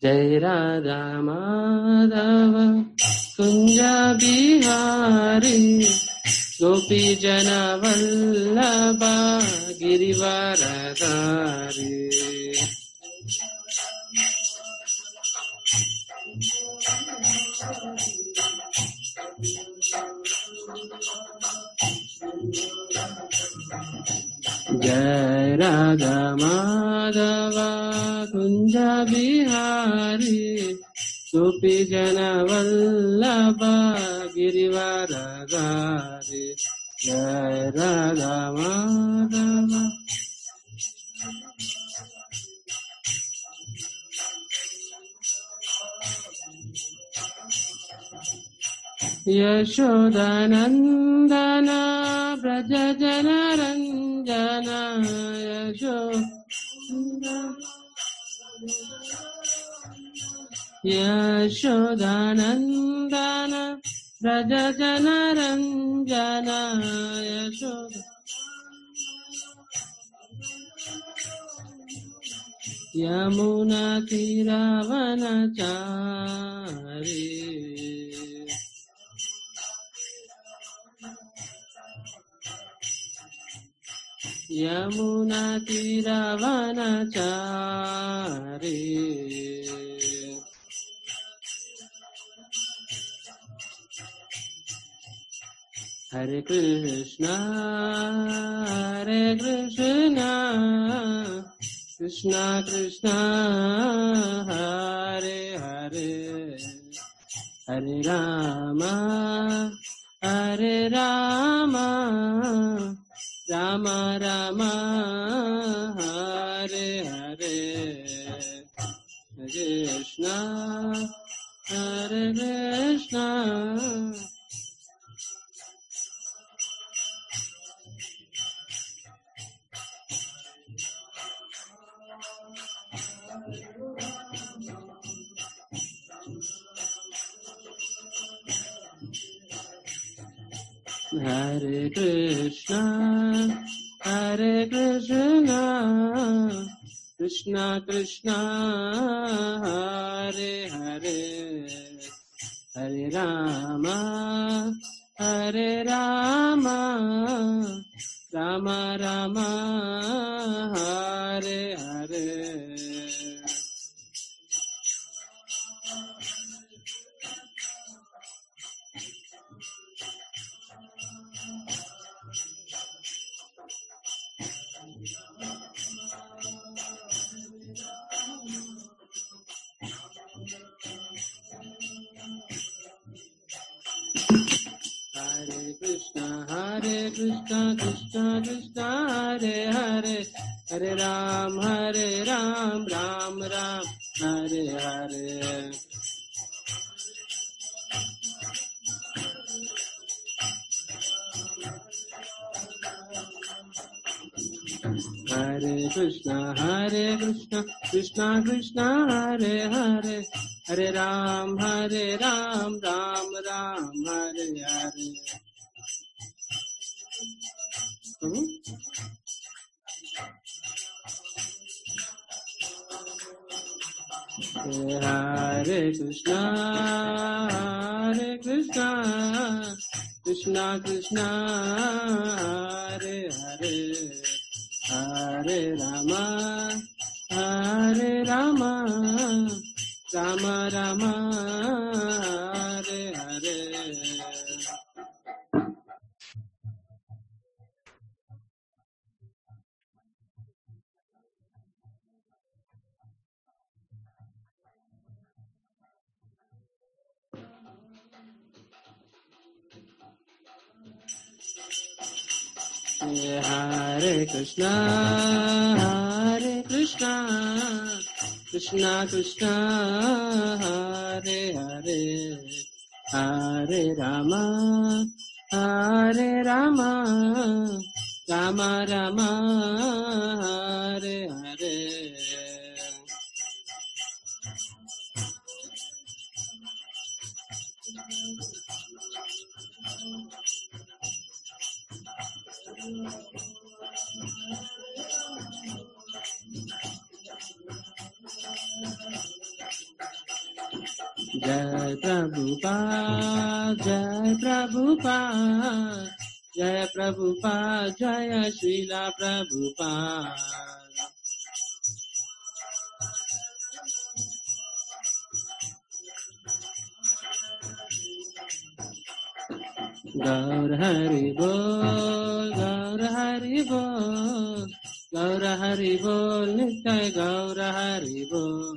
जय राधा माधव कुञ्ज बिहारी गोपी जन वल्लभ गिरिवरधारी जय राधा माधव कुञ्ज बिहारी गोपी जन वल्लभ गिरिवरधारी जय राधा माधव यशोदनन्दन व्रज जनरञ्जन यशो यशोदनन्दन व्रज जनरञ्जन यशोद यमुना तीरावनचारी यमुना तीरावनचारी हरे कृष्णा हरे कृष्णा कृष्णा कृष्णा हरे हरे हरे राम हरे राम राम राम हरे हरे कृष्णा हरे Krishna Hare Krishna, Hare Krishna, Krishna Krishna, Hare Hare, Hare Rama, Hare Rama, Rama Rama, Hare Hare. Hare Krishna, Hare Krishna, Krishna Krishna, Hare Hare, Hare Ram, Hare Ram, Ram Ram, Hare Hare. Hare Krishna, Hare Krishna, Krishna Krishna, Hare Hare, Hare Ram, Hare Ram, Ram Ram, Hare Hare. Hmm? Hare Krishna, Hare Krishna, Krishna Krishna, Hare Hare, Hare Rama, Hare Rama, Rama Rama, Hare Hare. Hare Krishna, Hare Krishna, Krishna Krishna, Hare Hare, Hare Rama, Hare Rama, Rama Rama, Hare Hare. जय प्रभुपाद जय प्रभुपाद जय प्रभुपाद जय श्रीला प्रभुपाद गौर हरि बोल गौर हरि बोल गौर हरि बोल नित्य गौर हरि बोल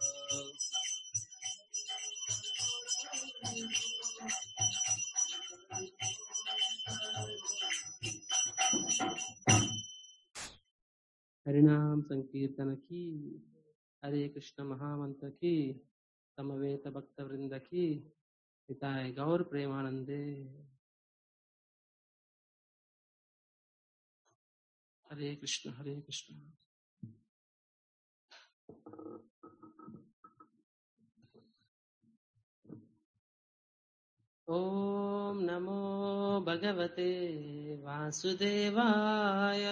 हरिनाम संकीर्तन की हरे कृष्ण महामंत्र की समवेत भक्त वृंद की पिताय गौर प्रेमानंदे हरे कृष्ण हरे कृष्ण ॐ नमो भगवते वासुदेवाय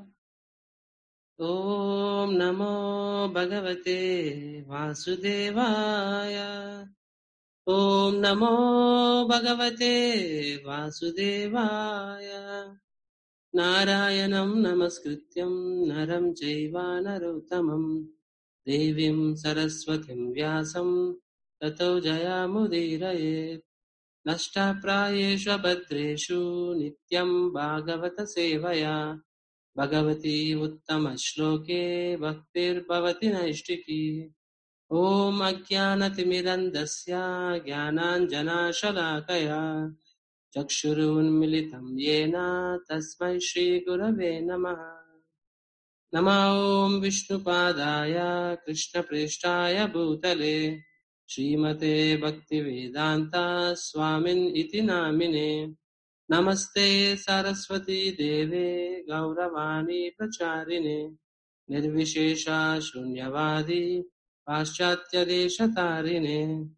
ॐ नमो भगवते वासुदेवाय ॐ नमो भगवते वासुदेवाय नारायणं नमस्कृत्यं नरं चैव नरोत्तमं देवीं सरस्वतीं व्यासं ततो जयामुदीरयेत् नष्टप्रायेषु भद्रेषु नित्यं भागवतसेवया भगवती उत्तमश्लोके भक्तिर्भवति नैष्टिकी ॐ अज्ञानतिमिरन्दस्य ज्ञानाञ्जनाशलाकया चक्षुरुन्मिलितं येन तस्मै श्रीगुरवे नमः नमः ॐ विष्णुपादाय कृष्णप्रेष्ठाय भूतले श्रीमते भक्तिवेदान्ता स्वामिन् इति नामिने नमस्ते सरस्वती देवे गौरवाणी प्रचारिणे निर्विशेषा शून्यवादी पाश्चात्यदेशतारिणे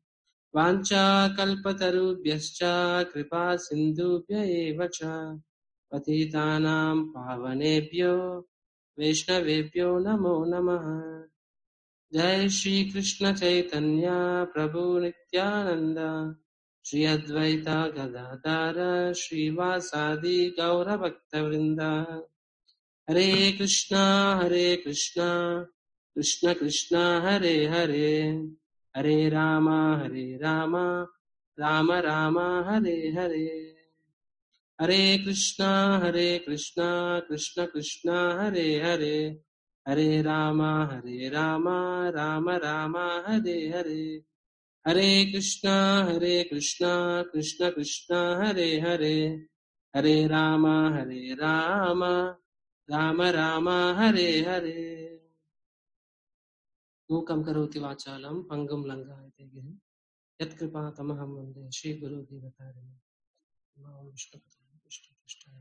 वाञ्छाकल्पतरुभ्यश्च कृपा सिन्धुभ्य एव च पतितानां पावनेभ्यो वैष्णवेभ्यो नमो नमः जय श्री कृष्ण चैतन्य प्रभु नित्यानंद श्री अद्वैता गदाधर श्रीवासादि गौर भक्त वृंद हरे कृष्णा हरे कृष्णा कृष्ण कृष्णा हरे हरे हरे राम हरे राम राम राम हरे हरे हरे कृष्णा हरे कृष्णा कृष्ण कृष्णा हरे हरे हरे राम हरे राम राम राम हरे हरे हरे कृष्णा हरे कृष्णा कृष्ण कृष्णा हरे हरे हरे राम हरे राम राम राम हरे हरे मूकं करोति वाचालं पङ्गुं लङ्घयते गिरिं यत्कृपा तमहं वन्दे श्रीगुरुदेवतारिणे नमो विष्णुपदाय विष्णुपृष्ठाय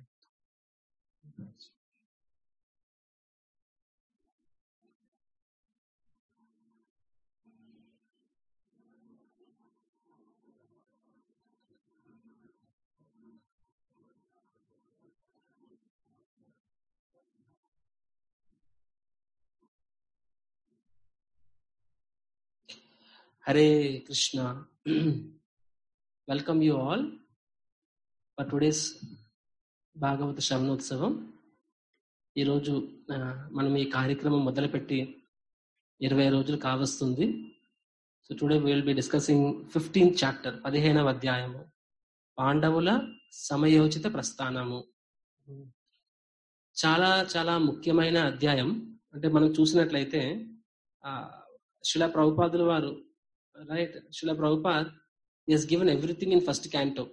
Hare Krishna. Welcome you all for today's భాగవత శ్రవణోత్సవం ఈరోజు ఆ, మనం ఈ కార్యక్రమం మొదలుపెట్టి ఇరవై రోజులు కావస్తుంది so today will be discussing fifteenth chapter పదిహేనవ అధ్యాయము పాండవుల సమయోచిత ప్రస్థానము చాలా చాలా ముఖ్యమైన అధ్యాయం అంటే మనం చూసినట్లయితే ఆ శిలా ప్రభుపాదుల వారు right Srila Prabhupad has given everything in first canto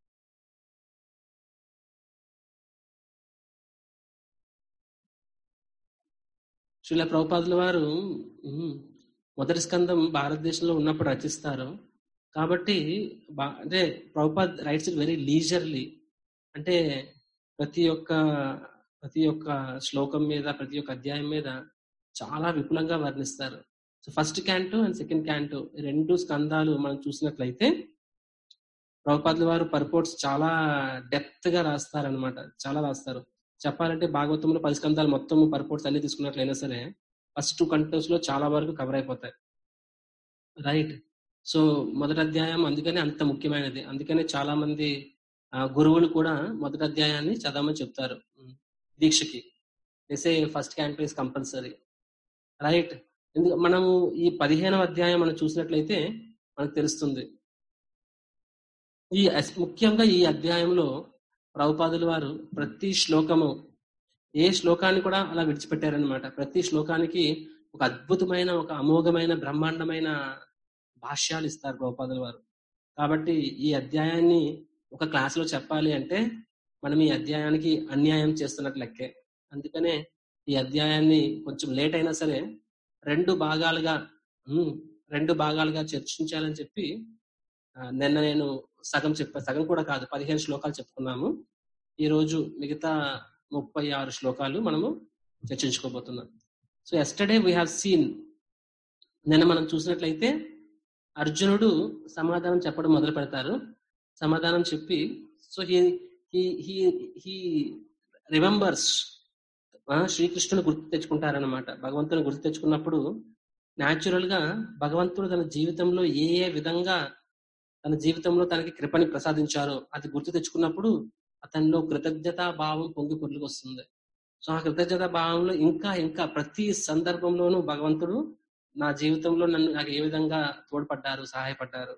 Srila ప్రభుపాదుల వారు ఉమ్, మొదటి స్కందం భారతదేశంలో ఉన్నప్పుడు రచిస్తారు కాబట్టి బా- అంటే Prabhupad writes it very leisurely అంటే ప్రతి ఒక్క ప్రతి ఒక్క శ్లోకం మీద ప్రతి ఒక్క అధ్యాయం మీద చాలా విపులంగా వర్ణిస్తారు so first canto and second canto రెండు స్కందాలు మనం చూసినట్లయితే ప్రభుపాదుల వారు పర్పోర్ట్స్ చాలా డెప్త్ గా రాస్తారనమాట చాలా రాస్తారు చెప్పాలంటే భాగవతంలో పది స్కందాలు మొత్తం పర్పోర్ట్స్ అన్ని తీసుకున్నట్లయినా సరే ఫస్ట్ టూ కంటోస్ లో చాలా వరకు కవర్ అయిపోతాయి రైట్ సో మొదటి అధ్యాయం అందుకనే అంత ముఖ్యమైనది అందుకనే చాలా మంది ఆ, గురువులు కూడా మొదటి అధ్యాయాన్ని చదవమని చెప్తారు ఉమ్, దీక్షకి SA first camp is compulsory right ఎందుకు మనము ఈ పదిహేనవ అధ్యాయం మనం చూసినట్లయితే మనకు తెలుస్తుంది ఈ అస్- ముఖ్యంగా ఈ అధ్యాయంలో ప్రభుపాదుల వారు ప్రతి శ్లోకము ఏ శ్లోకాన్ని కూడా అలా విడిచిపెట్టారనమాట ప్రతి శ్లోకానికి ఒక అద్భుతమైన ఒక అమోఘమైన బ్రహ్మాండమైన భాష్యాలు ఇస్తారు ప్రభుపాదుల వారు కాబట్టి ఈ అధ్యాయాన్ని ఒక క్లాసులో చెప్పాలి అంటే మనం ఈ అధ్యాయానికి అన్యాయం చేస్తున్నట్లు లెక్కే అందుకనే ఈ అధ్యాయాన్ని కొంచెం లేట్ అయినా సరే రెండు భాగాలుగా ఉమ్, రెండు భాగాలుగా చర్చించాలని చెప్పి ఆ, నిన్న నేను సగం చెప్పా సగం కూడా కాదు పదిహేను శ్లోకాలు చెప్పుకున్నాము ఈ రోజు మిగతా ముప్పై ఆరు శ్లోకాలు మనము చర్చించుకోబోతున్నాం so yesterday we have seen నిన్న మనం చూసినట్లయితే అర్జునుడు సమాధానం చెప్పడం మొదలు పెడతారు సమాధానం చెప్పి so he he he he remembers శ్రీకృష్ణుని గుర్తు తెచ్చుకుంటారనమాట భగవంతుని గుర్తు తెచ్చుకున్నప్పుడు న్యాచురల్ గా భగవంతుడు తన జీవితంలో ఏ ఏ విధంగా తన జీవితంలో తనకి కృపని ప్రసాదించారో అది గుర్తు తెచ్చుకున్నప్పుడు అతనిలో కృతజ్ఞతా భావం పొంగి పొర్లుకు వస్తుంది సో ఆ కృతజ్ఞతా భావంలో ఇంకా ఇంకా ప్రతి సందర్భంలోనూ భగవంతుడు నా జీవితంలో నన్ను నాకు ఏ విధంగా తోడ్పడ్డారు సహాయపడ్డారు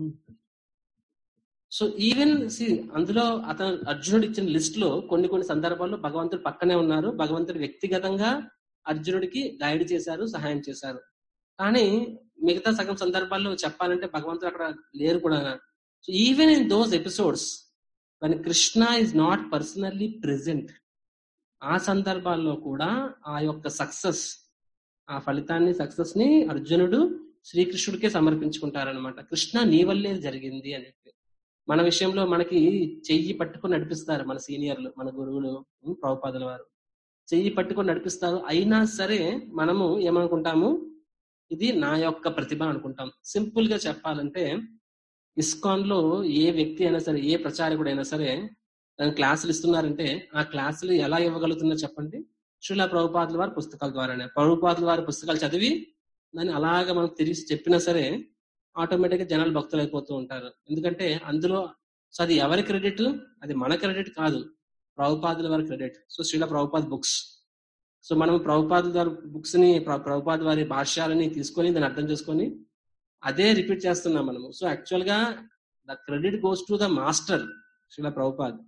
సో ఈవెన్ అందులో అతను అర్జునుడు ఇచ్చిన లిస్ట్ లో కొన్ని కొన్ని సందర్భాల్లో భగవంతుడు పక్కనే ఉన్నారు భగవంతుడు వ్యక్తిగతంగా అర్జునుడికి గైడ్ చేశారు సహాయం చేశారు కానీ మిగతా సగం సందర్భాల్లో చెప్పాలంటే భగవంతుడు అక్కడ లేరు కూడా so even in those episodes one Krishna is not personally present ఆ సందర్భాల్లో కూడా ఆ యొక్క సక్సెస్ ఆ ఫలితాన్ని సక్సెస్ ని అర్జునుడు శ్రీకృష్ణుడికే సమర్పించుకుంటారనమాట కృష్ణ నీ వల్లే ఇది జరిగింది అని చెప్పి మన విషయంలో మనకి చెయ్యి పట్టుకొని నడిపిస్తారు మన సీనియర్లు మన గురువులు ఉం, ప్రభుపాదుల వారు చెయ్యి పట్టుకొని నడిపిస్తారు అయినా సరే మనము ఏమనుకుంటాము ఇది నా యొక్క ప్రతిభ అనుకుంటాం సింపుల్ గా చెప్పాలంటే ఇస్కాన్ లో ఏ వ్యక్తి అయినా సరే ఏ ప్రచారకుడు అయినా సరే తన క్లాసులు ఇస్తున్నారంటే ఆ క్లాసులు ఎలా ఇవ్వగలుగుతుందో చెప్పండి శ్రీలా ప్రభుపాదుల వారి పుస్తకాల ద్వారానే ప్రభుపాదుల వారి పుస్తకాలు చదివి దాన్ని అలాగా మనం తిరిగి చెప్పినా సరే ఆటోమేటిక్ గా జనాలు భక్తులు అయిపోతూ ఉంటారు ఎందుకంటే అందులో సో అది ఎవరి క్రెడిట్ అది మన క్రెడిట్ కాదు ప్రభుపాదుల వారి credit so Srila Prabhupad books so మనం ప్రభుపాదుల వారి బుక్స్ ని ప్ర- ప్రభుపాద్ వారి భాష్యాలని తీసుకొని దాన్ని అర్థం చేసుకొని అదే రిపీట్ చేస్తున్నాం మనము సో యాక్చువల్ గా the credit goes to the master Srila Prabhupad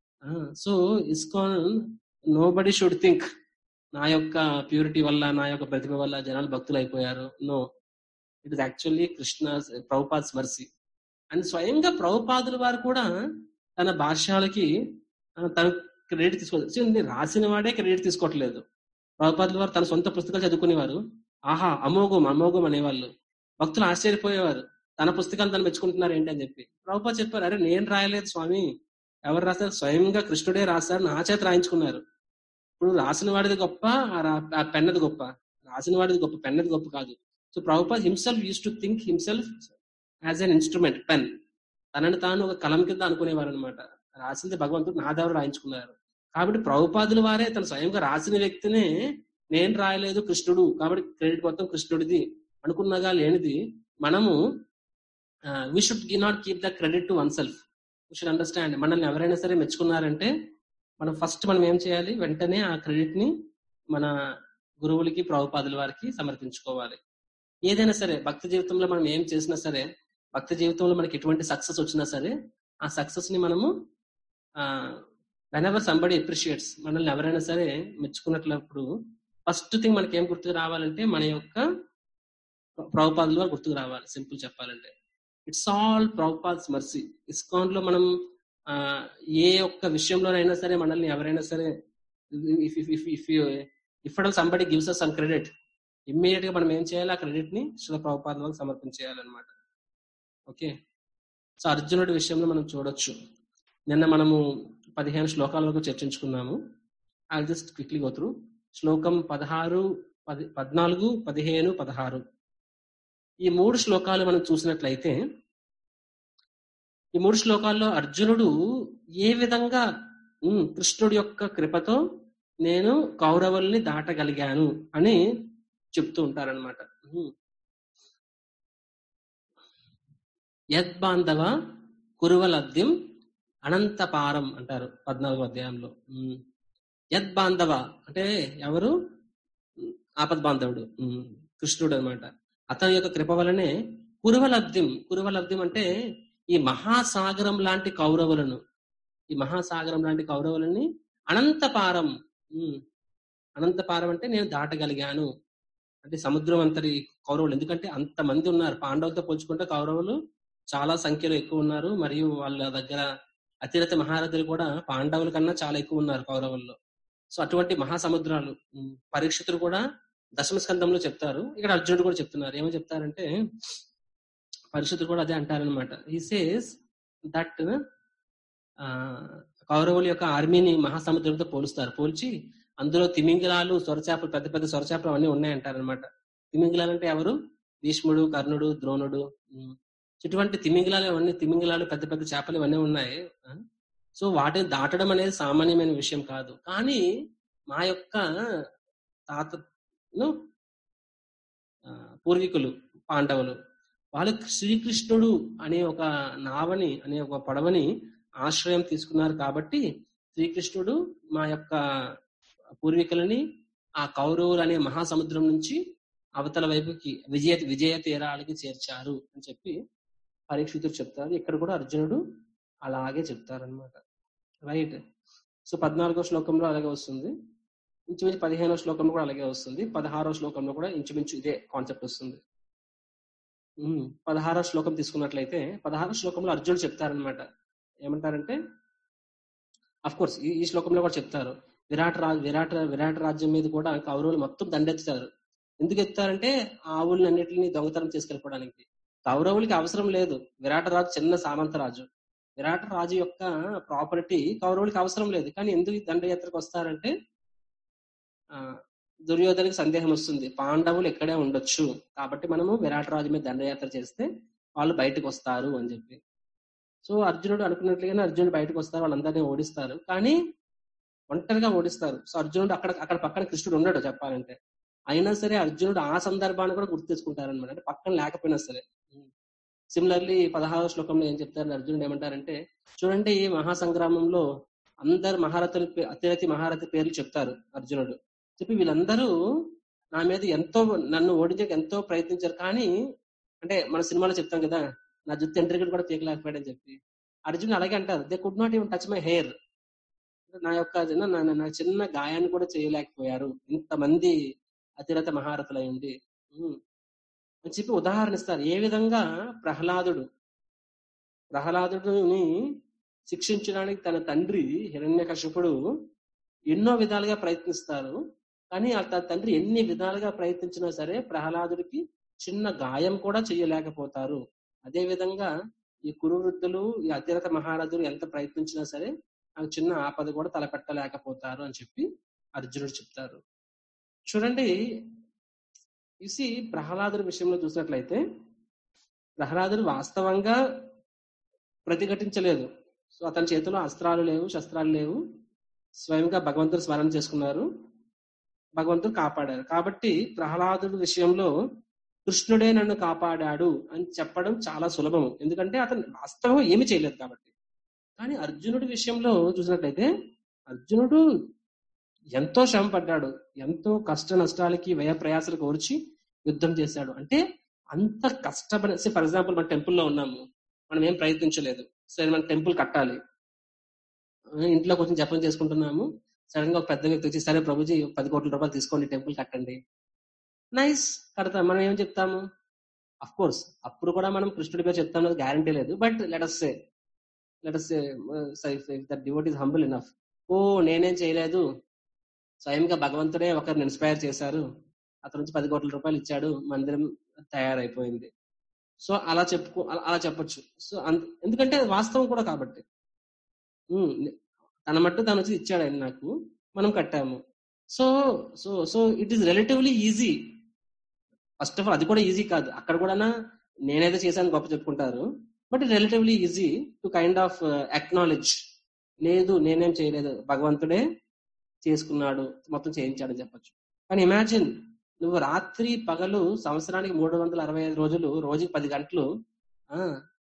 so ISKCON nobody should think నా యొక్క ప్యూరిటీ వల్ల నా యొక్క ప్రతిభ వల్ల జనాలు భక్తులు అయిపోయారు no it is actually Krishna Prabhupad's mercy and స్వయంగా ప్రభుపాదుల వారు కూడా తన భాష్యాలకి ఆ, తన క్రెడిట్ తీసుకోవాలి రాసిన వాడే క్రెడిట్ తీసుకోవట్లేదు ప్రభుపాదుల వారు తన సొంత పుస్తకాలు చదువుకునేవారు ఆహా అమోఘం అమోఘం అనేవాళ్ళు భక్తులు ఆశ్చర్యపోయేవారు తన పుస్తకాలు తను మెచ్చుకుంటున్నారు ఏంటి అని చెప్పి ప్రభుపాద్ చెప్పారు అరే నేను రాయలేదు స్వామి ఎవరు రాశారు స్వయంగా కృష్ణుడే రాశారు నా చేత రాయించుకున్నారు ఇప్పుడు రాసిన వాడిది గొప్ప ఆ రా- ఆ పెన్నది గొప్ప రాసిన వాడిది గొప్ప పెన్నది గొప్ప కాదు so Prabhupad himself used to think himself as an instrument pen తనని తాను ఒక కలం కింద అనుకునేవారు అనమాట రాసింది భగవంతుడు నా ద్వారా రాయించుకున్నారు కాబట్టి ప్రభుపాదుల వారే తన స్వయంగా రాసిన వ్యక్తినే నేను రాయలేదు కృష్ణుడు కాబట్టి క్రెడిట్ మొత్తం కృష్ణుడిది అనుకున్నగా లేనిది మనము వీ షుడ్ గి not keep the credit to oneself we should understand మనల్ని ఎవరైనా సరే మెచ్చుకున్నారంటే మనం ఫస్ట్ మనం ఏం చేయాలి వెంటనే ఆ క్రెడిట్ ని మన గురువులకి ప్రభుపాదుల వారికి సమర్పించుకోవాలి ఏదైనా సరే భక్తి జీవితంలో మనం ఏం చేసినా సరే భక్తి జీవితంలో మనకి ఎటువంటి సక్సెస్ వచ్చినా సరే ఆ సక్సెస్ ని మనము వెన్ ఎవర్ సంబడి అప్రిషియేట్స్ మనల్ని ఎవరైనా సరే మెచ్చుకున్నట్లప్పుడు ఫస్ట్ థింగ్ మనకి ఏం గుర్తుకు రావాలంటే మన యొక్క ప్రభుపాదుల వారు గుర్తుకు రావాలి సింపుల్ చెప్పాలంటే it's all Prabhupad's mercy ISKCON లో మనం ఆ, ఏ ఒక్క విషయంలోనైనా సరే మనల్ని ఎవరైనా సరే if if if if if somebody gives us some credit immediate గా మనం ఏం చేయాలి ఆ క్రెడిట్ ని శిల ప్రభుపాద వాళ్ళకి సమర్పించేయాలన్నమాట ఓకే సో అర్జునుడి విషయంలో మనం చూడొచ్చు నిన్న మనము పదిహేను శ్లోకాల వరకు చర్చించుకున్నాము ఐ జస్ట్ క్విక్లీ గోత్రు శ్లోకం పదహారు పది పద్నాలుగు పదిహేను పదహారు ఈ మూడు శ్లోకాలు మనం చూసినట్లయితే ఈ మూడు శ్లోకాల్లో అర్జునుడు ఏ విధంగా ఉమ్, కృష్ణుడి యొక్క కృపతో నేను కౌరవుల్ని దాటగలిగాను అని చెప్తూ ఉంటారనమాట యద్బాంధవ కురువలబ్ధిం అనంతపారం అంటారు పద్నాలుగో అధ్యాయంలో ఉమ్. యద్బాంధవ అంటే ఎవరు ఉమ్, ఆపద్ బాంధవుడు ఉమ్, కృష్ణుడు అన్నమాట అతని యొక్క కృప వలనే కురువలబ్ధిం కురువలబ్ధిం అంటే ఈ మహాసాగరం లాంటి కౌరవులను ఈ మహాసాగరం లాంటి కౌరవులని అనంతపారం ఉమ్, అనంతపారం అంటే నేను దాటగలిగాను అంటే సముద్రం అంతటి కౌరవులు ఎందుకంటే అంత మంది ఉన్నారు పాండవులతో పోల్చుకుంటే కౌరవులు చాలా సంఖ్యలో ఎక్కువ ఉన్నారు మరియు వాళ్ళ దగ్గర అతిరథ మహారథులు కూడా పాండవుల కన్నా చాలా ఎక్కువ ఉన్నారు కౌరవుల్లో సో అటువంటి మహాసముద్రాలు ఉమ్, పరీక్షితులు కూడా దశమ స్కందంలో చెప్తారు ఇక్కడ అర్జునుడు కూడా చెప్తున్నారు ఏమని చెప్తారంటే పరీక్షితులు కూడా అదే అంటారనమాట ఈ సేస్ దట్ కౌరవుల యొక్క ఆర్మీని మహాసముద్రంతో పోలుస్తారు పోల్చి అందులో తిమింగిలాలు సొరచాపలు పెద్ద పెద్ద సొరచాపలు అవన్నీ ఉన్నాయంటారనమాట తిమింగిలాలు అంటే ఎవరు భీష్ముడు కర్ణుడు ద్రోణుడు ఉమ్. ఇటువంటి తిమింగిలాలు అవన్నీ తిమింగిలాలు పెద్ద పెద్ద చేపలు ఇవన్నీ ఉన్నాయి ఆ? సో వాటిని దాటడం అనేది సామాన్యమైన విషయం కాదు కానీ మా యొక్క తాతను ఆ, పూర్వీకులు పాండవులు వాళ్ళు శ్రీకృష్ణుడు అనే ఒక నావని అనే ఒక పడవని ఆశ్రయం తీసుకున్నారు కాబట్టి శ్రీకృష్ణుడు మా యొక్క పూర్వీకులని ఆ కౌరవులు అనే మహాసముద్రం నుంచి అవతల వైపుకి విజయ విజయ తీరాలకి చేర్చారు అని చెప్పి పరీక్షితుడు చెప్తారు ఇక్కడ కూడా అర్జునుడు అలాగే చెప్తారనమాట రైట్ సో పద్నాలుగో శ్లోకంలో అలాగే వస్తుంది ఇంచుమించు పదిహేనో శ్లోకంలో కూడా అలాగే వస్తుంది పదహారో శ్లోకంలో కూడా ఇంచుమించు ఇదే కాన్సెప్ట్ వస్తుంది ఉమ్, పదహారో శ్లోకం తీసుకున్నట్లయితే పదహారో శ్లోకంలో అర్జునుడు చెప్తారనమాట ఏమంటారంటే అఫ్ కోర్స్ ఈ ఈ శ్లోకంలో కూడా చెప్తారు విరాట్ రాజు విరాట్ విరాట్ రాజ్యం మీద కూడా కౌరవులు మొత్తం దండెత్తుతారు ఎందుకు ఎత్తారంటే ఆవుల్ని అన్నిటిని దొంగతనం చేసుకెళ్ళిపోవడానికి కౌరవులకి అవసరం లేదు విరాట రాజు చిన్న సామంత రాజు విరాట రాజు యొక్క ప్రాపర్టీ కౌరవులకి అవసరం లేదు కానీ ఎందుకు ఈ దండయాత్రకు వస్తారంటే ఆ దుర్యోధనకి సందేహం వస్తుంది పాండవులు ఇక్కడే ఉండొచ్చు కాబట్టి మనము విరాట రాజు మీద దండయాత్ర చేస్తే వాళ్ళు బయటకు వస్తారు అని చెప్పి సో అర్జునుడు అనుకున్నట్లుగానే అర్జునుడు బయటకు వస్తారు వాళ్ళందరినీ ఓడిస్తారు కానీ ఒంటరిగా ఓడిస్తారు సో అర్జునుడు అక్కడ అక్కడ పక్కన కృష్ణుడు ఉండడు చెప్పాలంటే అయినా సరే అర్జునుడు ఆ సందర్భాన్ని కూడా గుర్తు తెచ్చుకుంటారనమాట అంటే పక్కన లేకపోయినా సరే సిమిలర్లీ పదహారవ శ్లోకంలో ఏం చెప్తారు అర్జునుడు ఏమంటారంటే చూడండి ఈ మహాసంగ్రామంలో అందరు మహారథుల పే- అతిరథి మహారథి పేర్లు చెప్తారు అర్జునుడు చెప్పి వీళ్ళందరూ నా మీద ఎంతో నన్ను ఓడించక ఎంతో ప్రయత్నించారు కానీ అంటే మన సినిమాలో చెప్తాం కదా నా జుత్తు ఎంట్రికలు కూడా తీయలేకపోయాడని చెప్పి అర్జున్ అలాగే అంటారు they could not even touch my hair నా యొక్క చిన్న నా- నా- నా చిన్న గాయాన్ని కూడా చేయలేకపోయారు ఇంతమంది అతిరథ మహారథులై ఉండి ఉమ్. అని చెప్పి ఉదాహరణ ఇస్తారు ఏ విధంగా ప్రహ్లాదుడు ప్రహ్లాదుడిని శిక్షించడానికి తన తండ్రి హిరణ్యకశిపుడు ఎన్నో విధాలుగా ప్రయత్నిస్తారు కానీ ఆ తన తండ్రి ఎన్ని విధాలుగా ప్రయత్నించినా సరే ప్రహ్లాదుడికి చిన్న గాయం కూడా చేయలేకపోతారు అదే విధంగా ఈ కురువృద్ధులు ఈ అతిరథ మహారథులు ఎంత ప్రయత్నించినా సరే ఆ చిన్న ఆపద కూడా తలపెట్టలేకపోతారు అని చెప్పి అర్జునుడు చెప్తారు చూడండి ఇసి ప్రహ్లాదుడి విషయంలో చూసినట్లయితే ప్రహ్లాదుడు వాస్తవంగా ప్రతిఘటించలేదు సో అతని చేతిలో అస్త్రాలు లేవు శస్త్రాలు లేవు స్వయంగా భగవంతుడు స్మరణ చేసుకున్నారు భగవంతుడు కాపాడారు కాబట్టి ప్రహ్లాదుడి విషయంలో కృష్ణుడే నన్ను కాపాడాడు అని చెప్పడం చాలా సులభము ఎందుకంటే అతను వాస్తవం ఏమి చేయలేదు కాబట్టి కానీ అర్జునుడి విషయంలో చూసినట్లయితే అర్జునుడు ఎంతో శ్రమ పడ్డాడు ఎంతో కష్ట నష్టాలకి వ్యయ ప్రయాసాలకు ఓర్చి యుద్ధం చేశాడు అంటే అంత కష్టపడి ఫర్ ఎగ్జాంపుల్ మన టెంపుల్లో ఉన్నాము మనం ఏం ప్రయత్నించలేదు సరే మనం టెంపుల్ కట్టాలి ఆ, ఇంట్లో కొంచెం జపం చేసుకుంటున్నాము సడన్ గా ఒక పెద్ద వ్యక్తి వచ్చి సరే ప్రభుజీ పది కోట్ల రూపాయలు తీసుకోండి టెంపుల్ కట్టండి నైస్ కడతాం మనం ఏం చెప్తాము అఫ్ కోర్స్ అప్పుడు కూడా మనం కృష్ణుడి పేరు చెప్తాం గ్యారంటీ లేదు but let's say let's that devotee is humble enough ఓ నేనేం చేయలేదు స్వయంగా భగవంతుడే ఒకరిని ఇన్స్పైర్ చేశారు అతని నుంచి పది కోట్ల రూపాయలు ఇచ్చాడు మందిరం తయారైపోయింది సో అలా చెప్పుకో అలా- అలా చెప్పొచ్చు సో అంత ఎందుకంటే అది వాస్తవం కూడా కాబట్టి ఉమ్, తన మట్టు తను వచ్చి ఇచ్చాడు ఆయన నాకు మనం కట్టాము so so so it is relatively easy first of all అది కూడా ఈజీ కాదు అక్కడ కూడా నేనైతే చేశాను గొప్ప చెప్పుకుంటారు but relatively easy to kind of acknowledge లేదు నేనేం చేయలేదు భగవంతుడే చేసుకున్నాడు మొత్తం చేయించాడని చెప్పొచ్చు కానీ ఇమాజిన్ నువ్వు రాత్రి పగలు సంవత్సరానికి మూడు వందల అరవై ఐదు రోజులు రోజుకి పది గంటలు ఆ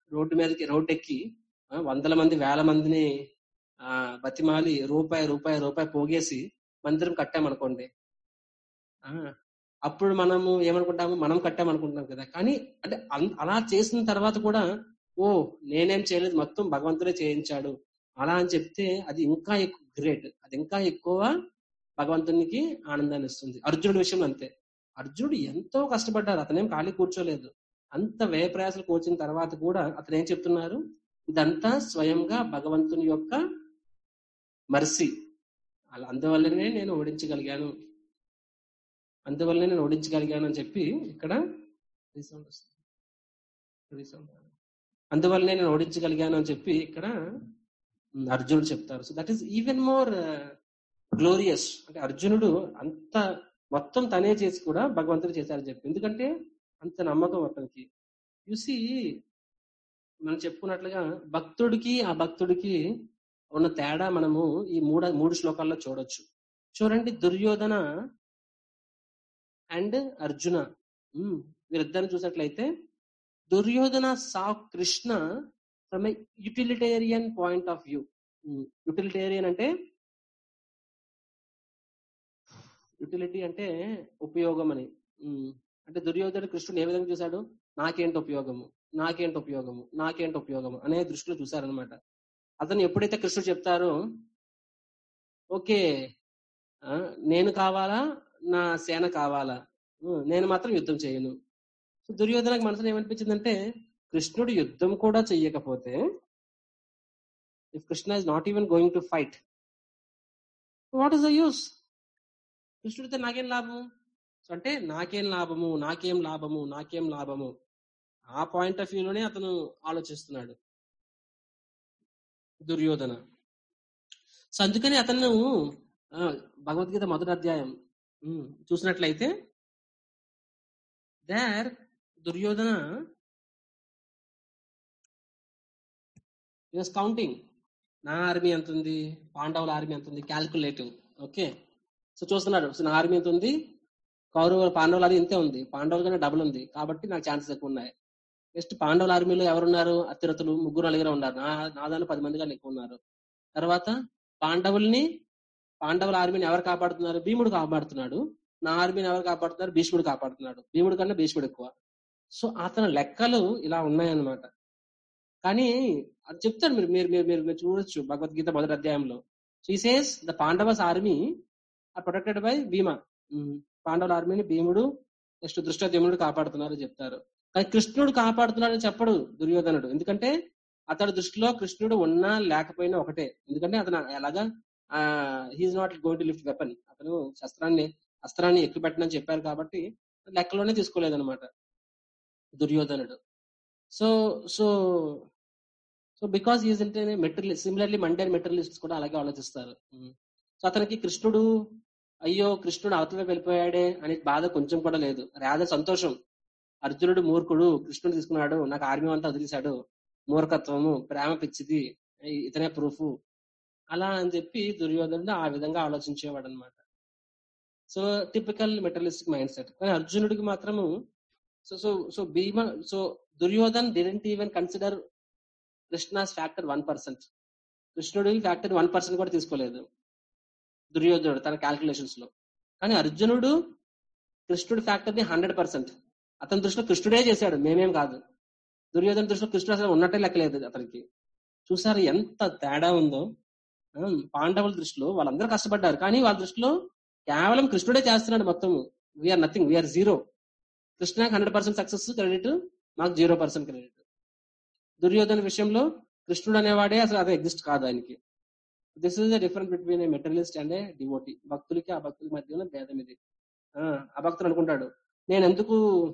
రోడ్డు మీదకి రోడ్డు ఎక్కి ఆ, వందల మంది వేల మందిని ఆ బతిమాలి రూపాయి రూపాయి రూపాయి పోగేసి మందిరం కట్టామనుకోండి ఆ అప్పుడు మనము ఏమనుకుంటాము మనం కట్టామనుకుంటున్నాం కదా కానీ అంటే అన్- అలా చేసిన తర్వాత కూడా ఓ నేనేం చేయలేదు మొత్తం భగవంతుడే చేయించాడు అలా అని చెప్తే అది ఇంకా ఎక్కువ గ్రేట్ అది ఇంకా ఎక్కువ భగవంతునికి ఆనందాన్ని ఇస్తుంది అర్జునుడి విషయం అంతే అర్జునుడు ఎంతో కష్టపడ్డారు అతనేం ఖాళీ కూర్చోలేదు అంత వ్యయ ప్రయాసాలు కూర్చిన తర్వాత కూడా అతను ఏం చెప్తున్నారు ఇదంతా స్వయంగా భగవంతుని యొక్క మర్సి అలా అందువల్లనే నేను ఓడించగలిగాను అందువల్లనే నేను ఓడించగలిగాను అని చెప్పి ఇక్కడ రీసౌండ్ వస్తుంది. రీసౌండ్. అందువల్లనే నేను ఓడించగలిగాను అని చెప్పి ఇక్కడ ఉమ్, అర్జునుడు చెప్తారు so that is even more glorious అంటే అర్జునుడు అంత మొత్తం తనే చేసి కూడా భగవంతుడు చేశారని చెప్పి ఎందుకంటే అంత నమ్మకం అతనికి చూసి మనం చెప్పుకున్నట్లుగా భక్తుడికి ఆ భక్తుడికి ఉన్న తేడా మనము ఈ మూడ మూడు శ్లోకాల్లో చూడొచ్చు చూడండి దుర్యోధన అండ్ అర్జున ఉమ్, వీరిద్దరిని చూసినట్లయితే Duryodhana saw Krishna from a utilitarian point of view utilitarian అంటే యుటిలిటీ అంటే ఉపయోగం అని ఉమ్, అంటే దుర్యోధనుడు కృష్ణుడు ఏ విధంగా చూశాడు నాకేంటి ఉపయోగము నాకేంటి ఉపయోగము నాకేంటి ఉపయోగము అనే దృష్టిలో చూశారనమాట అతను ఎప్పుడైతే కృష్ణుడు చెప్తారో ఓకే ఆ, నేను కావాలా నా సేన కావాలా ఉమ్, నేను మాత్రం యుద్ధం చేయను సో దుర్యోధనకు మనసులో ఏమనిపించిందంటే కృష్ణుడు యుద్ధం కూడా చెయ్యకపోతే if Krishna is not even going to fight what is the use కృష్ణుడితో నాకేం లాభము సో అంటే నాకేం లాభము నాకేం లాభము నాకేం లాభము ఆ పాయింట్ ఆఫ్ వ్యూలోనే అతను ఆలోచిస్తున్నాడు దుర్యోధన సో అందుకని అతను ఆ, భగవద్గీత మొదటి అధ్యాయం ఉమ్, చూసినట్లయితే దేర్ దుర్యోధన వాస్ కౌంటింగ్ నా ఆర్మీ ఎంత ఉంది పాండవుల ఆర్మీ ఎంత ఉంది క్యాల్కులేటివ్ ఓకే సో చూస్తున్నాడు సో నా ఆర్మీ ఎంత ఉంది కౌరవ పాండవుల ఆర్మీ ఇంతే ఉంది పాండవుల కన్నా డబుల్ ఉంది కాబట్టి నాకు ఛాన్సెస్ ఎక్కువ ఉన్నాయి నెక్స్ట్ పాండవుల ఆర్మీలో ఎవరున్నారు అతిరథులు ముగ్గురు నలుగురు ఉన్నారు నా నా దాని పది మంది కన్నా ఎక్కువ ఉన్నారు తర్వాత పాండవుల్ని పాండవుల ఆర్మీని ఎవరు కాపాడుతున్నారు భీముడు కాపాడుతున్నాడు నా ఆర్మీని ఎవరు కాపాడుతున్నారు భీష్ముడు కాపాడుతున్నాడు భీముడు కన్నా భీష్ముడు ఎక్కువ సో అతని లెక్కలు ఇలా ఉన్నాయన్నమాట కానీ అది చెప్తాడు మీరు మీరు మీరు మీరు మీరు చూడొచ్చు భగవద్గీత మొదటి అధ్యాయంలో so he says the Pandavas army are protected by Bhima um, పాండవుల ఆర్మీని భీముడు నెక్స్ట్ దృష్టద్యుమ్నుడు కాపాడుతున్నారు చెప్తారు కానీ కృష్ణుడు కాపాడుతున్నాడని చెప్పడు దుర్యోధనుడు ఎందుకంటే అతడి దృష్టిలో కృష్ణుడు ఉన్నా లేకపోయినా ఒకటే ఎందుకంటే అతను ఎలాగా he is not going to lift weapon అతను శస్త్రాన్ని అస్త్రాన్ని ఎక్కువ పెట్టనని చెప్పారు కాబట్టి లెక్కలోనే తీసుకోలేదన్నమాట దుర్యోధనుడు so so so because is అంటే మెటీరియల్ సిమిలర్లీ మండేన్ మెటీరియలిస్ట్ కూడా అలాగే ఆలోచిస్తారు సో అతనికి కృష్ణుడు అయ్యో కృష్ణుడు అవతల వెళ్ళిపోయాడే అనే బాధ కొంచెం కూడా లేదు రాధ సంతోషం అర్జునుడు మూర్ఖుడు కృష్ణుడు తీసుకున్నాడు నాకు ఆర్మీ అంతా వదిలేశాడు మూర్ఖత్వము ప్రేమ పిచ్చిది ఇతనే ప్రూఫ్ అలా అని చెప్పి దుర్యోధనుడు ఆ విధంగా ఆలోచించేవాడు అనమాట so typical materialistic mind set కానీ అర్జునుడికి మాత్రము so so so Bhima so Duryodhan didn't even consider Krishna's factor one percent కృష్ణుడి ఫ్యాక్టర్ వన్ పర్సెంట్ కూడా తీసుకోలేదు దుర్యోధనుడు తన క్యాల్కులేషన్స్ లో కానీ అర్జునుడు కృష్ణుడి ఫ్యాక్టర్ ని హండ్రెడ్ పర్సెంట్ అతని దృష్టిలో కృష్ణుడే చేశాడు మేమేం కాదు దుర్యోధన దృష్టిలో కృష్ణుడు అసలు ఉన్నట్టే లెక్కలేదు అతనికి చూసారు ఎంత తేడా ఉందో ఆ, పాండవుల దృష్టిలో వాళ్ళందరూ కష్టపడ్డారు కానీ వాళ్ళ దృష్టిలో కేవలం కృష్ణుడే చేస్తున్నాడు మొత్తం వీఆర్ నథింగ్ వీఆర్ జీరో కృష్ణకి హండ్రెడ్ పర్సెంట్ సక్సెస్ క్రెడిట్ మాకు జీరో పర్సెంట్ క్రెడిట్ దుర్యోధన విషయంలో కృష్ణుడు అనేవాడే అసలు అది ఎగ్జిస్ట్ కాదు ఆయనకి this is the difference between a materialist and a devotee భక్తులకి ఆ భక్తుల మధ్య భేదం ఇది ఆ, ఆ భక్తుడు అనుకుంటాడు నేను ఎందుకు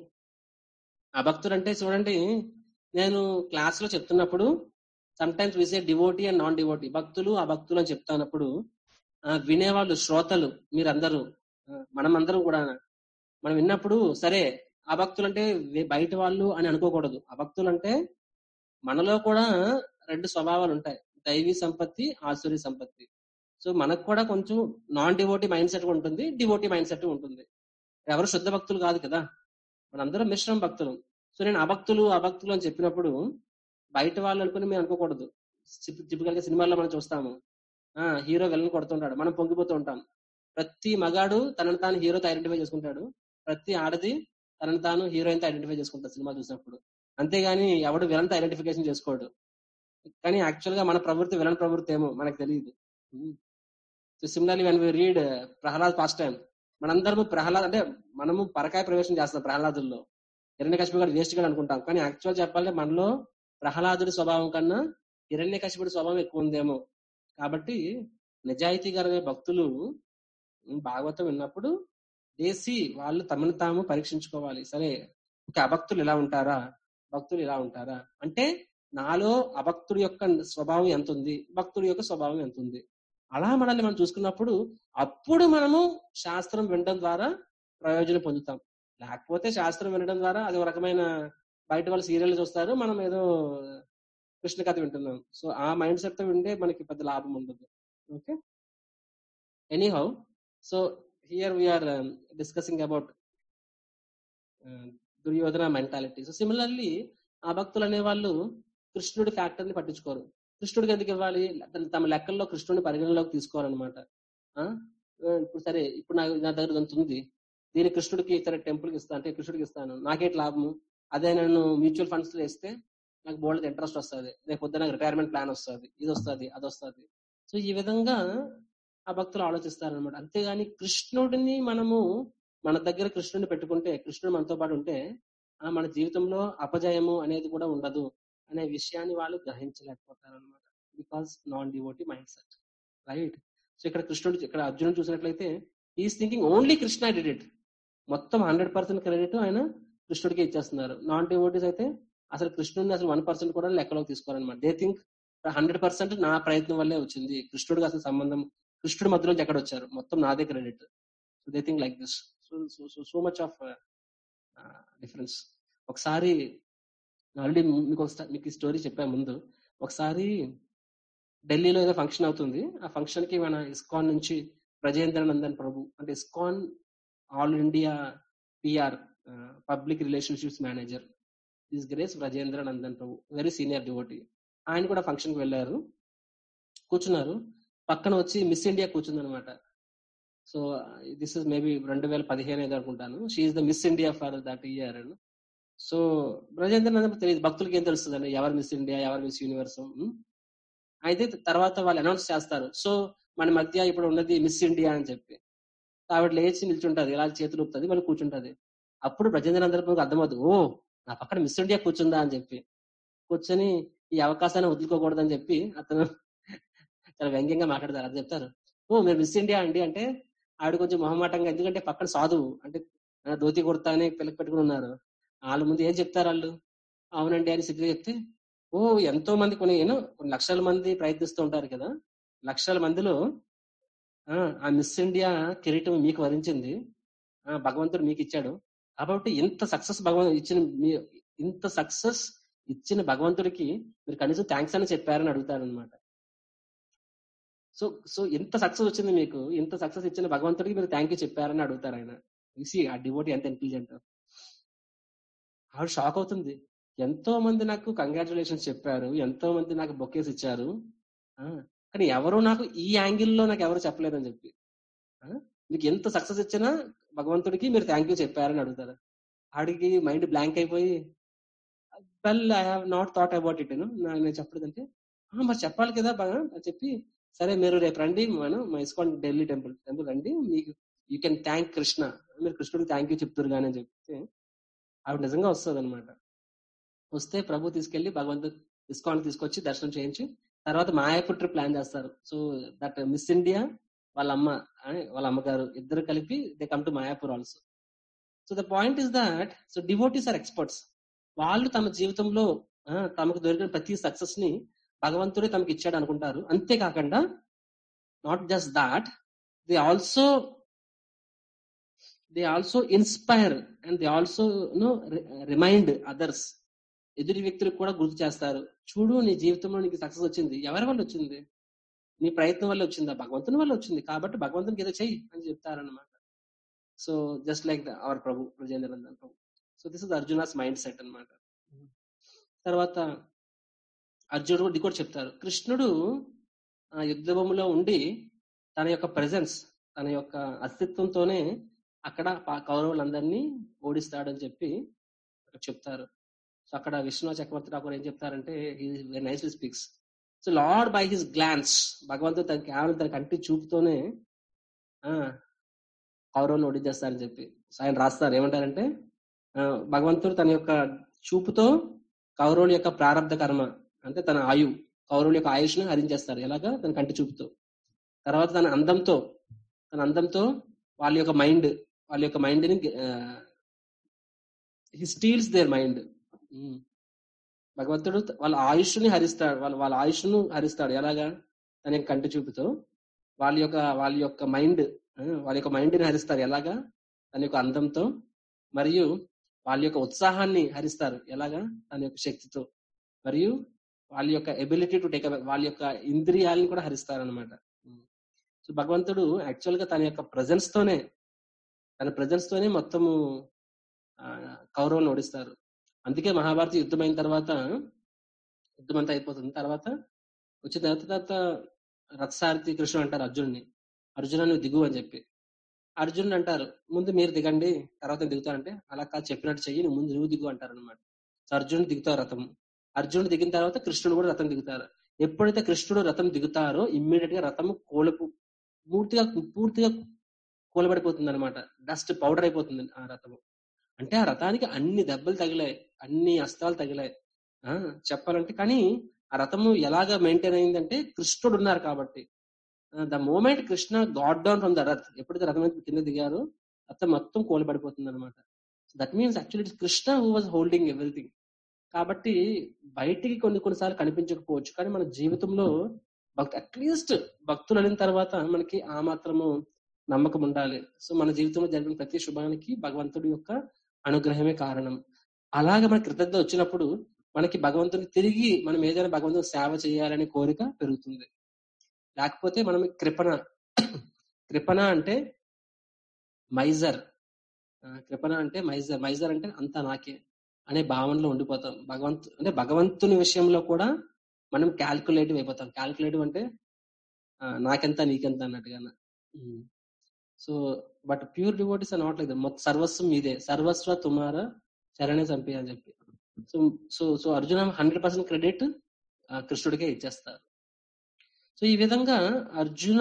ఆ భక్తుడు అంటే చూడండి నేను క్లాస్ లో చెప్తున్నప్పుడు sometimes we say devotee and non devotee భక్తులు ఆ భక్తులు అని చెప్తున్నప్పుడు ఆ, వినేవాళ్ళు శ్రోతలు మీరందరూ ఆ, మనమందరం కూడా మనం విన్నప్పుడు సరే ఆ భక్తులు అంటే వే- బయట వాళ్ళు అని అనుకోకూడదు ఆ భక్తులు అంటే మనలో కూడా రెండు స్వభావాలు ఉంటాయి దైవీ సంపత్తి ఆసురి సంపత్తి సో మనకు కూడా కొంచెం నాన్ డివోటీ మైండ్ సెట్ ఉంటుంది డివోటీ మైండ్ సెట్ ఉంటుంది ఎవరు శుద్ధ భక్తులు కాదు కదా మనందరం మిశ్రమ భక్తులు సో నేను అభక్తులు అభక్తులు అని చెప్పినప్పుడు బయట వాళ్ళు అనుకుని మేము అనుకోకూడదు టిపికల్ గా సినిమాల్లో మనం చూస్తాము ఆ హీరో వెళ్ళని కొడుతుంటాడు మనం పొంగిపోతూ ఉంటాం ప్రతి మగాడు తనను తాను హీరోతో ఐడెంటిఫై చేసుకుంటాడు ప్రతి ఆడది తనను తాను హీరోయిన్ తో ఐడెంటిఫై చేసుకుంటాడు సినిమా చూసినప్పుడు అంతేగాని ఎవడు విలన్ తో ఐడెంటిఫికేషన్ చేసుకోడు కానీ యాక్చువల్ గా మన ప్రవృత్తి విలన్ ప్రవృత్తి ఏమో మనకు తెలియదు so similarly when we read Prahlad pastime మనందరము ప్రహ్లాద్ అంటే మనము పరకాయ ప్రవేశం చేస్తాం ప్రహ్లాదుల్లో హిరణ్యకశిపుడు గారు వేస్ట్ గా అనుకుంటాం కానీ యాక్చువల్ చెప్పాలంటే మనలో ప్రహ్లాదుడి స్వభావం కన్నా హిరణ్యకశిపుడి స్వభావం ఎక్కువ ఉందేమో కాబట్టి నిజాయితీ గారి భక్తులు భాగవతం విన్నప్పుడు దేశీ వాళ్ళు తమను తాము పరీక్షించుకోవాలి సరే ఒక అభక్తులు ఇలా ఉంటారా భక్తులు ఇలా ఉంటారా అంటే నాలో అభక్తుడి యొక్క స్వభావం ఎంత ఉంది భక్తుడి యొక్క స్వభావం ఎంత ఉంది అలా మనల్ని మనం చూసుకున్నప్పుడు అప్పుడు మనము శాస్త్రం వినడం ద్వారా ప్రయోజనం పొందుతాం లేకపోతే శాస్త్రం వినడం ద్వారా అది ఒక రకమైన బయట వాళ్ళు సీరియల్ చూస్తారు మనం ఏదో కృష్ణ కథ వింటున్నాం సో ఆ మైండ్ సెట్ తో వింటే మనకి పెద్ద లాభం ఉండదు okay anyhow so here we are discussing about Duryodhana mentality so similarly ఆ భక్తులు అనే వాళ్ళు కృష్ణుడి ఫ్యాక్టర్ ని పట్టించుకోరు కృష్ణుడికి ఎందుకు ఇవ్వాలి తన- తమ లెక్కల్లో కృష్ణుడిని పరిగణలోకి తీసుకోవాలన్నమాట ఆ? ఇప్పుడు సరే ఇప్పుడు నాకు నా దగ్గర అంత ఉంది దీని కృష్ణుడికి సరే టెంపుల్ కి ఇస్తాను అంటే కృష్ణుడికి ఇస్తాను నాకేంటి లాభము అదే నేను మ్యూచువల్ ఫండ్స్ లో వేస్తే నాకు బోల్డ్ ఇంట్రెస్ట్ వస్తుంది రేపు పొద్దున నాకు రిటైర్మెంట్ ప్లాన్ వస్తుంది ఇది వస్తుంది అది వస్తుంది సో ఈ విధంగా ఆ భక్తులు ఆలోచిస్తారనమాట అంతేగాని కృష్ణుడిని మనము మన దగ్గర కృష్ణుడిని పెట్టుకుంటే కృష్ణుడు మనతో పాటు ఉంటే ఆ మన జీవితంలో అపజయము అనేది కూడా ఉండదు అనే విషయాన్ని వాళ్ళు గ్రహించలేకపోతారు అనమాట because non devotee mind set right so ఇక్కడ కృష్ణుడు ఇక్కడ అర్జునుడు చూసినట్లయితే is thinking only Krishna did it మొత్తం హండ్రెడ్ పర్సెంట్ క్రెడిట్ ఆయన కృష్ణుడికి ఇచ్చేస్తున్నారు నాన్ డివోటీస్ అయితే అసలు కృష్ణుడిని అసలు వన్ పర్సెంట్ కూడా లెక్కలోకి తీసుకోవాలన్నమాట దే థింక్ హండ్రెడ్ పర్సెంట్ నా ప్రయత్నం వల్లే వచ్చింది కృష్ణుడికి అసలు సంబంధం కృష్ణుడి మధ్యలోంచి ఎక్కడ వచ్చారు మొత్తం నాదే credit so they think like this so so much of difference ఒకసారి ఆల్రెడీ మీకు ఒకసారి మీకు ఈ స్టోరీ చెప్పా ముందు ఒకసారి ఢిల్లీలో ఏదో ఫంక్షన్ అవుతుంది ఆ ఫంక్షన్ కి మన ఇస్కాన్ నుంచి బ్రజేంద్ర నందన్ ప్రభు అంటే ISKCON all India PR public relationships manager this grace Brajendra Nandan Prabhu very senior devotee ఆయన కూడా ఫంక్షన్ కి వెళ్ళారు కూర్చున్నారు పక్కన వచ్చి మిస్ ఇండియా కూర్చుంది అనమాట సో దిస్ ఇస్ మేబీ రెండు వేల పదిహేను ఏదో అనుకుంటాను she is the Miss India for that year so Brajendra Nandan తెలియదు భక్తులకి ఏం తెలుస్తుందండి ఎవరు మిస్ ఇండియా ఎవరు మిస్ యూనివర్స్ అయితే తర్వాత వాళ్ళు అనౌన్స్ చేస్తారు సో మన మధ్య ఇప్పుడు ఉన్నది మిస్ ఇండియా అని చెప్పి ఆవిడ లేచి నిల్చుంటది ఇలా చేతులు ఊపుతుంది మళ్ళీ కూర్చుంటది అప్పుడు బ్రజేంద్ర అర్థమవుతుంది ఓ నా పక్కన మిస్ ఇండియా కూర్చుందా అని చెప్పి కూర్చొని ఈ అవకాశాన్ని వదులుకోకూడదని చెప్పి అతను చాలా వ్యంగ్యంగా మాట్లాడతారు అది చెప్తారు ఓ మీరు మిస్ ఇండియా అండి అంటే ఆవిడ కొంచెం మొహమాటంగా ఎందుకంటే పక్కన సాధువు అంటే ఆ, ధోతి కుర్తా అని పిల్లకి పెట్టుకుని ఉన్నారు వాళ్ళ ముందు ఏం చెప్తారు వాళ్ళు అవునండి అని సిగ్గు చెప్తే ఓ ఎంతో మంది కొన్ని ఏనో కొన్ని లక్షల మంది ప్రయత్నిస్తూ ఉంటారు కదా లక్షల మందిలో ఆ, ఆ మిస్ ఇండియా కిరీటం మీకు వరించింది ఆ, భగవంతుడు మీకు ఇచ్చాడు కాబట్టి ఇంత సక్సెస్ భగవంతుడు ఇచ్చిన మీ ఇంత సక్సెస్ ఇచ్చిన భగవంతుడికి మీరు కనీసం థ్యాంక్స్ అని చెప్పారని అడుగుతారు అనమాట సో సో ఇంత సక్సెస్ వచ్చింది మీకు ఇంత సక్సెస్ ఇచ్చిన భగవంతుడికి మీరు థ్యాంక్ యూ చెప్పారని అడుగుతారు ఆయన చూసి ఆ డివోటీ ఎంత ఇంటెలిజెంట్ ఆవిడ షాక్ అవుతుంది ఎంతో మంది నాకు కంగ్రాచులేషన్స్ చెప్పారు ఎంతో మంది నాకు బొకేస్ ఇచ్చారు ఆ, కానీ ఎవరు నాకు ఈ యాంగిల్లో నాకు ఎవరు చెప్పలేదని చెప్పి ఆ, మీకు ఎంత సక్సెస్ ఇచ్చినా భగవంతుడికి మీరు థ్యాంక్ యూ చెప్పారని అడుగుతారు ఆడికి మైండ్ బ్లాంక్ అయిపోయి well I have not thought about it నేను చెప్పలేదంటే "ఆ, మరి చెప్పాలి కదా బాగా అని చెప్పి సరే మీరు రేపు రండి మనం మా ఇస్కాన్ ఢిల్లీ టెంపుల్ టెంపుల్ రండి మీకు యూ కెన్ థ్యాంక్ కృష్ణ మీరు కృష్ణుడికి థ్యాంక్ యూ చెప్తారు కానీ అని చెప్తే ఆవిడ నిజంగా వస్తుంది అనమాట వస్తే ప్రభు తీసుకెళ్లి భగవంతుడు ఇస్కాన్ తీసుకొచ్చి దర్శనం చేయించి తర్వాత మాయాపూర్ ట్రిప్ ప్లాన్ చేస్తారు సో దట్ మిస్ ఇండియా వాళ్ళ అమ్మ అని వాళ్ళ అమ్మగారు ఇద్దరు కలిపి they come to Mayapur also so the point is that so devotees are experts వాళ్ళు తమ జీవితంలో ఆ, తమకు దొరికిన ప్రతి సక్సెస్ ని భగవంతుడే తమకు ఇచ్చాడు అనుకుంటారు అంతేకాకుండా not just that they also they also inspire and they also no remind others ఎదుటి వ్యక్తులకు కూడా గుర్తు చేస్తారు చూడు నీ జీవితంలో నీకు సక్సెస్ వచ్చింది ఎవరి వల్ల వచ్చింది నీ ప్రయత్నం వల్ల వచ్చిందా భగవంతుని వల్ల వచ్చింది కాబట్టి భగవంతునికి ఏదో చెయ్యి అని చెప్తారనమాట so just like our Prabhu Brajendra Nandan Prabhu so this is Arjuna's mind set అన్నమాట తర్వాత అర్జునుడు కూడా ఇది కూడా చెప్తారు కృష్ణుడు ఆ యుద్ధ భూమిలో ఉండి తన యొక్క ప్రెజెన్స్ తన యొక్క అస్తిత్వంతోనే అక్కడ పా- కౌరవులందరినీ ఓడిస్తాడని చెప్పి అక్కడ చెప్తారు సో అక్కడ విష్ణు చక్రవర్తి ఠాకూర్ ఏం చెప్తారంటే very nicely speaks so lord by his glance భగవంతుడు తన కేవలం తన కంటి చూపుతోనే ఆ కౌరవులను ఓడించేస్తారని చెప్పి సో ఆయన రాస్తారు ఏమంటారంటే ఆ, భగవంతుడు తన యొక్క చూపుతో కౌరవుల యొక్క ప్రారంధ కర్మ అంటే తన ఆయు కౌరవుల యొక్క ఆయుష్ను హరించేస్తారు ఎలాగా తన కంటి చూపుతో తర్వాత తన అందంతో తన అందంతో వాళ్ళ యొక్క మైండ్ వాళ్ళ యొక్క మైండ్ ని హి స్టీల్స్ దేర్ మైండ్ భగవంతుడు వాళ్ళ ఆయుష్ని హరిస్తాడు వాళ్ళ వాళ్ళ ఆయుష్ను హరిస్తాడు ఎలాగా తన యొక్క కంటి చూపుతో వాళ్ళ యొక్క వాళ్ళ యొక్క మైండ్ వాళ్ళ యొక్క మైండ్ ని హరిస్తారు ఎలాగా తన యొక్క అందంతో మరియు వాళ్ళ యొక్క ఉత్సాహాన్ని హరిస్తారు ఎలాగా తన యొక్క శక్తితో మరియు వాళ్ళ యొక్క ఎబిలిటీ టు టేక్ వాళ్ళ యొక్క ఇంద్రియాలను కూడా హరిస్తారు అనమాట సో భగవంతుడు యాక్చువల్ గా తన యొక్క ప్రజెన్స్ తోనే తన ప్రజెన్స్ తోనే మొత్తము ఆ, కౌరవులను ఓడిస్తారు అందుకే మహాభారత యుద్ధం అయిన తర్వాత యుద్ధం అంతా అయిపోతుంది తర్వాత వచ్చిన తర్వాత తర్వాత రథసారథి కృష్ణుడు అంటారు అర్జునుడిని అర్జున నువ్వు దిగు అని చెప్పి అర్జునుడు అంటారు ముందు మీరు దిగండి తర్వాత నేను దిగుతానంటే అలా కాదు చెప్పినట్టు చెయ్యి నువ్వు ముందు నువ్వు దిగు అంటారు అనమాట సో అర్జునుడు దిగుతారు రథం అర్జునుడు దిగిన తర్వాత కృష్ణుడు కూడా రథం దిగుతారు ఎప్పుడైతే కృష్ణుడు రథం దిగుతారో ఇమ్మీడియట్ గా రథం కోలుపు పూర్తిగా పూర్తిగా కూలబడిపోతుంది అనమాట డస్ట్ పౌడర్ అయిపోతుంది ఆ రథము అంటే ఆ రథానికి అన్ని దెబ్బలు తగిలాయి అన్ని అస్త్రాలు తగిలాయి ఆ చెప్పాలంటే కానీ ఆ రథము ఎలాగా మెయింటైన్ అయిందంటే కృష్ణుడు ఉన్నారు కాబట్టి the moment Krishna got down from the rath ఎప్పుడైతే రథం మీద కింద దిగారో రథం మొత్తం కూలబడిపోతుంది అనమాట that means actually Krishna who was holding everything కాబట్టి బయటికి కొన్ని కొన్నిసార్లు కనిపించకపోవచ్చు కానీ మన జీవితంలో భక్తి అట్లీస్ట్ భక్తులు వెళ్ళిన తర్వాత మనకి ఆ మాత్రము నమ్మకం ఉండాలి సో మన జీవితంలో జరిగిన ప్రతి శుభానికి భగవంతుడి యొక్క అనుగ్రహమే కారణం అలాగే మన కృతజ్ఞత వచ్చినప్పుడు మనకి భగవంతుడికి తిరిగి మనం ఏదైనా భగవంతుని సేవ చేయాలనే కోరిక పెరుగుతుంది లేకపోతే మనం కృపణ కృపణ అంటే మైజర్ ఆ, కృపణ అంటే మైజర్ మైజర్ అంటే అంతా నాకే అనే భావనలో ఉండిపోతాం భగవంతు అంటే భగవంతుని విషయంలో కూడా మనం క్యాల్కులేటివ్ అయిపోతాం క్యాల్కులేటివ్ అంటే ఆ, నాకెంత నీకెంత అన్నట్టుగా సో బట్ ప్యూర్ డివోటీస్ అని నాట్ లైక్ మొత్తం సర్వస్వం మీదే సర్వస్వ తుమార చరణే చంపి అని చెప్పి so so so Arjuna hundred percent credit కృష్ణుడికే ఇచ్చేస్తారు సో ఈ విధంగా అర్జున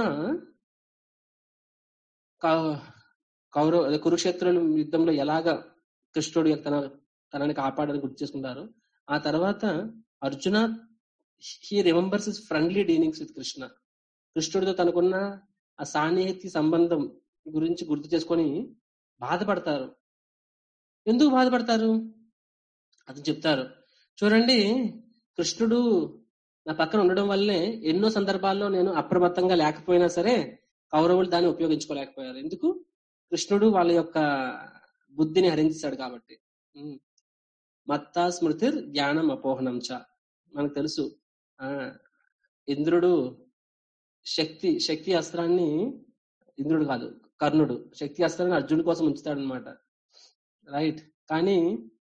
కౌ- కౌరవ అదే కురుక్షేత్ర యుద్ధంలో ఎలాగ కృష్ణుడు యొక్క తన తనని కాపాడని గుర్తు చేసుకుంటారు ఆ తర్వాత Arjuna he remembers is friendly dealings with Krishna కృష్ణుడితో తనకున్న ఆ సాన్నిహిత్య సంబంధం గురించి గుర్తు చేసుకొని బాధపడతారు ఎందుకు బాధపడతారు అది చెప్తారు చూడండి కృష్ణుడు నా పక్కన ఉండడం వల్లే ఎన్నో సందర్భాల్లో నేను అప్రమత్తంగా లేకపోయినా సరే కౌరవులు దాన్ని ఉపయోగించుకోలేకపోయారు ఎందుకు కృష్ణుడు వాళ్ళ యొక్క బుద్ధిని హరించాడు కాబట్టి ఉమ్. మత్తా స్మృతిర్ జ్ఞానం అపోహనం చ మనకు తెలుసు ఆ ఇంద్రుడు శక్తి శక్తి అస్త్రాన్ని ఇంద్రుడు కాదు కర్ణుడు శక్తి అస్త్రాన్ని అర్జునుడి కోసం ఉంచుతాడు అనమాట రైట్ కానీ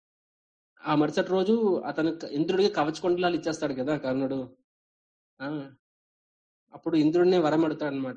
ఆ మరుసటి రోజు అతను ఇంద్రుడికి కవచకుండలాలు ఇచ్చేస్తాడు కదా కర్ణుడు ఆ అప్పుడు ఇంద్రుడిని వరం అడుగుతాడు అనమాట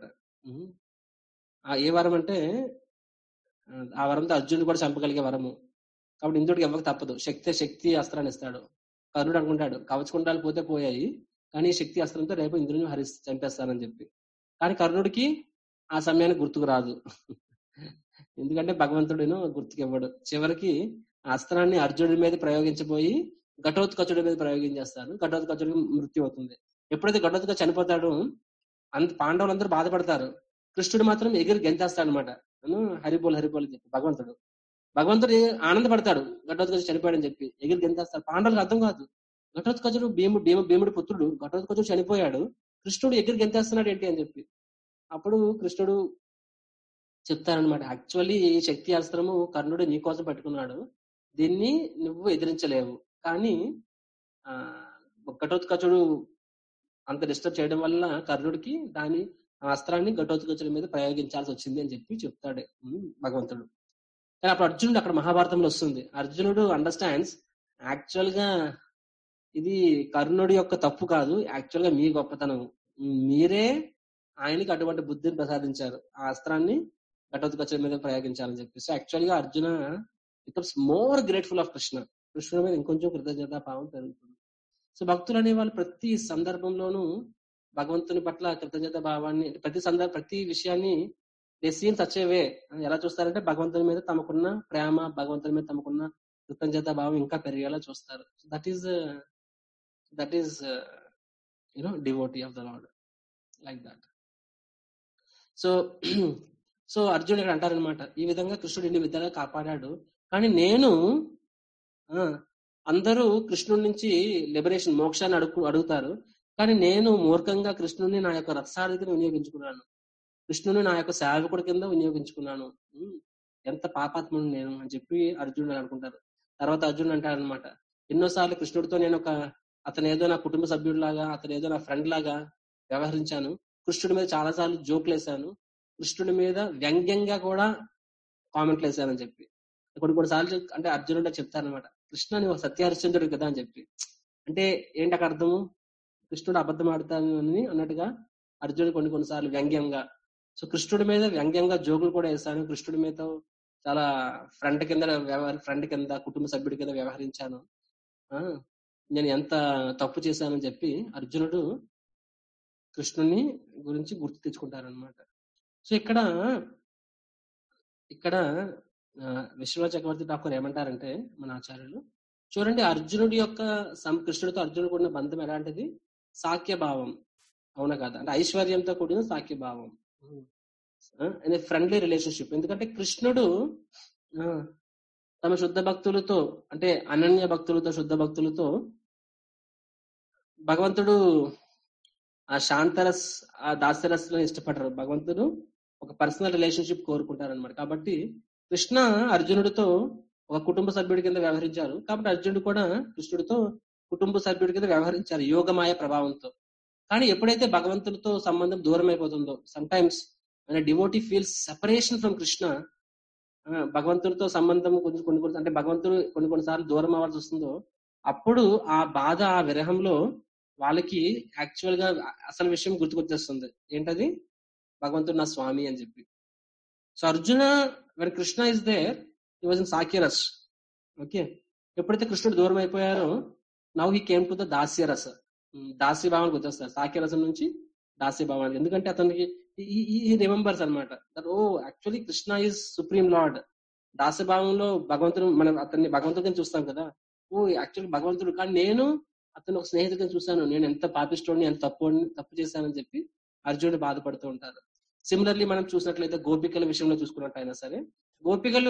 ఆ ఏ వరం అంటే ఆ, ఆ వరంతో అర్జునుడు కూడా చంపగలిగే వరము కాబట్టి ఇంద్రుడికి ఇవ్వక తప్పదు శక్తి శక్తి అస్త్రాన్ని ఇస్తాడు కర్ణుడు అనుకుంటాడు కవచకుండాలు పోతే పోయాయి కానీ ఈ శక్తి అస్త్రంతో రేపు ఇంద్రుని హరి చంపేస్తానని చెప్పి కానీ కర్ణుడికి ఆ సమయానికి గుర్తుకు రాదు ఎందుకంటే భగవంతుడిను గుర్తుకు ఇవ్వడు చివరికి ఆ అస్త్రాన్ని అర్జునుడి మీద ప్రయోగించబోయి ఘటోత్కచుడి మీద ప్రయోగించేస్తాడు ఘటోత్కచుడికి మృత్యు అవుతుంది ఎప్పుడైతే ఘటోత్కచ చనిపోతాడో అంత పాండవులందరూ బాధపడతారు కృష్ణుడు మాత్రం ఎగిరి గెంతేస్తాడు అనమాట హరిబోల్ హరిబోల్ అని చెప్పి భగవంతుడు భగవంతుడు ఆనందపడతాడు ఘటోత్కచ చనిపోయాడని చెప్పి ఎగిరి గెంతేస్తాడు పాండవులకు అర్థం కాదు ఘటోత్కచుడు భీముడు భీము భీముడి పుత్రుడు ఘటోత్కచుడు చనిపోయాడు కృష్ణుడు ఎగిరి గెంతేస్తున్నాడు ఏంటి అని చెప్పి అప్పుడు కృష్ణుడు చెప్తారనమాట యాక్చువల్లీ ఈ శక్తి అస్త్రము కర్ణుడు నీ కోసం పెట్టుకున్నాడు దీన్ని నువ్వు ఎదిరించలేవు కానీ ఆ ఘటోత్కచుడు అంత డిస్టర్బ్ చేయడం వల్ల కర్ణుడికి దాని ఆ అస్త్రాన్ని ఘటోత్కచుడి మీద ప్రయోగించాల్సి వచ్చింది అని చెప్పి చెప్తాడు ఉమ్, భగవంతుడు కానీ అప్పుడు అర్జునుడు అక్కడ మహాభారతంలో వస్తుంది అర్జునుడు అండర్స్టాండ్స్ యాక్చువల్ గా ఇది కర్ణుడి యొక్క తప్పు కాదు యాక్చువల్ గా మీ గొప్పతనం మీరే ఆయనకి అటువంటి బుద్ధిని ప్రసాదించారు ఆ అస్త్రాన్ని ఘటోత్కచుడి మీద ప్రయోగించాలని చెప్పి సో యాక్చువల్ గా Arjuna becomes more grateful of Krishna కృష్ణుడి మీద ఇంకొంచెం కృతజ్ఞతా భావం పెరుగుతుంది సో భక్తులు అనే వాళ్ళు ప్రతి సందర్భంలోనూ భగవంతుని పట్ల కృతజ్ఞత భావాన్ని ప్రతి సందర్భ ప్రతి విషయాన్ని దే సీన్ సచ్ వే ఎలా చూస్తారంటే భగవంతుని మీద తమకున్న ప్రేమ భగవంతుని మీద తమకున్న కృతజ్ఞత భావం ఇంకా పెరిగేలా చూస్తారు that is that is you know devotee of the lord like that so so అర్జునుడు ఇక్కడ అంటారనమాట ఈ విధంగా కృష్ణుడు ఇన్ని విధాలుగా కాపాడాడు కానీ నేను ఆ, అందరూ కృష్ణుడి నుంచి లిబరేషన్ మోక్షాన్ని అడుగు అడుగుతారు కానీ నేను మూర్ఖంగా కృష్ణుడిని నా యొక్క రక్షాధికని వినియోగించుకున్నాను కృష్ణుని నా యొక్క సేవకుడి కింద వినియోగించుకున్నాను ఉమ్, ఎంత పాపాత్ముడు నేను అని చెప్పి అర్జునుడు అనుకుంటారు తర్వాత అర్జునుడు అంటాడనమాట ఎన్నోసార్లు కృష్ణుడితో నేను ఒక అతను ఏదో నా కుటుంబ సభ్యుడిలాగా అతను ఏదో నా ఫ్రెండ్ లాగా వ్యవహరించాను కృష్ణుడి మీద చాలా సార్లు జోకులు వేసాను కృష్ణుడి మీద వ్యంగ్యంగా కూడా కామెంట్లు వేసానని చెప్పి కొన్ని కొన్ని సార్లు చెప్- అంటే అర్జునుడు చెప్తారనమాట కృష్ణ నువ్వు సత్యహరిశ్చంద్రుడు కదా అని చెప్పి అంటే ఏంటి అక్కడ అర్థము కృష్ణుడు అబద్ధం ఆడతాను అని అన్నట్టుగా అర్జునుడు కొన్ని కొన్నిసార్లు వ్యంగ్యంగా సో కృష్ణుడి మీద వ్యంగ్యంగా జోకులు కూడా వేసాను కృష్ణుడి మీద చాలా ఫ్రెండ్ కింద వ్యవహరి ఫ్రెండ్ కింద కుటుంబ సభ్యుడి కింద వ్యవహరించాను ఆ నేను ఎంత తప్పు చేశానని చెప్పి అర్జునుడు కృష్ణుని గురించి గుర్తు తెచ్చుకుంటారనమాట సో ఇక్కడ ఇక్కడ ఆ, విశ్వ చక్రవర్తి ఠాకూర్ ఏమంటారంటే మన ఆచార్యులు చూడండి అర్జునుడి యొక్క సం- కృష్ణుడితో అర్జునుడికి ఉన్న బంధం ఎలాంటిది సాఖ్య భావం అవునా కదా అంటే ఐశ్వర్యంతో కూడిన సాఖ్య భావం అనే ఫ్రెండ్లీ రిలేషన్షిప్ ఎందుకంటే కృష్ణుడు ఆ, తమ శుద్ధ భక్తులతో అంటే అనన్య భక్తులతో శుద్ధ భక్తులతో భగవంతుడు ఆ శాంతరస్ ఆ దాస్యరస్ ఇష్టపడరు భగవంతుడు ఒక పర్సనల్ రిలేషన్షిప్ కోరుకుంటారన్నమాట కాబట్టి కృష్ణ అర్జునుడితో ఒక కుటుంబ సభ్యుడి కింద వ్యవహరించారు కాబట్టి అర్జునుడు కూడా కృష్ణుడితో కుటుంబ సభ్యుడి కింద వ్యవహరించారు యోగమాయ ప్రభావంతో కానీ ఎప్పుడైతే భగవంతుడితో సంబంధం దూరం అయిపోతుందో సమ్ టైమ్స్ మన devotee feels separation from Krishna ఆ, భగవంతుడితో సంబంధం కొంచెం కొన్ని కొన్ని అంటే భగవంతుడు కొన్ని కొన్నిసార్లు దూరం అవ్వాల్సి వస్తుందో అప్పుడు ఆ బాధ ఆ విరహంలో వాళ్ళకి యాక్చువల్ గా అసలు విషయం గుర్తుకొచ్చేస్తుంది ఏంటది భగవంతుడు నా స్వామి అని చెప్పి so Arjuna when Krishna is there he was in sakhyaras okay ఎప్పుడైతే కృష్ణుడు దూరం అయిపోయారో now he came to the dasyaras um, దాస్య భావానికి వచ్చేస్తారు సాక్యరసం నుంచి దాస్య భావానికి ఎందుకంటే అతనికి ఈ రిమెంబర్స్ అనమాట oh actually Krishna is supreme lord దాస్య భావంలో భగవంతుడు మనం అతన్ని భగవంతుడిని చూస్తాం కదా ఓ యాక్చువల్లీ భగవంతుడు కానీ నేను అతను ఒక స్నేహితుడిని చూశాను నేను ఎంత పాపిస్తోడిని ఎంత తప్పు తప్పు చేశానని చెప్పి అర్జునుడు బాధపడుతూ ఉంటారు సిమిలర్లీ మనం చూసినట్లయితే గోపికల విషయంలో చూసుకున్నట్టు అయినా సరే గోపికలు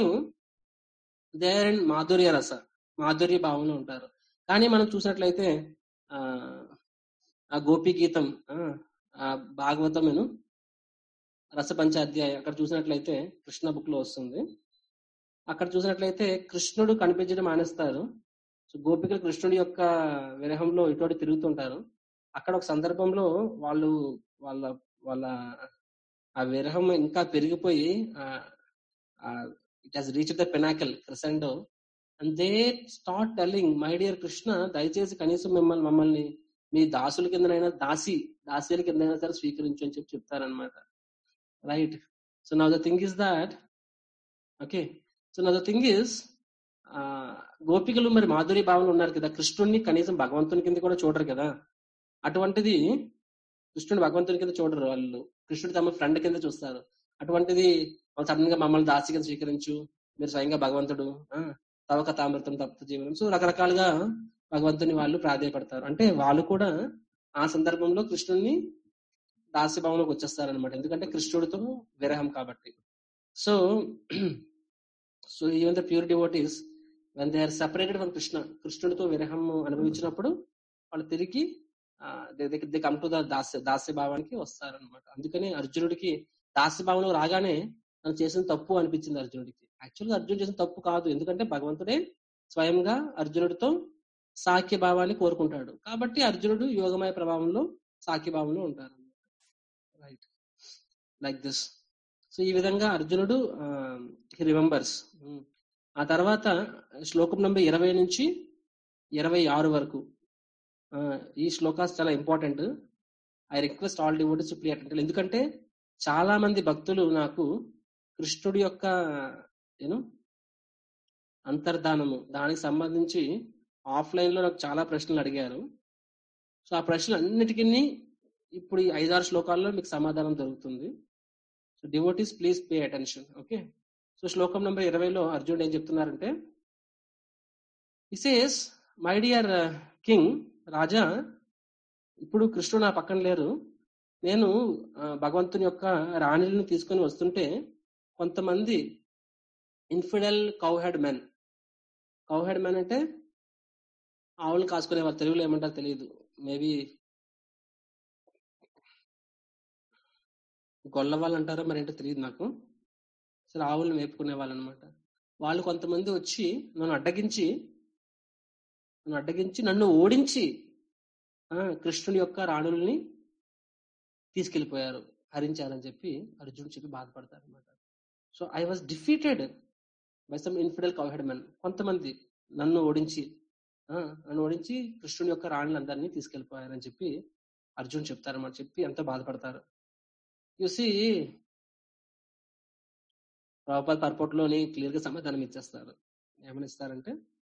దేర్ అండ్ మాధుర్య రస మాధుర్య భావంలో ఉంటారు కానీ మనం చూసినట్లయితే ఆ ఆ గోపి గీతం ఆ, ఆ భాగవతమును రసపంచాధ్యాయ అక్కడ చూసినట్లయితే కృష్ణ బుక్ లో వస్తుంది అక్కడ చూసినట్లయితే కృష్ణుడు కనిపించడం మానేస్తారు సో గోపికలు కృష్ణుడి యొక్క విరహంలో ఇటువంటి తిరుగుతుంటారు అక్కడ ఒక సందర్భంలో వాళ్ళు వాళ్ళ వాళ్ళ ఆ విరహం ఇంకా పెరిగిపోయి it has reach the pinnacle crescendo and they start telling my dear Krishna దయచేసి కనీసం మిమ్మల్ని మమ్మల్ని మీ దాసుల కిందనైనా దాసి దాసీల కిందైనా సరే స్వీకరించు అని చెప్పి చెప్తారనమాట right so now the thing is that okay so now the thing is గోపికలు మరి మాధురి భావన ఉన్నారు కదా కృష్ణుడిని కనీసం భగవంతుని కింద కూడా చూడరు కదా అటువంటిది కృష్ణుడు భగవంతుని కింద చూడరు వాళ్ళు కృష్ణుడు తమ ఫ్రెండ్ కింద చూస్తారు అటువంటిది సడన్ గా మమ్మల్ని దాసి కింద స్వీకరించు మీరు స్వయంగా భగవంతుడు ఆ, తవ కథామృతం తప్త జీవనం సో రకరకాలుగా భగవంతుని వాళ్ళు ప్రాధాయపడతారు అంటే వాళ్ళు కూడా ఆ సందర్భంలో కృష్ణుడిని దాస్యభావంలోకి వచ్చేస్తారనమాట ఎందుకంటే కృష్ణుడితో విరహం కాబట్టి so so even the pure devotees when they are separated from Krishna కృష్ణుడితో విరహం అనుభవించినప్పుడు వాళ్ళు తిరిగి దే కమ్ టు ద దాస్య దాస్య భావానికి వస్తారనమాట అందుకని అర్జునుడికి దాస్య భావంలో రాగానే తను చేసిన తప్పు అనిపించింది అర్జునుడికి యాక్చువల్గా అర్జునుడు చేసిన తప్పు కాదు ఎందుకంటే భగవంతుడే స్వయంగా అర్జునుడితో సాఖ్య భావాన్ని కోరుకుంటాడు కాబట్టి అర్జునుడు యోగమయ ప్రభావంలో సాఖ్య భావంలో ఉంటారు రైట్ లైక్ దిస్ సో ఈ విధంగా అర్జునుడు రిమెంబర్స్ ఆ తర్వాత శ్లోకం నంబర్ ఇరవై నుంచి ఇరవై ఆరు వరకు ఆ, ఈ శ్లోకాస్ చాలా important I request all devotees to play attend ఎందుకంటే చాలా మంది భక్తులు నాకు కృష్ణుడి యొక్క యూనో అంతర్ధానము దానికి సంబంధించి ఆఫ్లైన్ లో నాకు చాలా ప్రశ్నలు అడిగారు సో ఆ ప్రశ్నలు అన్నిటికీ ఇప్పుడు ఈ ఐదారు శ్లోకాల్లో మీకు సమాధానం దొరుకుతుంది so devotees please pay attention okay so శ్లోకం నెంబర్ ఇరవైలో అర్జునుడు ఏం చెప్తున్నారంటే ఇసేస్ మై డియర్ కింగ్ రాజా ఇప్పుడు కృష్ణుడు నా పక్కన లేరు నేను ఆ, భగవంతుని యొక్క రాణిలను తీసుకొని వస్తుంటే కొంతమంది infidel cowherd men cowherd men అంటే ఆవులు కాసుకునే వాళ్ళు తెలుగులో ఏమంటారు తెలియదు మేబీ గొల్ల వాళ్ళు అంటారో మరి ఏంటో తెలియదు నాకు సరే ఆవులను మేపుకునే వాళ్ళు అనమాట వాళ్ళు కొంతమంది వచ్చి నన్ను అడ్డగించి నన్ను అడ్డగించి నన్ను ఓడించి ఆ, కృష్ణుని యొక్క రాణుల్ని తీసుకెళ్లిపోయారు హరించారని చెప్పి అర్జునుడు చెప్పి బాధపడతారు అనమాట so I was defeated by some infidel cowherd men కొంతమంది నన్ను ఓడించి ఆ, నన్ను ఓడించి కృష్ణుని యొక్క రాణులందరినీ తీసుకెళ్లిపోయారని చెప్పి అర్జున్ చెప్తారన్నమాట చెప్పి ఎంతో బాధపడతారు చూసి ప్రభుపాద పర్పోర్ట్లోని క్లియర్ గా సమాధానం ఇచ్చేస్తారు ఏమని ఇస్తారంటే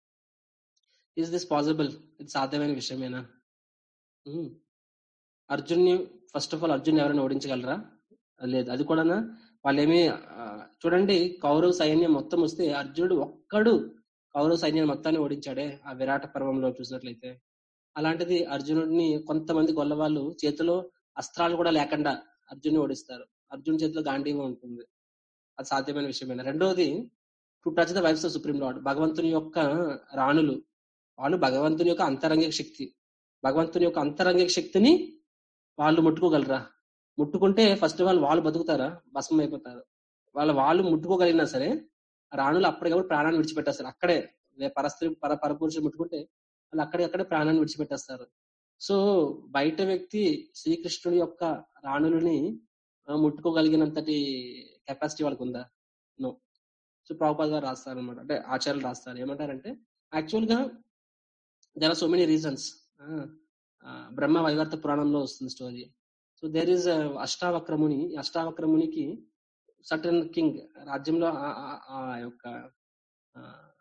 ఈజ్ దిస్ పాసిబుల్ ఇది సాధ్యమైన విషయమేనా ఉమ్. అర్జున్ని ఫస్ట్ ఆఫ్ ఆల్ అర్జున్ ఎవరైనా ఓడించగలరా లేదు అది కూడా వాళ్ళేమి ఆ, చూడండి కౌరవ సైన్యం మొత్తం వస్తే అర్జునుడు ఒక్కడు కౌరవ సైన్యం మొత్తాన్ని ఓడించాడే ఆ విరాట పర్వంలో చూసినట్లయితే అలాంటిది అర్జునుడిని కొంతమంది గొల్లవాళ్ళు చేతిలో అస్త్రాలు కూడా లేకుండా అర్జున్ని ఓడిస్తారు అర్జున్ చేతిలో గాంధీవం ఉంటుంది అది సాధ్యమైన విషయమేనా రెండోది to touch the wives of supreme lord భగవంతుని యొక్క రాణులు వాళ్ళు భగవంతుని యొక్క అంతరంగిక శక్తి భగవంతుని యొక్క అంతరంగిక శక్తిని వాళ్ళు ముట్టుకోగలరా ముట్టుకుంటే ఫస్ట్ ఆఫ్ ఆల్ వాళ్ళు బతుకుతారా భస్మం అయిపోతారు వాళ్ళ వాళ్ళు ముట్టుకోగలిగినా సరే రాణులు అప్పటికప్పుడు ప్రాణాన్ని విడిచిపెట్టేస్తారు అక్కడే వే- పరస్త్రీ పర పరపురుషులు ముట్టుకుంటే వాళ్ళు అక్కడే అక్కడే ప్రాణాన్ని విడిచిపెట్టేస్తారు సో బయట వ్యక్తి శ్రీకృష్ణుడి యొక్క రాణులని ఆ, ముట్టుకోగలిగినంతటి కెపాసిటీ వాళ్ళకు ఉందా నో సో ప్రభుపాద్ గారు రాస్తారు అనమాట అంటే ఆచార్యులు రాస్తారు ఏమంటారంటే యాక్చువల్ గా there are so many reasons Brahma Vaivarta పురాణంలో వస్తుంది స్టోరీ సో దేర్ ఈస్ అష్టావక్రముని ఈ అష్టావక్రమునికి సటన్ కింగ్ రాజ్యంలో ఆ- ఆ- ఆ యొక్క ఆ,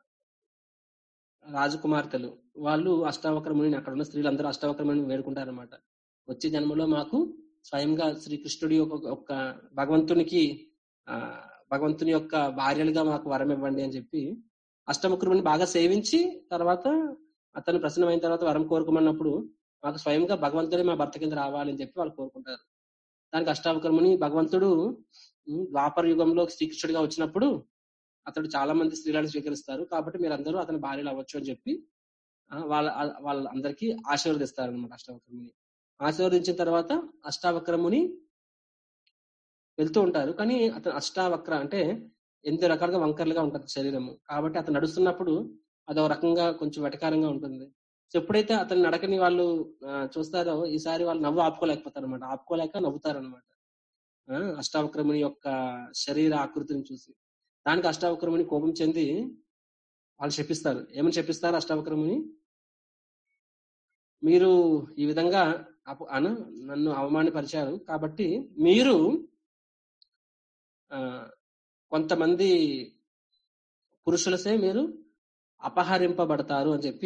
రాజకుమార్తెలు వాళ్ళు అష్టావక్రముని అక్కడ ఉన్న స్త్రీలందరూ అష్టావక్రముని వేడుకుంటారన్నమాట వచ్చే జన్మలో మాకు స్వయంగా శ్రీకృష్ణుడి యొక్క ఒక భగవంతునికి ఆ భగవంతుని యొక్క భార్యలుగా మాకు వరం ఇవ్వండి అని చెప్పి అష్టముఖురుని బాగా సేవించి తర్వాత అతను ప్రసన్నమైన తర్వాత వరం కోరుకోమన్నప్పుడు మాకు స్వయంగా భగవంతుడే మా భర్త కింద రావాలని చెప్పి వాళ్ళు కోరుకుంటారు దానికి అష్టావక్రముని భగవంతుడు ఉమ్, ద్వాపర యుగంలో శ్రీకృష్ణుడిగా వచ్చినప్పుడు అతడు చాలా మంది స్త్రీలను స్వీకరిస్తారు కాబట్టి మీరందరూ అతని భార్యలు అవ్వచ్చు అని చెప్పి ఆ, వాళ్ళ ఆ- వాళ్ళందరికీ ఆశీర్వదిస్తారు అనమాట అష్టావక్రముని ఆశీర్వదించిన తర్వాత అష్టావక్రముని వెళ్తూ ఉంటారు కానీ అతను అష్టావక్ర అంటే ఎనిమిది రకాలుగా వంకర్లుగా ఉంటుంది శరీరము కాబట్టి అతను నడుస్తున్నప్పుడు అదొక రకంగా కొంచెం వెటకారంగా ఉంటుంది సో ఎప్పుడైతే అతని నడకని వాళ్ళు ఆ, చూస్తారో ఈసారి వాళ్ళు నవ్వు ఆపుకోలేకపోతారు అనమాట ఆపుకోలేక నవ్వుతారు అనమాట అష్టావక్రముని యొక్క శరీర ఆకృతిని చూసి దానికి అష్టావక్రముని కోపం చెంది వాళ్ళు చెప్పిస్తారు ఏమని చెప్పిస్తారు అష్టావక్రముని మీరు ఈ విధంగా అప- అను నన్ను అవమానపరిచారు కాబట్టి మీరు ఆ, కొంతమంది పురుషులసే మీరు అపహరింపబడతారు అని చెప్పి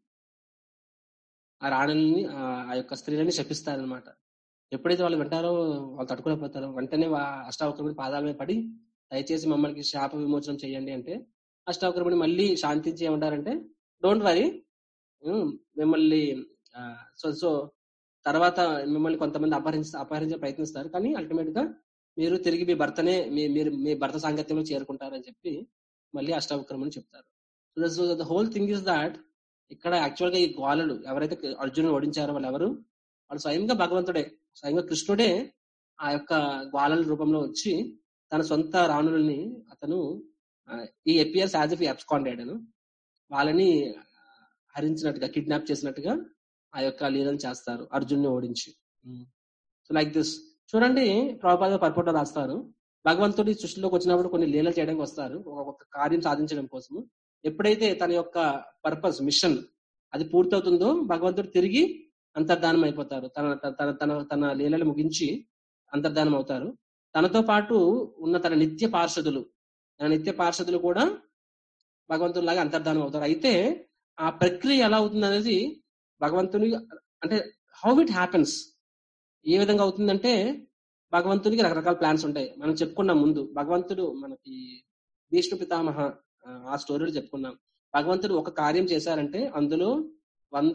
ఆ రాణుల్ని ఆ ఆ యొక్క స్త్రీలని శపిస్తారనమాట ఎప్పుడైతే వాళ్ళు వింటారో వాళ్ళు తట్టుకోలేకపోతారో వెంటనే వా- అష్టావక్రముని పాదాల మీద పడి దయచేసి మమ్మల్ని శాప విమోచనం చేయండి అంటే అష్టావక్రముని మళ్ళీ శాంతించి ఏమంటారంటే డోంట్ వరీ మిమ్మల్ని ఆ, సో సో తర్వాత మిమ్మల్ని కొంతమంది అపహరించ అపహరించే ప్రయత్నిస్తారు కానీ అల్టిమేట్ గా మీరు తిరిగి మీ భర్తనే మీ మీరు మీ భర్త సాంగత్యంలో చేరుకుంటారని చెప్పి మళ్ళీ అష్టావక్రమని చెప్తారు so the whole thing is that ఇక్కడ యాక్చువల్ గా ఈ గ్వాలలు ఎవరైతే అర్జునుడు ఓడించారో వాళ్ళు ఎవరు వాళ్ళు స్వయంగా భగవంతుడే స్వయంగా కృష్ణుడే ఆ యొక్క గ్వాలల రూపంలో వచ్చి తన సొంత రాణులని అతను ఈ ఎపియర్స్ యాజ్ ఇఫ్ అబ్స్కాండెడ్ వాళ్ళని ఆ, హరించినట్టుగా కిడ్నాప్ చేసినట్టుగా ఆ యొక్క లీలను చేస్తారు అర్జున్ని ఓడించి సో లైక్ దిస్ చూడండి ప్రభుపాద పర్పట రాస్తారు భగవంతుడి సృష్టిలోకి వచ్చినప్పుడు కొన్ని లీలలు చేయడానికి వస్తారు ఒక ఒక కార్యం సాధించడం కోసం ఎప్పుడైతే తన యొక్క పర్పస్ మిషన్ అది పూర్తవుతుందో భగవంతుడు తిరిగి అంతర్ధానం అయిపోతారు తన తన- తన తన తన లీలలు ముగించి అంతర్ధానం అవుతారు తనతో పాటు ఉన్న తన నిత్య పార్షదులు తన నిత్య పార్షదులు కూడా భగవంతుడిలాగా అంతర్ధానం అవుతారు అయితే ఆ ప్రక్రియ ఎలా అవుతుంది అనేది భగవంతుని అంటే హౌ ఇట్ హ్యాపెన్స్ ఏ విధంగా అవుతుందంటే భగవంతునికి రకరకాల ప్లాన్స్ ఉంటాయి మనం చెప్పుకున్నాం ముందు భగవంతుడు మనకి విష్ణు పితామహ ఆ, ఆ స్టోరీలు చెప్పుకున్నాం భగవంతుడు ఒక కార్యం చేశారంటే అందులో వంద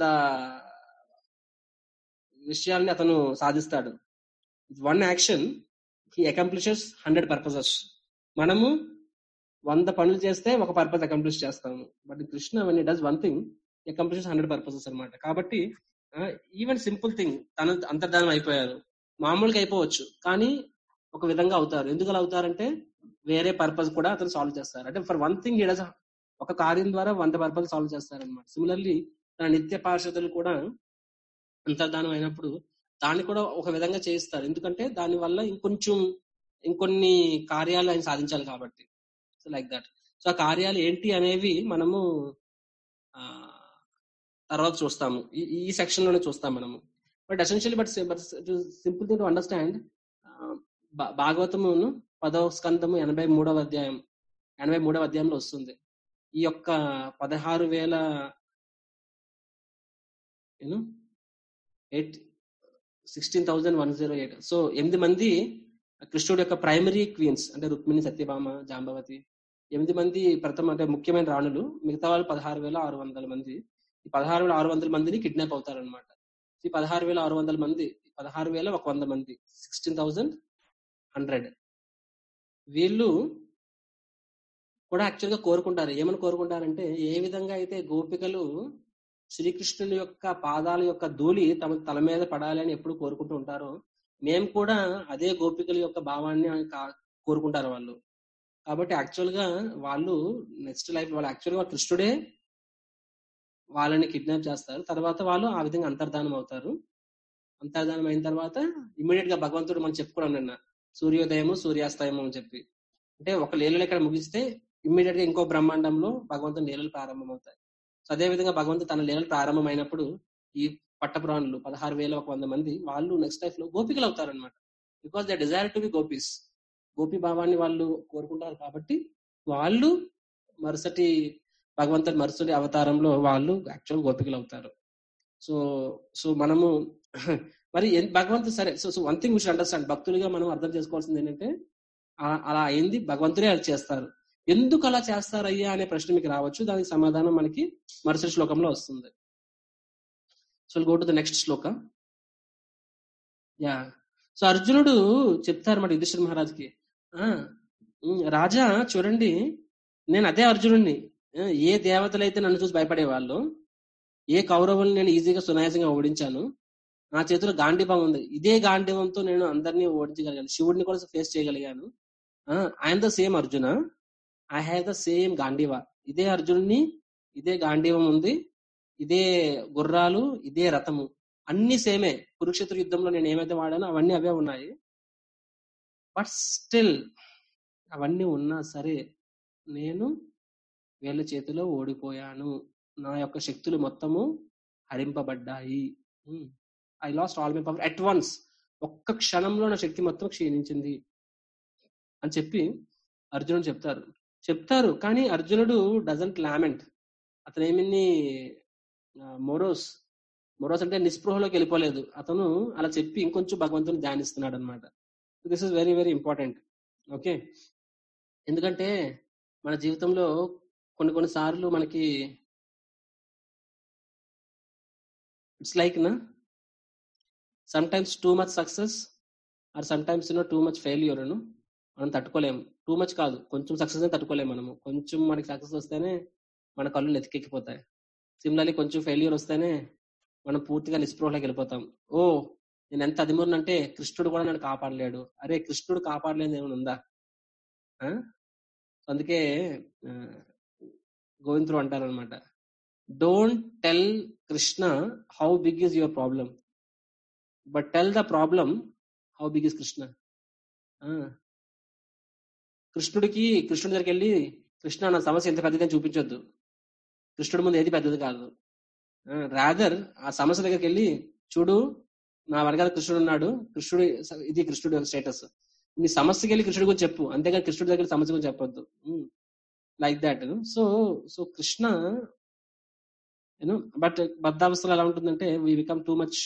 విషయాల్ని అతను సాధిస్తాడు one action he accomplishes hundred purposes మనము వంద పనులు చేస్తే ఒక పర్పస్ అకంప్లిష్ చేస్తాము but Krishna one does one thing accomplishes hundred purposes అన్నమాట కాబట్టి ఈవెన్ సింపుల్ థింగ్ తన అంతర్ధానం అయిపోయారు మామూలుగా అయిపోవచ్చు కానీ ఒక విధంగా అవుతారు ఎందుకు అలా అవుతారంటే వేరే పర్పస్ కూడా అతను సాల్వ్ చేస్తారు అంటే ఫర్ వన్ థింగ్ డస్ ఒక కార్యం ద్వారా వంద పర్పస్ సాల్వ్ చేస్తారనమాట సిమిలర్లీ తన నిత్య పార్షదులు కూడా అంతర్ధానం అయినప్పుడు దాన్ని కూడా ఒక విధంగా చేయిస్తారు ఎందుకంటే దాని వల్ల ఇంకొంచెం ఇంకొన్ని కార్యాలు ఆయన సాధించాలి కాబట్టి సో లైక్ దట్ సో ఆ కార్యాలు ఏంటి అనేవి మనము ఆ, తర్వాత చూస్తాము ఈ ఈ సెక్షన్ లోనే చూస్తాం మనము but essentially but but simple thing to understand భాగవతమును పదవ స్కందము ఎనభై మూడవ అధ్యాయం ఎనభై మూడవ అధ్యాయంలో వస్తుంది ఈ యొక్క పదహారు వేల you know eight sixteen thousand one zero eight so ఎనిమిది మంది కృష్ణుడు యొక్క ప్రైమరీ క్వీన్స్ అంటే రుక్మిణి సత్యభామ జాంబవతి ఎనిమిది మంది ప్రథమ అంటే ముఖ్యమైన రాణులు మిగతా వాళ్ళు పదహారు వేల ఆరు వందల మంది ఈ పదహారు వేల ఆరు వందల మందిని కిడ్నాప్ అవుతారనమాట ఈ పదహారు వేల ఆరు వందల మంది పదహారు వేల ఒక వంద మంది సిక్స్టీన్ థౌజండ్ హండ్రెడ్ వీళ్ళు కూడా యాక్చువల్ గా కోరుకుంటారు ఏమని కోరుకుంటారంటే ఏ విధంగా అయితే గోపికలు శ్రీకృష్ణుని యొక్క పాదాల యొక్క ధూళి తమ తల మీద పడాలి అని ఎప్పుడు కోరుకుంటూ ఉంటారో మేము కూడా అదే గోపికల యొక్క భావాన్ని కా- కోరుకుంటారు వాళ్ళు కాబట్టి యాక్చువల్ గా వాళ్ళు నెక్స్ట్ లైఫ్ వాళ్ళు యాక్చువల్ గా కృష్ణుడే వాళ్ళని కిడ్నాప్ చేస్తారు తర్వాత వాళ్ళు ఆ విధంగా అంతర్ధానం అవుతారు అంతర్ధానం అయిన తర్వాత ఇమీడియట్ గా భగవంతుడు మనం చెప్పుకున్నాం నిన్న సూర్యోదయము సూర్యాస్తయము అని చెప్పి అంటే ఒక లీలలు ఇక్కడ ముగిస్తే ఇమ్మీడియట్ గా ఇంకో బ్రహ్మాండంలో భగవంతుని లీలలు ప్రారంభం అవుతాయి సో అదే విధంగా భగవంతుడు తన లీలలు ప్రారంభమైనప్పుడు ఈ పట్టపురాణులు పదహారు వేల ఒక వంద మంది వాళ్ళు నెక్స్ట్ లైఫ్ లో గోపికలు అవుతారనమాట because they desire to be gopis గోపి భావాన్ని వాళ్ళు కోరుకుంటారు కాబట్టి వాళ్ళు మరుసటి భగవంతుడి మరుసటి అవతారంలో వాళ్ళు యాక్చువల్ గోపికలు అవుతారు సో సో మనము మరి ఎన్- భగవంతుడు సరే so so one thing wish understand భక్తులుగా మనం అర్థం చేసుకోవాల్సింది ఏంటంటే ఆ- అలా అయింది భగవంతుడే అది చేస్తారు ఎందుకు అలా చేస్తారయ్యా అనే ప్రశ్న మీకు రావచ్చు దానికి సమాధానం మనకి మరుసటి శ్లోకంలో వస్తుంది so go to the next shloka yeah so అర్జునుడు చెప్తారు మరి యుధిష్ఠిర మహారాజ్కి ఆ ఉమ్, రాజా చూడండి నేను అదే అర్జునుడిని ఆ, ఏ దేవతలైతే నన్ను చూసి భయపడేవాళ్ళు ఏ కౌరవుల్ని నేను ఈజీగా సునాయాసంగా ఓడించాను నా చేతిలో గాంధీవం ఉంది ఇదే గాంధీవంతో నేను అందరినీ ఓడించగలిగాను శివుడిని కూడా ఫేస్ చేయగలిగాను I'm the same Arjuna I have the same Gandiva ఇదే అర్జునుడిని ఇదే గాంధీవం ఉంది ఇదే గుర్రాలు ఇదే రథము అన్ని సేమే కురుక్షేత్ర యుద్ధంలో నేను ఏమైతే వాడానో అవన్నీ అవే ఉన్నాయి బట్ స్టిల్ అవన్నీ ఉన్నా సరే నేను వీళ్ళ చేతిలో ఓడిపోయాను నా యొక్క శక్తులు మొత్తము హరింపబడ్డాయి I lost all my power at once ఒక్క క్షణంలో నా శక్తి మొత్తం క్షీణించింది అని చెప్పి అర్జునుడు చెప్తారు చెప్తారు కానీ అర్జునుడు డజంట్ లామెంట్ అతను ఏమిన్ని మొరోస్ మొరోస్ అంటే నిస్పృహలోకి వెళ్ళిపోలేదు అతను అలా చెప్పి ఇంకొంచెం భగవంతుని ధ్యానిస్తున్నాడు అనమాట this is very very important okay ఎందుకంటే మన జీవితంలో కొన్ని కొన్ని సార్లు మనకి ఇట్స్ లైక్ నా sometimes too much success or sometimes you know too much failure మనం తట్టుకోలేము టూ మచ్ కాదు కొంచెం సక్సెస్ తట్టుకోలేము మనము కొంచెం మనకి సక్సెస్ వస్తేనే మన కళ్ళు నెతికెక్కిపోతాయి సిమిలర్లీ కొంచెం ఫెయిల్యూర్ వస్తేనే మనం పూర్తిగా నిస్పృహలోకి వెళ్ళిపోతాం ఓ నేను ఎంత అదిమురనంటే కృష్ణుడు కూడా నన్ను కాపాడలేడు అరే కృష్ణుడు కాపాడలేదు ఏమైనా ఉందా ఆ? అందుకే గోవింద్రు అంటారు అనమాట don't tell Krishna how big is your problem but tell the problem how big is Krishna ఆ. కృష్ణుడికి కృష్ణుడి దగ్గరికి వెళ్ళి కృష్ణ నా సమస్య ఎంత పెద్దదని చూపించొద్దు కృష్ణుడి ముందు ఏది పెద్దది కాదు రాదర్ ఆ సమస్య దగ్గరికి వెళ్ళి చూడు నా వెనకాల కృష్ణుడు ఉన్నాడు కృష్ణుడు ఇది కృష్ణుడు యొక్క స్టేటస్ నీ సమస్యకి వెళ్ళి కృష్ణుడి గురించి చెప్పు అంతేగాని కృష్ణుడి దగ్గర సమస్య గురించి చెప్పొద్దు like that so so Krishna you know but బద్ధావస్థలు ఎలా ఉంటుందంటే we become too much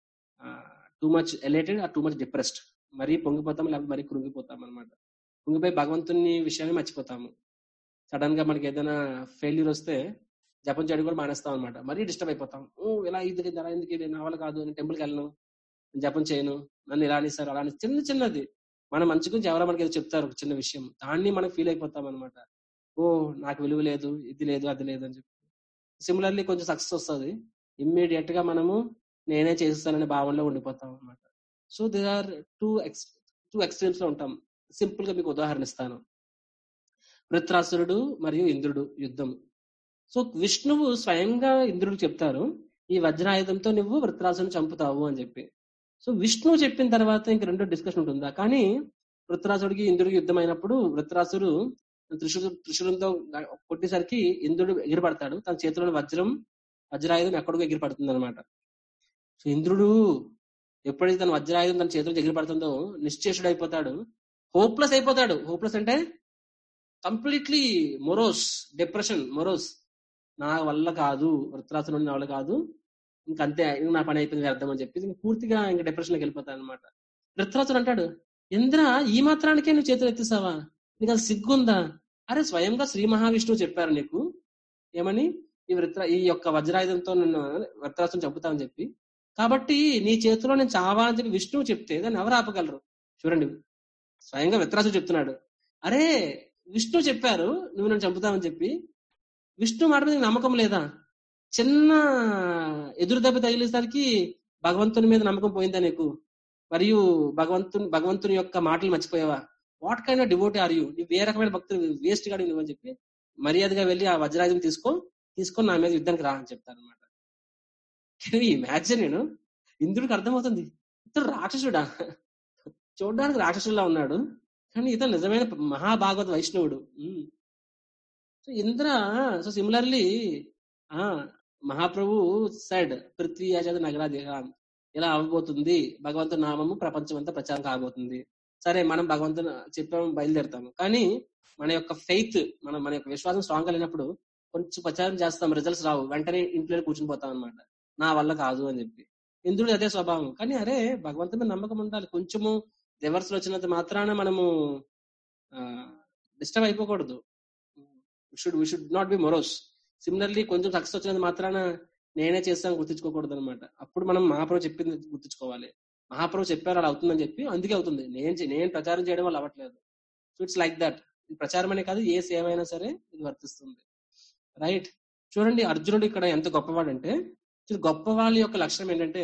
too much elated or too much depressed మరీ పొంగిపోతాం లేకపోతే మరీ కృంగిపోతాం అనమాట కృంగిపోయి భగవంతుని విషయాన్ని మర్చిపోతాము సడన్ గా మనకి ఏదైనా ఫెయిల్యూర్ వస్తే జపం చేయడం కూడా మానేస్తాం అనమాట మరీ డిస్టర్బ్ అయిపోతాం "ఓ, ఇలా ఇది ఇది, అలా ఎందుకు ఇది నా వల్ల కాదు నేను టెంపుల్కి వెళ్ళను నేను జపం చేయను నన్ను ఇలా అనేసారు అలా అని చిన్న చిన్నది మన మంచి గురించి ఎవరో మనకి ఏదో చెప్తారు ఒక చిన్న విషయం దాన్ని మనం ఫీల్ అయిపోతాం అనమాట ఓ నాకు విలువ లేదు ఇది లేదు అది లేదు అని చెప్పి సిమిలర్లీ కొంచెం సక్సెస్ వస్తుంది ఇమ్మీడియట్ గా మనము నేనే చేస్తాననే భావనలో ఉండిపోతాం అనమాట so they are two ex two extremes లో ఉంటాం సింపుల్ గా మీకు ఉదాహరణ ఇస్తాను వృత్రాసురుడు మరియు ఇంద్రుడు యుద్ధం సో విష్ణువు స్వయంగా ఇంద్రుడు చెప్తారు ఈ వజ్రాయుధంతో నువ్వు వృత్రాసుని చంపుతావు అని చెప్పి సో విష్ణువు చెప్పిన తర్వాత ఇంక రెండో డిస్కషన్ ఉంటుందా కానీ వృత్రాసుడికి ఇంద్రుడికి యుద్ధం అయినప్పుడు వృత్రాసుడు త్రిశూరు త్రిశూలంతో కొట్టేసరికి ఇంద్రుడు ఎగిరిపడతాడు తన చేతిలో వజ్రం వజ్రాయుధం ఎక్కడికో ఎగిరిపడుతుంది అనమాట సో ఇంద్రుడు ఎప్పుడైతే తన వజ్రాయుధం తన చేతిలో ఎగిరిపడుతుందో నిశ్చేషుడు అయిపోతాడు హోప్లెస్ అయిపోతాడు హోప్లెస్ అంటే కంప్లీట్లీ మొరోస్ డిప్రెషన్ మొరోస్ నా వల్ల కాదు వృత్రాసురుడు నా వల్ల కాదు ఇంకంతే ఇంక నా పని అయిపోయింది అర్థం అని చెప్పి ఇంక పూర్తిగా ఇంక డిప్రెషన్ లోకి వెళ్ళిపోతాను అనమాట వృత్రాసుడు అంటాడు ఇంద్ర ఈ మాత్రానికే నువ్వు చేతులు ఎత్తిసావా నీకు అది సిగ్గుందా అరే స్వయంగా శ్రీ మహావిష్ణువు చెప్పారు నీకు ఏమని ఈ వృత్ర ఈ యొక్క వజ్రాయుధంతో నన్ను వృత్రాసుని చంపుతామని చెప్పి కాబట్టి నీ చేతిలో నేను చావా అని చెప్పి విష్ణువు చెప్తే దాన్ని ఎవరు ఆపగలరు చూడండి స్వయంగా వృత్రాసుడు చెప్తున్నాడు అరే విష్ణు చెప్పారు నువ్వు నన్ను చంపుతావని చెప్పి విష్ణు మాట మీద నీకు నమ్మకం లేదా చిన్న ఎదురు దెబ్బ తగిలేసరికి భగవంతుని మీద నమ్మకం పోయిందా నీకు మరియు భగవంతుని భగవంతుని యొక్క మాటలు మర్చిపోయావా what kind of devotee are you నువ్వు ఏ రకమైన భక్తులు వేస్ట్ గాడు నువ్వు అని చెప్పి మర్యాదగా వెళ్ళి ఆ వజ్రాయుధం తీసుకో తీసుకొని నా మీద యుద్ధానికి రా అని చెప్తారు అనమాట ఇమాజిన్ నేను ఇంద్రుడికి అర్థమవుతుంది ఇతడు రాక్షసుడా చూడడానికి రాక్షసులా ఉన్నాడు కానీ ఇతను నిజమైన మహాభాగవత వైష్ణవుడు um. So Indra so similarly ఆ మహాప్రభు సైడ్ పృథ్వీ ఆచాద నగరాది ఇలా అవ్వబోతుంది భగవంతుని నామము ప్రపంచం అంతా ప్రచారం కాబోతుంది సరే మనం భగవంతుని చెప్పాము బయలుదేరుతాము కానీ మన యొక్క ఫెయిత్ మన మన యొక్క విశ్వాసం స్ట్రాంగ్ గా లేనప్పుడు కొంచెం ప్రచారం చేస్తాం రిజల్ట్స్ రావు వెంటనే ఇంట్లో కూర్చుని పోతాం అనమాట నా వల్ల కాదు అని చెప్పి ఇంద్రుడు అదే స్వభావం కానీ అరే భగవంతుని మీద నమ్మకం ఉండాలి కొంచెము రివర్స్ లో వచ్చినంత మాత్రాన మనము డిస్టర్బ్ అయిపోకూడదు should we should not be morose similarly కొంచెం సక్సెస్ వచ్చినంత మాత్రాన నేనే చేస్తాను గుర్తించుకోకూడదు అనమాట అప్పుడు మనం మహాప్రభు చెప్పింది గుర్తించుకోవాలి మహాప్రభు చెప్పారు అలా అవుతుందని చెప్పి అందుకే అవుతుంది నేను చే- నేను ప్రచారం చేయడం వల్ల అవ్వట్లేదు సో ఇట్స్ లైక్ దట్ ప్రచారం అనే కాదు ఏ సేవ అయినా సరే ఇది వర్తిస్తుంది రైట్ చూడండి అర్జునుడు ఇక్కడ ఎంత గొప్పవాడంటే చూడు, గొప్ప వాళ్ళ యొక్క లక్షణం ఏంటంటే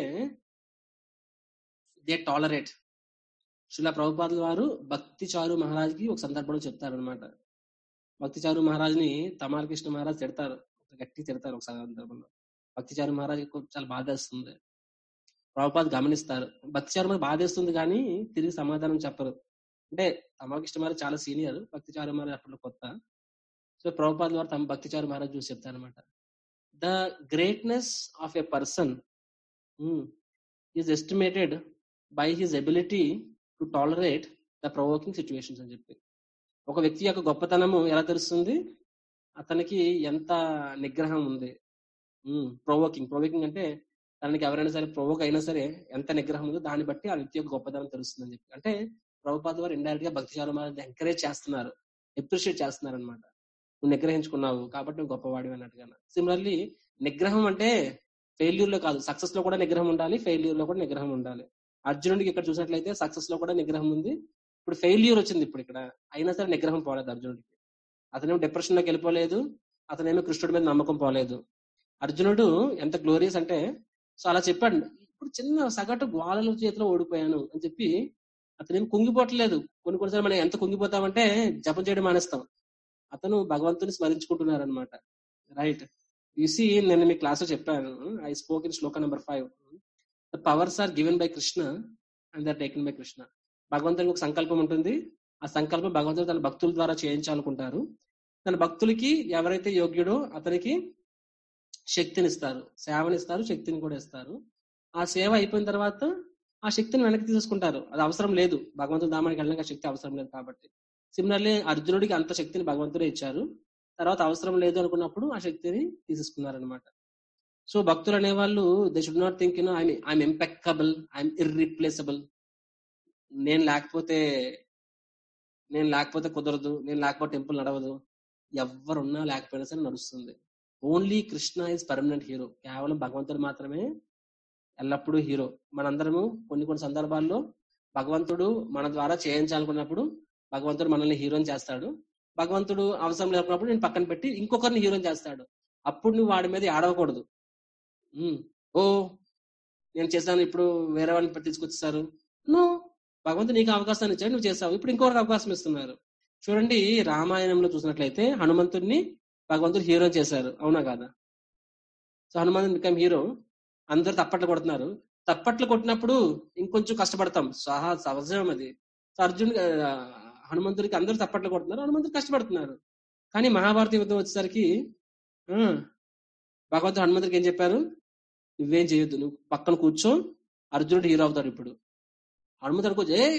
దే టాలరేట్ శిలా ప్రభుపాదుల వారు భక్తి చారు మహారాజ్కి ఒక సందర్భంలో చెప్తారు అనమాట భక్తి చారు మహారాజ్ని తమాల కృష్ణ మహారాజ్ తిడతారు గట్టి తిడతారు ఒక సందర్భంలో భక్తి చారు మహారాజ్ చాలా బాధేస్తుంది ప్రభుపాద్ గమనిస్తారు భక్తి చారు మహారాజ్ బాధేస్తుంది కానీ తిరిగి సమాధానం చెప్పరు అంటే తమాల కృష్ణ మహారాజ్ చాలా సీనియర్ భక్తి చారు మహారాజ్ అప్పట్లో కొత్త సో ప్రభుపాద్ వారు తమ భక్తి చారు మహారాజ్ చూసి చెప్తారనమాట the greatness of a person is estimated by his ability to tolerate the provoking situations అని చెప్పి ఒక వ్యక్తి యొక్క గొప్పతనము ఎలా తెలుస్తుంది అతనికి ఎంత నిగ్రహం ఉంది ప్రొవోకింగ్ ప్రొవోకింగ్ అంటే తనకి ఎవరైనా సరే ప్రొవోక్ అయినా సరే ఎంత నిగ్రహం ఉందో దాన్ని బట్టి ఆ వ్యక్తి యొక్క గొప్పతనం తెలుస్తుంది అని చెప్పి అంటే ప్రభుపాద వారు ఇండైరెక్ట్ గా భక్తి చాలమాలని ఎంకరేజ్ చేస్తున్నారు అప్రిషియేట్ చేస్తున్నారు అనమాట నువ్వు నిగ్రహించుకున్నావు కాబట్టి నువ్వు గొప్పవాడి అన్నట్టుగా సిమిలర్లీ నిగ్రహం అంటే ఫెయిల్యూర్ లో కాదు సక్సెస్ లో కూడా నిగ్రహం ఉండాలి ఫెయిల్యూర్ లో కూడా నిగ్రహం ఉండాలి అర్జునుడికి ఇక్కడ చూసినట్లయితే సక్సెస్ లో కూడా నిగ్రహం ఉంది ఇప్పుడు ఫెయిల్యూర్ వచ్చింది ఇప్పుడు ఇక్కడ అయినా సరే నిగ్రహం పోలేదు అర్జునుడికి అతనేమో డిప్రెషన్ లోకి వెళ్ళిపోలేదు అతనేమో కృష్ణుడి మీద నమ్మకం పోలేదు అర్జునుడు ఎంత గ్లోరియస్ అంటే సో అలా చెప్పాడు ఇప్పుడు చిన్న సగటు గ్వాలల చేతిలో ఓడిపోయాను అని చెప్పి అతనేం కుంగిపోవట్లేదు కొన్ని కొన్నిసార్లు మనం ఎంత కుంగిపోతామంటే జపం చేయడం మానేస్తాం అతను భగవంతుని స్మరించుకుంటున్నారు అనమాట రైట్ సి నేను మీ క్లాస్ లో చెప్పాను I spoke in shloka number five the powers are given by Krishna and they're taken by Krishna భగవంతునికి ఒక సంకల్పం ఉంటుంది ఆ సంకల్పం భగవంతుడు తన భక్తుల ద్వారా చేయించాలనుకుంటారు తన భక్తులకి ఎవరైతే యోగ్యుడో అతనికి శక్తిని ఇస్తారు సేవని ఇస్తారు శక్తిని కూడా ఇస్తారు ఆ సేవ అయిపోయిన తర్వాత ఆ శక్తిని వెనక్కి తీసుకుంటారు అది అవసరం లేదు భగవంతుడి ధామానికి వెళ్ళడానికి ఆ శక్తి అవసరం లేదు కాబట్టి సిమిలర్లీ అర్జునుడికి అంత శక్తిని భగవంతుడే ఇచ్చారు తర్వాత అవసరం లేదు అనుకున్నప్పుడు ఆ శక్తిని తీసేసుకున్నారనమాట సో భక్తులు అనేవాళ్ళు they should not think you know I'm I'm impeccable I'm irreplaceable నేను లేకపోతే నేను లేకపోతే కుదరదు నేను లేకపోతే టెంపుల్ నడవదు ఎవరున్నా లేకపోయినా సరే నడుస్తుంది only Krishna is permanent hero కేవలం భగవంతుడు మాత్రమే ఎల్లప్పుడూ హీరో మనందరము కొన్ని కొన్ని సందర్భాల్లో భగవంతుడు మన ద్వారా చేయించాలనుకున్నప్పుడు భగవంతుడు మనల్ని హీరోని చేస్తాడు భగవంతుడు అవసరం లేకున్నప్పుడు నేను పక్కన పెట్టి ఇంకొకరిని హీరోని చేస్తాడు అప్పుడు నువ్వు వాడి మీద ఆడవకూడదు ఉమ్, ఓ నేను చేశాను ఇప్పుడు వేరే వాళ్ళని తీసుకొచ్చేసారు నో భగవంతుడు నీకు అవకాశాన్ని ఇచ్చాడు నువ్వు చేస్తావు ఇప్పుడు ఇంకొకరికి అవకాశం ఇస్తున్నారు చూడండి రామాయణంలో చూసినట్లయితే హనుమంతుడిని భగవంతుడు హీరో చేశారు అవునా కాదా సో హనుమంతుడు బికమ్ హీరో అందరు తప్పట్లు కొడుతున్నారు తప్పట్లు కొట్టినప్పుడు ఇంకొంచెం కష్టపడతాం సహా సహజం అది సో అర్జున్ ఆ, హనుమంతుడికి అందరూ తప్పట్లు కొడుతున్నారు హనుమంతుడు కష్టపడుతున్నారు కానీ మహాభారత యుద్ధం వచ్చేసరికి ఆ, భగవంతుడు హనుమంతుడికి ఏం చెప్పారు నువ్వేం చేయొద్దు నువ్వు పక్కన కూర్చో అర్జునుడు హీరో అవుతాడు ఇప్పుడు హనుమంతుడు కూర్చో ఏ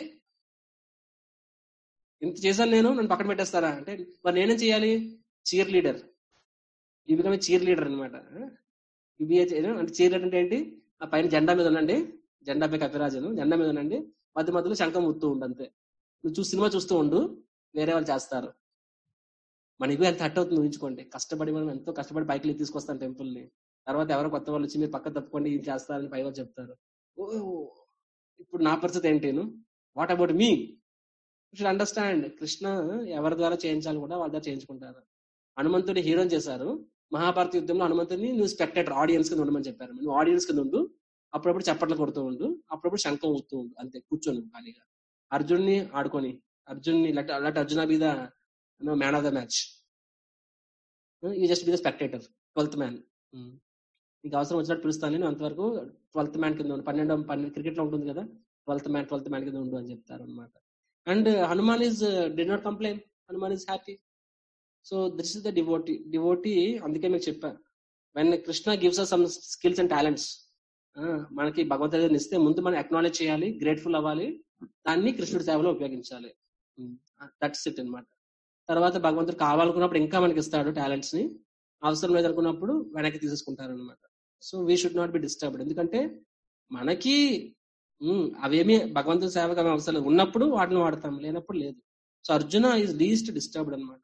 ఇంత చేశాను నేను నన్ను పక్కన పెట్టేస్తారా అంటే మరి నేనేం చేయాలి చీర్ లీడర్ ఈ బికమ్ చీర్ లీడర్ అనమాట అంటే చీర్ లీడర్ అంటే ఏంటి ఆ పైన జెండా మీద ఉండండి జెండా పై కపిరాజును జెండా మీద ఉండండి మధ్య మధ్యలో శంఖం ఉత్తూ ఉండు అంతే నువ్వు చూసి సినిమా చూస్తూ ఉండు వేరే వాళ్ళు చేస్తారు మనకి ఎంత హట్ అవుతుంది ఊహించుకోండి కష్టపడి మనం ఎంతో కష్టపడి బైక్లు తీసుకొస్తాం టెంపుల్ ని తర్వాత ఎవరో కొత్త వాళ్ళు వచ్చి మీరు పక్క తప్పుకోండి ఇది చేస్తారని పై వాళ్ళు చెప్తారు ఓ ఇప్పుడు నా పరిస్థితి ఏంటేను what about me should understand Krishna ఎవరి ద్వారా చేయించాలి కూడా వాళ్ళ ద్వారా చేయించుకుంటారు హనుమంతుడి హీరోని చేశారు మహాభారత యుద్ధంలో హనుమంతుడిని నువ్వు స్పెక్టేటర్ ఆడియన్స్ కింద ఉండమని చెప్పారు నువ్వు ఆడియన్స్ కింద ఉండు అప్పుడప్పుడు చప్పట్లు కొడుతూ ఉండు అప్పుడప్పుడు శంఖం ఊతూ ఉండు అంతే కూర్చొని ఖాళీగా అర్జున్ని ఆడుకొని అర్జున్ని let let Arjuna be the man of the match ఈ just be the spectator twelfth man నీకు అవసరం వచ్చినట్టు పిలుస్తాను నేను అంతవరకు ట్వెల్త్ మ్యాన్ కింద ఉండు పన్నెండో పన్నెండు క్రికెట్ లో ఉంటుంది కదా ట్వెల్త్ మ్యాన్ ట్వెల్త్ మ్యాన్ కింద ఉండు అని చెప్తారు అనమాట and Hanuman is the not complain Hanuman is happy so this is the devotee devotee అందుకే మీకు చెప్పాను when Krishna gives some skills and talents మనకి భగవంతుడు ఇస్తే ముందు మనం అక్నాలెడ్జ్ చేయాలి గ్రేట్ఫుల్ అవ్వాలి దాన్ని కృష్ణుడి సేవలో ఉపయోగించాలి దట్స్ ఇట్ అన్నమాట తర్వాత భగవంతుడు కావాలనుకున్నప్పుడు ఇంకా మనకి ఇస్తాడు టాలెంట్స్ ని అవసరం లేదనుకున్నప్పుడు వెనక్కి తీసేసుకుంటారు అనమాట so we should not be disturbed ఎందుకంటే మనకి ఉమ్, అవేమి భగవంతుని సేవకు అవి అవసరం లేదు ఉన్నప్పుడు వాటిని వాడతాం లేనప్పుడు లేదు so Arjuna is least disturbed అనమాట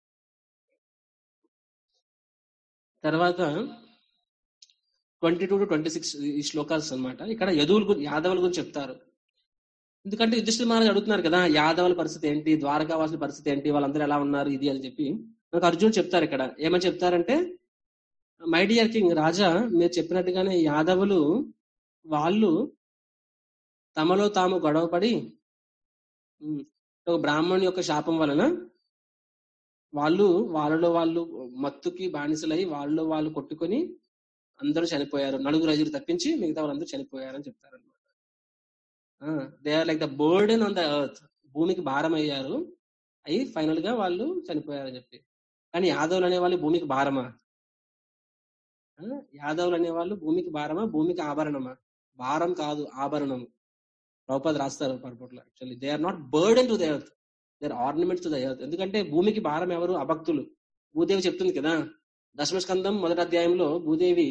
తర్వాత twenty two to twenty six ఈ శ్లోకాల్స్ అన్నమాట ఇక్కడ యదువుల గురించి యాదవుల గురించి చెప్తారు ఎందుకంటే యుధిష్ఠిర మహారాజు అడుగుతున్నారు కదా యాదవుల పరిస్థితి ఏంటి ద్వారకావాసుల పరిస్థితి ఏంటి వాళ్ళందరూ ఎలా ఉన్నారు ఇది అని చెప్పి నాకు అర్జున్ చెప్తారు ఇక్కడ ఏమని చెప్తారంటే మై డియర్ కింగ్ రాజా మీరు చెప్పినట్టుగానే యాదవులు వాళ్ళు తమలో తాము గొడవపడి ఉమ్, ఒక బ్రాహ్మణుని యొక్క శాపం వలన వాళ్ళు వాళ్ళలో వాళ్ళు మత్తుకి బానిసలై వాళ్ళలో వాళ్ళు కొట్టుకొని అందరూ చనిపోయారు నలుగురు ఐదుగురు తప్పించి మిగతా వాళ్ళందరూ చనిపోయారని చెప్తారు అనమాట they are like the burden on the earth భూమికి భారం అయ్యారు అయి ఫైనల్ గా వాళ్ళు చనిపోయారని చెప్పి కానీ యాదవులు అనే వాళ్ళు భూమికి భారమా ఆ, యాదవులు అనే వాళ్ళు భూమికి భారమా భూమికి ఆభరణమా భారం కాదు ఆభరణం ప్రభుపాద రాస్తారు పరపట్లో actually they are not burden to the earth they are ornaments to the earth ఎందుకంటే భూమికి భారం ఎవరు అభక్తులు భూదేవి చెప్తుంది కదా దశమ స్కందం మొదటి అధ్యాయంలో భూదేవి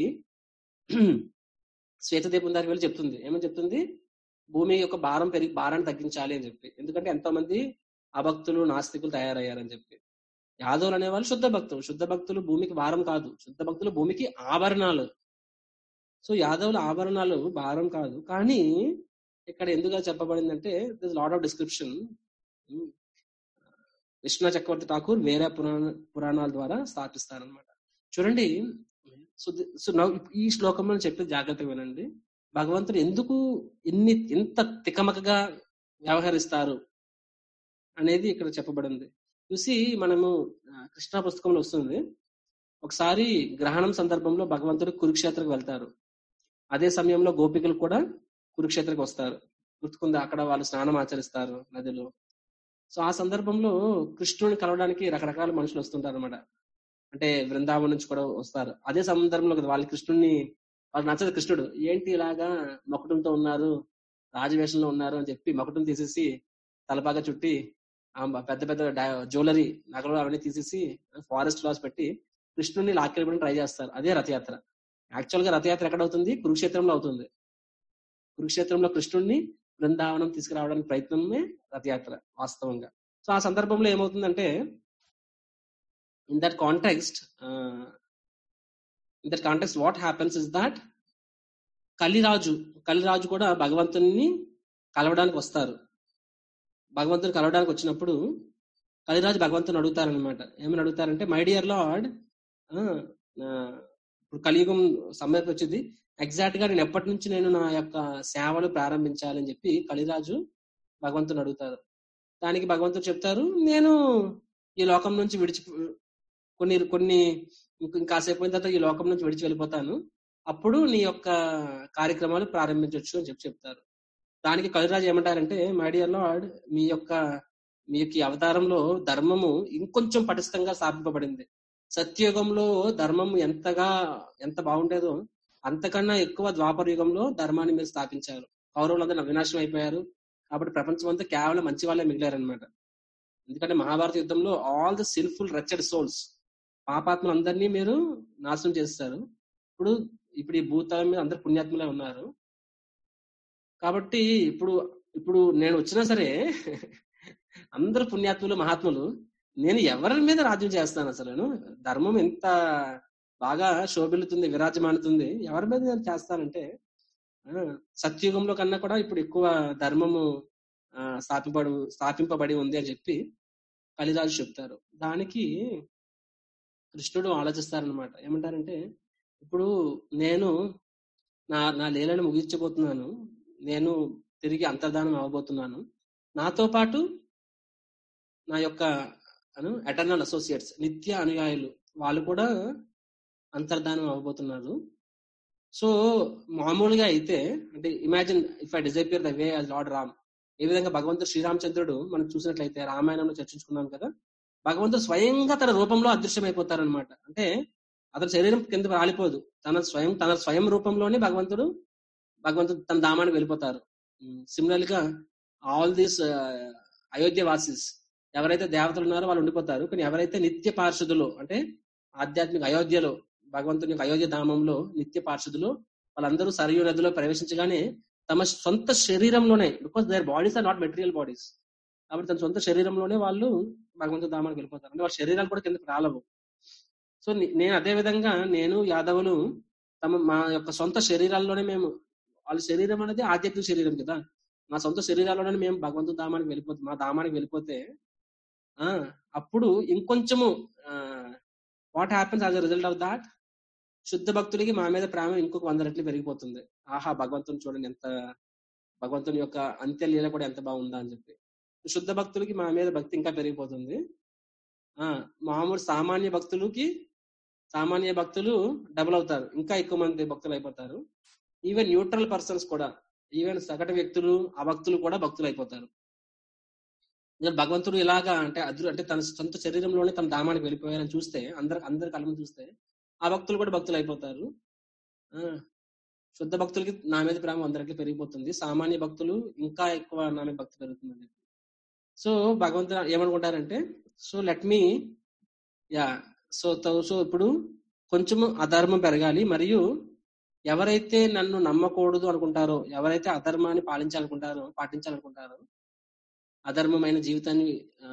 శ్వేతదీపం దగ్గరికి వెళ్ళి చెప్తుంది ఏమని చెప్తుంది భూమి యొక్క భారం పెరిగి భారాన్ని తగ్గించాలి అని చెప్పి ఎందుకంటే ఎంతో మంది అభక్తులు నాస్తికులు తయారయ్యారని చెప్పి యాదవులు అనేవాళ్ళు శుద్ధ భక్తులు శుద్ధ భక్తులు భూమికి భారం కాదు శుద్ధ భక్తులు భూమికి ఆభరణాలు సో యాదవుల ఆభరణాలు భారం కాదు కానీ ఇక్కడ ఎందుకు చెప్పబడిందంటే this lot of description Krishna Chakravarti Thakur వేరే పురాణ పురాణాల ద్వారా స్థాపిస్తారనమాట చూడండి సో ది- సో నవ్ ఈ శ్లోకంలో చెప్పేది జాగ్రత్తగా వినండి భగవంతుడు ఎందుకు ఇన్ని ఇంత తికమకగా వ్యవహరిస్తారు అనేది ఇక్కడ చెప్పబడింది చూసి మనము ఆ, కృష్ణ పుస్తకంలో వస్తుంది ఒకసారి గ్రహణం సందర్భంలో భగవంతుడు కురుక్షేత్రకు వెళ్తారు అదే సమయంలో గోపికలు కూడా కురుక్షేత్రకు వస్తారు గుర్తుకుంది అక్కడ వాళ్ళు స్నానం ఆచరిస్తారు నదిలో సో ఆ సందర్భంలో కృష్ణుని కలవడానికి రకరకాల మనుషులు వస్తుంటారు అనమాట అంటే బృందావనం నుంచి కూడా వస్తారు అదే సందర్భంలో కదా వాళ్ళ కృష్ణుడిని వాళ్ళకి నచ్చదు కృష్ణుడు ఏంటి ఇలాగా మొకటంతో ఉన్నారు రాజవేషంలో ఉన్నారు అని చెప్పి మొకటం తీసేసి తలపాగా చుట్టి ఆ పెద్ద పెద్ద జ్యువెలరీ నగలు అవన్నీ తీసేసి ఫారెస్ట్ లాస్ పెట్టి కృష్ణుడిని లాక్కెళ్ళడానికి ట్రై చేస్తారు అదే రథయాత్ర యాక్చువల్ గా రథయాత్ర ఎక్కడ అవుతుంది కురుక్షేత్రంలో అవుతుంది కురుక్షేత్రంలో కృష్ణుడిని బృందావనం తీసుకురావడానికి ప్రయత్నమే రథయాత్ర వాస్తవంగా సో ఆ సందర్భంలో ఏమవుతుందంటే in that context in that context what happens is that కలిరాజు కలిరాజు కూడా భగవంతుని కలవడానికి వస్తారు భగవంతుని కలవడానికి వచ్చినప్పుడు కలిరాజు భగవంతుని అడుగుతారనమాట ఏమని అడుగుతారంటే మై డియర్ లార్డ్ ఇప్పుడు కలియుగం సమయం వచ్చింది ఎగ్జాక్ట్ గా నేను ఎప్పటి నుంచి నేను నా యొక్క సేవలు ప్రారంభించాలని చెప్పి కలిరాజు భగవంతుని అడుగుతారు దానికి భగవంతుడు చెప్తారు నేను ఈ లోకం నుంచి విడిచి కొన్ని కొన్ని ఇంకాసేపు అయిన తర్వాత ఈ లోకం నుంచి విడిచి వెళ్ళిపోతాను అప్పుడు నీ యొక్క కార్యక్రమాలు ప్రారంభించవచ్చు అని చెప్పి చెప్తారు దానికి కలిరాజు ఏమంటారంటే మై డియర్ లార్డ్ మీ యొక్క మీ యొక్క ఈ అవతారంలో ధర్మము ఇంకొంచెం పటిష్టంగా స్థాపింపబడింది సత్యయుగంలో ధర్మం ఎంతగా ఎంత బాగుండేదో అంతకన్నా ఎక్కువ ద్వాపర యుగంలో ధర్మాన్ని మీరు స్థాపించారు కౌరవులందరూ వినాశనం అయిపోయారు కాబట్టి ప్రపంచం అంతా కేవలం మంచి వాళ్ళే మిగిలారనమాట ఎందుకంటే మహాభారత యుద్ధంలో all the sinful wretched souls పాపాత్మలందరినీ మీరు నాశనం చేస్తారు ఇప్పుడు ఇప్పుడు ఈ భూతలం మీద అందరు పుణ్యాత్ములే ఉన్నారు కాబట్టి ఇప్పుడు ఇప్పుడు నేను వచ్చినా సరే అందరు పుణ్యాత్ములు మహాత్ములు నేను ఎవరి మీద రాజ్యం చేస్తాను అసలు నేను ధర్మం ఎంత బాగా శోభిల్లుతుంది విరాజమానుతుంది ఎవరి మీద నేను చేస్తానంటే సత్యుగంలో కన్నా కూడా ఇప్పుడు ఎక్కువ ధర్మము స్థాపింపబడు స్థాపింపబడి ఉంది అని చెప్పి కలిరాజు చెప్తారు దానికి కృష్ణుడు ఆలోచిస్తారనమాట ఏమంటారంటే ఇప్పుడు నేను నా నా లీలను ముగించబోతున్నాను నేను తిరిగి అంతర్ధానం అవ్వబోతున్నాను నాతో పాటు నా యొక్క ఎటర్నల్ అసోసియేట్స్ నిత్య అనుయాయులు వాళ్ళు కూడా అంతర్ధానం అవ్వబోతున్నారు సో మామూలుగా అయితే అంటే imagine if I disappear the way as lord Ram ఏ విధంగా భగవంతుడు శ్రీరామచంద్రుడు మనం చూసినట్లయితే రామాయణంలో చర్చించుకున్నాం కదా భగవంతుడు స్వయంగా తన రూపంలో అదృశ్యమైపోతారనమాట అంటే అతని శరీరం కింద రాలిపోదు తన స్వయం తన స్వయం రూపంలోనే భగవంతుడు భగవంతుడు తన ధామానికి వెళ్ళిపోతారు సిమిలర్ గా ఆల్ దీస్ అయోధ్య వాసిస్ ఎవరైతే దేవతలు ఉన్నారో వాళ్ళు ఉండిపోతారు కానీ ఎవరైతే నిత్య పార్షదులు అంటే ఆధ్యాత్మిక అయోధ్యలో భగవంతుని యొక్క అయోధ్య ధామంలో నిత్య పార్షదులు వాళ్ళందరూ సరయూ నదిలో ప్రవేశించగానే తమ సొంత శరీరంలోనే because their bodies are not material bodies కాబట్టి తన సొంత శరీరంలోనే వాళ్ళు భగవంతుని ధామానికి వెళ్ళిపోతారు అంటే వాళ్ళ శరీరాలు కూడా కిందకి రాలవు సో నేను అదే విధంగా నేను యాదవులు తమ మా యొక్క సొంత శరీరాల్లోనే మేము వాళ్ళ శరీరం అనేది ఆధ్యాత్మిక శరీరం కదా మా సొంత శరీరాల్లోనే మేము భగవంతు ధామానికి వెళ్ళిపోతే మా ధామానికి వెళ్ళిపోతే ఆ అప్పుడు ఇంకొంచెము what happens as a result of that శుద్ధ భక్తుడికి మా మీద ప్రేమ ఇంకొక వంద రెట్లు పెరిగిపోతుంది ఆహా భగవంతుని చూడండి ఎంత భగవంతుని యొక్క అంత్యలీల కూడా ఎంత బాగుందా అని చెప్పి శుద్ధ భక్తులకి మా మీద భక్తి ఇంకా పెరిగిపోతుంది ఆ మామూలు సామాన్య భక్తులకి సామాన్య భక్తులు డబుల్ అవుతారు ఇంకా ఎక్కువ మంది భక్తులు అయిపోతారు ఈవెన్ న్యూట్రల్ పర్సన్స్ కూడా ఈవెన్ సగటు వ్యక్తులు అభక్తులు కూడా భక్తులు అయిపోతారు భగవంతుడు ఇలాగా అంటే అదురు అంటే తన సొంత శరీరంలోనే తన ధామానికి వెళ్ళిపోయారని చూస్తే అందరు అందరి కళ్ళని చూస్తే ఆ భక్తులు కూడా భక్తులు అయిపోతారు శుద్ధ భక్తులకి నా మీద ప్రేమ అందరికి పెరిగిపోతుంది సామాన్య భక్తులు ఇంకా ఎక్కువ నా మీద భక్తి పెరుగుతుంది సో భగవంతుడు ఏమనుకుంటారంటే so let me yeah so so ఇప్పుడు కొంచెము అధర్మం పెరగాలి మరియు ఎవరైతే నన్ను నమ్మకూడదు అనుకుంటారో ఎవరైతే అధర్మాన్ని పాలించాలనుకుంటారో పాటించాలనుకుంటారో అధర్మమైన జీవితాన్ని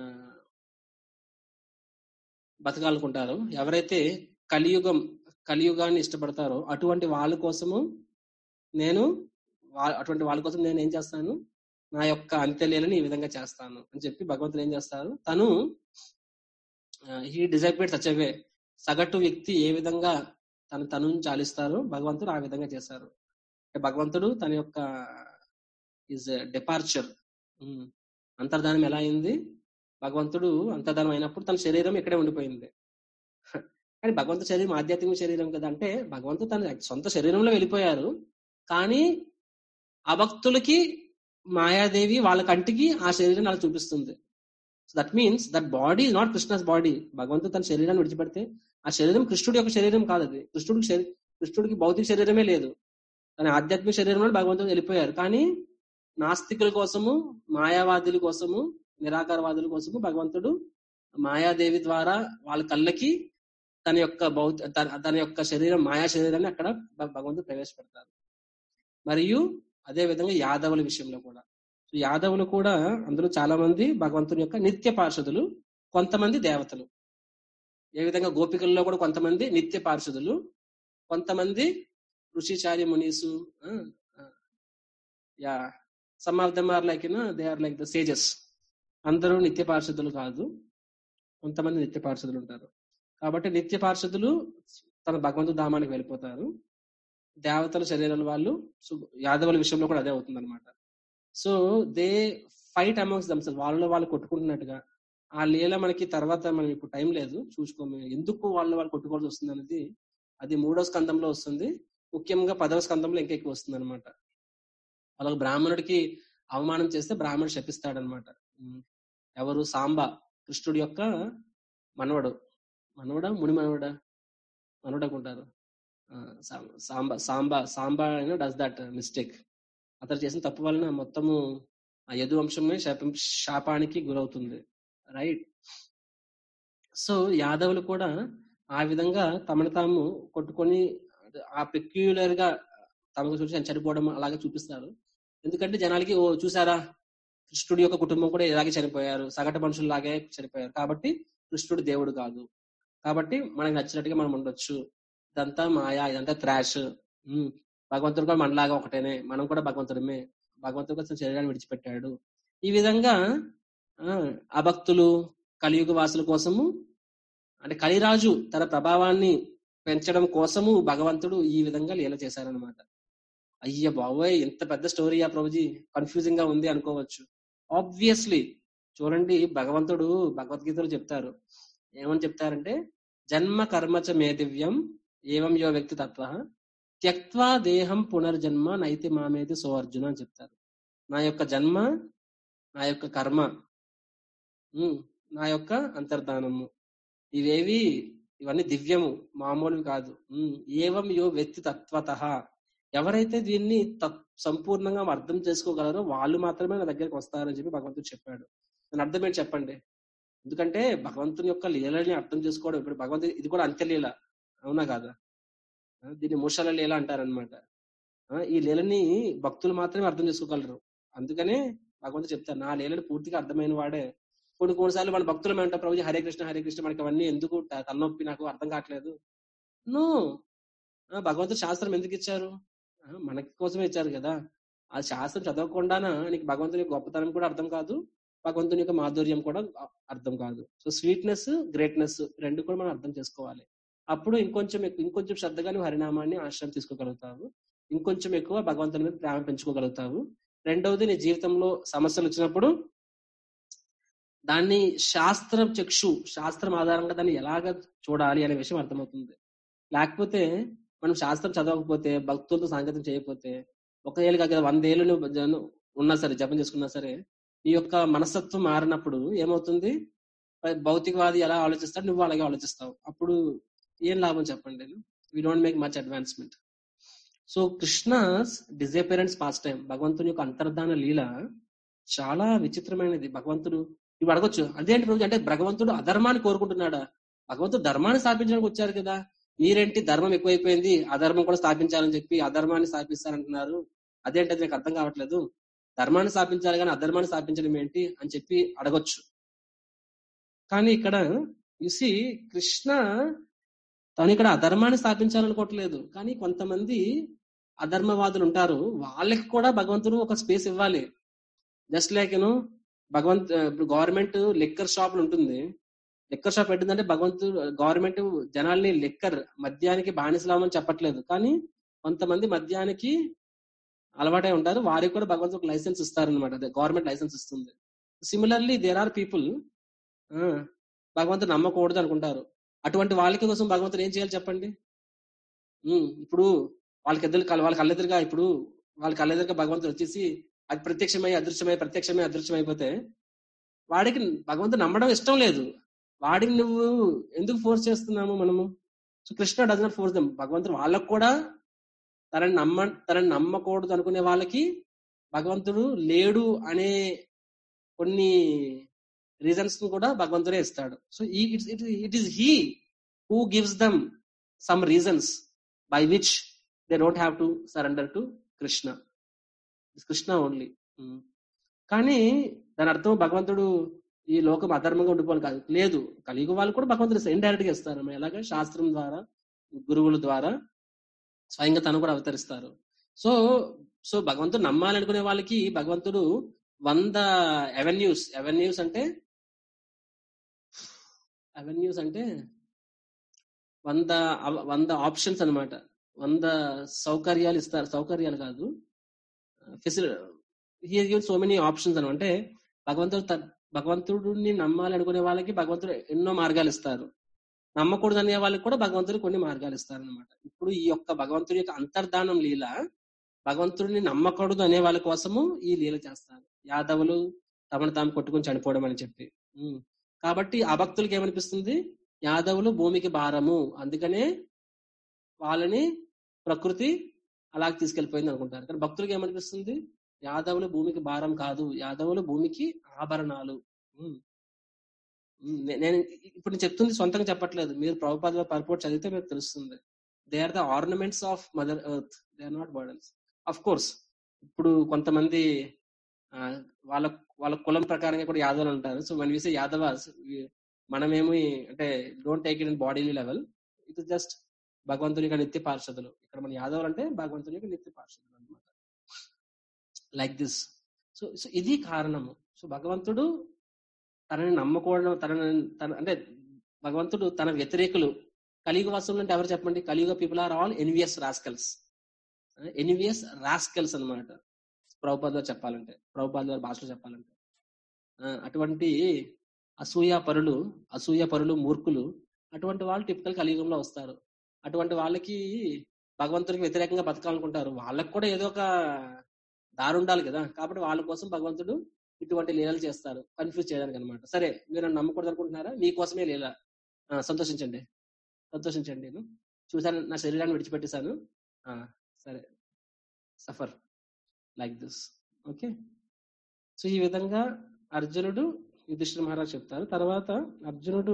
బతకాలనుకుంటారో ఎవరైతే కలియుగం కలియుగాన్ని ఇష్టపడతారో అటువంటి వాళ్ళ కోసము నేను అటువంటి వాళ్ళ కోసం నేను ఏం చేస్తాను నా యొక్క అంత్యలీలని ఈ విధంగా చేస్తాను అని చెప్పి భగవంతుడు ఏం చేస్తారు తను హీ డిజైపేట్ సచ్ వే సగటు వ్యక్తి ఏ విధంగా తన తను చాలిస్తారో భగవంతుడు ఆ విధంగా చేశారు భగవంతుడు తన యొక్క ఈజ్ డిపార్చర్ అంతర్ధానం ఎలా అయింది భగవంతుడు అంతర్ధానం అయినప్పుడు తన శరీరం ఇక్కడే ఉండిపోయింది కానీ భగవంతు శరీరం ఆధ్యాత్మిక శరీరం కదా అంటే భగవంతుడు తన సొంత శరీరంలో వెళ్ళిపోయారు కానీ అభక్తులకి మాయాదేవి వాళ్ళ కంటికి ఆ శరీరం అలా చూపిస్తుంది so that means that body is not Krishna's body భగవంతుడు తన శరీరాన్ని విడిచిపెడితే ఆ శరీరం కృష్ణుడి యొక్క శరీరం కాదు అది కృష్ణుడికి శరీ- కృష్ణుడికి భౌతిక శరీరమే లేదు తన ఆధ్యాత్మిక శరీరంలో భగవంతుడు వెళ్ళిపోయారు కానీ నాస్తికుల కోసము మాయావాదుల కోసము నిరాకారవాదుల కోసము భగవంతుడు మాయాదేవి ద్వారా వాళ్ళ కళ్ళకి తన యొక్క భౌత తన- తన యొక్క శరీరం మాయా శరీరాన్ని అక్కడ భ- భగవంతుడు ప్రవేశపెడతారు మరియు అదే విధంగా యాదవుల విషయంలో కూడా సో యాదవులు కూడా అందులో చాలా మంది భగవంతుని యొక్క నిత్య పార్షదులు కొంతమంది దేవతలు ఏ విధంగా గోపికల్లో కూడా కొంతమంది నిత్య పార్షదులు కొంతమంది ఋషిచార్య మునీసు yeah some of them are like they are like the sages అందరూ నిత్య పార్షదులు కాదు కొంతమంది నిత్య పార్షదులు ఉంటారు కాబట్టి నిత్య పార్షదులు తన భగవంతు ధామానికి వెళ్ళిపోతారు దేవతల శరీరాల వాళ్ళు సు- యాదవుల విషయంలో కూడా అదే అవుతుంది అనమాట so they fight amongst themselves వాళ్ళలో వాళ్ళు కొట్టుకుంటున్నట్టుగా ఆ లీల మనకి తర్వాత మనం ఇప్పుడు టైం లేదు చూసుకోము ఎందుకు వాళ్ళు వాళ్ళు కొట్టుకోవాల్సి వస్తుంది అనేది అది మూడో స్కందంలో వస్తుంది ముఖ్యంగా పదవ స్కందంలో ఇంకా ఎక్కువ వస్తుంది అనమాట వాళ్ళకి బ్రాహ్మణుడికి అవమానం చేస్తే బ్రాహ్మణుడు శపిస్తాడనమాట ఉమ్. ఎవరు సాంబ కృష్ణుడి యొక్క మనవడు మనవడా ముని మనవడా మనవడు అనుకుంటారు ఆ, సాం- సాంబ సాంబ సాంబ అయినా డస్ దట్ మిస్టేక్ అతను చేసిన తప్పు వలన మొత్తము ఆ యదు వంశమే శాపం శాపానికి గురవుతుంది రైట్ సో యాదవులు కూడా ఆ విధంగా తమను తాము కొట్టుకొని ఆ పెక్యులర్ గా తమకు చూసి చనిపోవడం అలాగే చూపిస్తారు ఎందుకంటే జనాలకి ఓ చూసారా కృష్ణుడి యొక్క కుటుంబం కూడా ఇలాగే చనిపోయారు సగటు మనుషుల్లాగే చనిపోయారు కాబట్టి కృష్ణుడు దేవుడు కాదు కాబట్టి మనకు నచ్చినట్టుగా మనం ఉండొచ్చు ఇదంతా మాయా ఇదంతా త్రాష్ భగవంతుడు కూడా మనలాగా ఒకటేనే మనం కూడా భగవంతుడమే భగవంతుడు కోసం శరీరాన్ని విడిచిపెట్టాడు ఈ విధంగా ఆ, అభక్తులు కలియుగ వాసుల కోసము అంటే కలిరాజు తన ప్రభావాన్ని పెంచడం కోసము భగవంతుడు ఈ విధంగా లీల చేశారనమాట అయ్య బాబోయ్ ఎంత పెద్ద స్టోరీయా ప్రభుజీ కన్ఫ్యూజింగ్ గా ఉంది అనుకోవచ్చు ఆబ్వియస్లీ చూడండి భగవంతుడు భగవద్గీతలో చెప్తారు ఏమని చెప్తారంటే జన్మ కర్మచ మే దివ్యం ఏవం యో వ్యక్తి తత్వ త్యక్వా దేహం పునర్జన్మ నైతి మామేతి సో అర్జున అని చెప్తారు నా యొక్క జన్మ నా యొక్క కర్మ ఉమ్, నా యొక్క అంతర్ధానము ఇవేవి ఇవన్నీ దివ్యము మామూలువి కాదు ఉమ్, ఏవం యో వ్యక్తి తత్వత ఎవరైతే దీన్ని తత్- సంపూర్ణంగా అర్థం చేసుకోగలరో వాళ్ళు మాత్రమే నా దగ్గరికి వస్తారని చెప్పి భగవంతుడు చెప్పాడు దాని అర్థం ఏంటి చెప్పండి ఎందుకంటే భగవంతుని యొక్క లీలని అర్థం చేసుకోవడం ఇప్పుడు భగవంతుడు ఇది కూడా అంత్యలీల అవునా కాదా ఆ, దీన్ని మూషాల లీల అంటారనమాట ఈ లీలని భక్తులు మాత్రమే అర్థం చేసుకోగలరు అందుకనే భగవంతుడు చెప్తారు నా లీలని పూర్తిగా అర్థమైన వాడే కొన్ని కొన్నిసార్లు మన భక్తులు అంటారు ప్రభుజీ హరే కృష్ణ హరే కృష్ణ మనకి అవన్నీ ఎందుకు త- తలనొప్పి నాకు అర్థం కావట్లేదు నో భగవంతుడు శాస్త్రం ఎందుకు ఇచ్చారు ఆ, మనకి కోసమే ఇచ్చారు కదా ఆ శాస్త్రం చదవకుండానా నీకు భగవంతుని యొక్క గొప్పతనం కూడా అర్థం కాదు భగవంతుని యొక్క మాధుర్యం కూడా అ- అర్థం కాదు సో స్వీట్నెస్ గ్రేట్నెస్ రెండు కూడా మనం అర్థం చేసుకోవాలి అప్పుడు ఇంకొంచెం ఎక్కువ ఇంకొంచెం శ్రద్ధగా నువ్వు హరినామాన్ని ఆశ్రయం తీసుకోగలుగుతావు ఇంకొంచెం ఎక్కువ భగవంతుని మీద ప్రేమ పెంచుకోగలుగుతావు రెండవది నీ జీవితంలో సమస్యలు వచ్చినప్పుడు దాన్ని శాస్త్ర చక్షు శాస్త్రం ఆధారంగా దాన్ని ఎలాగ చూడాలి అనే విషయం అర్థమవుతుంది లేకపోతే మనం శాస్త్రం చదవకపోతే భక్తులతో సాంకేతం చేయకపోతే ఒక ఏళ్ళు కాదు కదా వందేళ్ళు నువ్వు జను- ఉన్నా సరే జపం చేసుకున్నా సరే నీ యొక్క మనస్తత్వం మారినప్పుడు ఏమవుతుంది భౌతికవాది ఎలా ఆలోచిస్తాడు నువ్వు అలాగే ఆలోచిస్తావు అప్పుడు ఏం లాభం చెప్పండి we don't make much advancement so Krishna's disappearance pastime భగవంతుని యొక్క అంతర్ధాన లీల చాలా విచిత్రమైనది భగవంతుడు ఇప్పుడు అడగొచ్చు అదేంటి రోజు అంటే భగవంతుడు అధర్మాన్ని కోరుకుంటున్నాడా భగవంతుడు ధర్మాన్ని స్థాపించడానికి వచ్చారు కదా మీరేంటి ధర్మం ఎక్కువైపోయింది అధర్మం కూడా స్థాపించాలని చెప్పి అధర్మాన్ని స్థాపిస్తారంటున్నారు అదేంటి నాకు అర్థం కావట్లేదు ధర్మాన్ని స్థాపించాలి కానీ అధర్మాన్ని స్థాపించడం ఏంటి అని చెప్పి అడగొచ్చు కానీ ఇక్కడ యుసి కృష్ణ తను ఇక్కడ అధర్మాన్ని స్థాపించాలనుకోవట్లేదు కానీ కొంతమంది అధర్మవాదులు ఉంటారు వాళ్ళకి కూడా భగవంతుడు ఒక స్పేస్ ఇవ్వాలి జస్ట్ లైక్ యూనో భగవంత్ ఇప్పుడు గవర్నమెంట్ లిక్కర్ షాపులు ఉంటుంది లిక్కర్ షాప్ పెట్టిందంటే భగవంతుడు గవర్నమెంట్ జనాల్ని లిక్కర్ మద్యానికి బానిసలామని చెప్పట్లేదు కానీ కొంతమంది మద్యానికి అలవాటై ఉంటారు వారికి కూడా భగవంతుడు లైసెన్స్ ఇస్తారనమాట గవర్నమెంట్ లైసెన్స్ ఇస్తుంది సిమిలర్లీ దేర్ ఆర్ పీపుల్ భగవంతుడు నమ్మకూడదు అనుకుంటారు అటువంటి వాళ్ళకి కోసం భగవంతుడు ఏం చేయాలి చెప్పండి ఉమ్, ఇప్పుడు వాళ్ళకి ఎదురు వాళ్ళకి కళ్ళెదురుగా ఇప్పుడు వాళ్ళకి కళ్ళెదురుగా భగవంతుడు వచ్చేసి అది ప్రత్యక్షమై అదృశ్యమై ప్రత్యక్షమై అదృశ్యం అయిపోతే వాడికి భగవంతుడు నమ్మడం ఇష్టం లేదు వాడికి నువ్వు ఎందుకు ఫోర్స్ చేస్తున్నాము మనము so Krishna does not force them భగవంతుడు వాళ్ళకు కూడా తనని నమ్మ తనని నమ్మకూడదు అనుకునే వాళ్ళకి భగవంతుడు లేడు అనే కొన్ని రీజన్స్ కూడా భగవంతుడే ఇస్తాడు so it's it is he who gives them some reasons by which they don't have to surrender to Krishna Krishna only కానీ దాని అర్థం భగవంతుడు ఈ లోకం అధర్మంగా ఉండిపోవాలి కాదు లేదు కలియుగ వాళ్ళు కూడా భగవంతుడు ఇండైరెక్ట్ గా ఇస్తారు ఎలాగ శాస్త్రం ద్వారా గురువుల ద్వారా స్వయంగా తను కూడా అవతరిస్తారు సో సో భగవంతుడు నమ్మాలనుకునే వాళ్ళకి భగవంతుడు వంద అవెన్యూస్ అవెన్యూస్ అంటే అవెన్యూస్ అంటే వంద అవ- వంద ఆప్షన్స్ అన్నమాట వంద సౌకర్యాలు ఇస్తారు సౌకర్యాలు కాదు ఫెసిలిటీ సో మెనీ ఆప్షన్స్ అనమాట అంటే భగవంతుడు త- భగవంతుడిని నమ్మాలనుకునే వాళ్ళకి భగవంతుడు ఎన్నో మార్గాలు ఇస్తారు నమ్మకూడదు అనే వాళ్ళకి కూడా భగవంతుడు కొన్ని మార్గాలు ఇస్తారు అనమాట ఇప్పుడు ఈ యొక్క భగవంతుడి యొక్క అంతర్ధానం లీల భగవంతుడిని నమ్మకూడదు అనే వాళ్ళ కోసము ఈ లీల చేస్తారు యాదవులు తమను తాము కొట్టుకుని చనిపోవడం అని చెప్పి ఉమ్. కాబట్టి ఆ భక్తులకి ఏమనిపిస్తుంది యాదవులు భూమికి భారము అందుకనే వాళ్ళని ప్రకృతి అలా తీసుకెళ్లిపోయింది అనుకుంటారు కానీ భక్తులకి ఏమనిపిస్తుంది యాదవులు భూమికి భారం కాదు యాదవులు భూమికి ఆభరణాలు ఉమ్. ఉమ్, నే- నేను ఇప్పుడు నేను చెప్తుంది సొంతంగా చెప్పట్లేదు మీరు ప్రభుపాద పర్పోర్ట్ చదివితే మీకు తెలుస్తుంది they are the ornaments of mother earth they are not burdens of course ఇప్పుడు కొంతమంది ఆ, వాళ్ళ వాళ్ళ కులం ప్రకారంగా కూడా యాదవులు అంటారు సో మన విసే యాదవాస్ మనమేమి అంటే don't take it in body level it is just భగవంతుని యొక్క నిత్య పార్షదులు ఇక్కడ మన యాదవులు అంటే భగవంతుని యొక్క నిత్య పార్షదులు అనమాట లైక్ దిస్ సో సో ఇది కారణము సో భగవంతుడు తనని నమ్మకూడడం తనని తన అంటే భగవంతుడు తన వ్యతిరేకులు కలియుగ వస్తువులు అంటే ఎవరు చెప్పండి Kaliyuga people are all envious rascals envious rascals అన్నమాట ప్రభుపాద గారు చెప్పాలంటే ప్రభుపాద గారి భాషలో చెప్పాలంటే ఆ, అటువంటి అసూయ పరులు అసూయ పరులు మూర్ఖులు అటువంటి వాళ్ళు టిపికల్ కలియుగంలో వస్తారు అటువంటి వాళ్ళకి భగవంతుడికి వ్యతిరేకంగా బతకాలనుకుంటారు వాళ్ళకి కూడా ఏదో ఒక దారి ఉండాలి కదా కాబట్టి వాళ్ళ కోసం భగవంతుడు ఇటువంటి లీలలు చేస్తారు కన్ఫ్యూజ్ చేయడానికి అనమాట సరే మీరు నన్ను నమ్మకూడదు అనుకుంటున్నారా మీకోసమే లీల ఆ, సంతోషించండి సంతోషించండి నేను చూశాను నా శరీరాన్ని విడిచిపెట్టేశాను ఆ, సరే suffer like this okay so ఈ విధంగా అర్జునుడు యుధిష్ఠిర మహారాజ్ చెప్తారు తర్వాత అర్జునుడు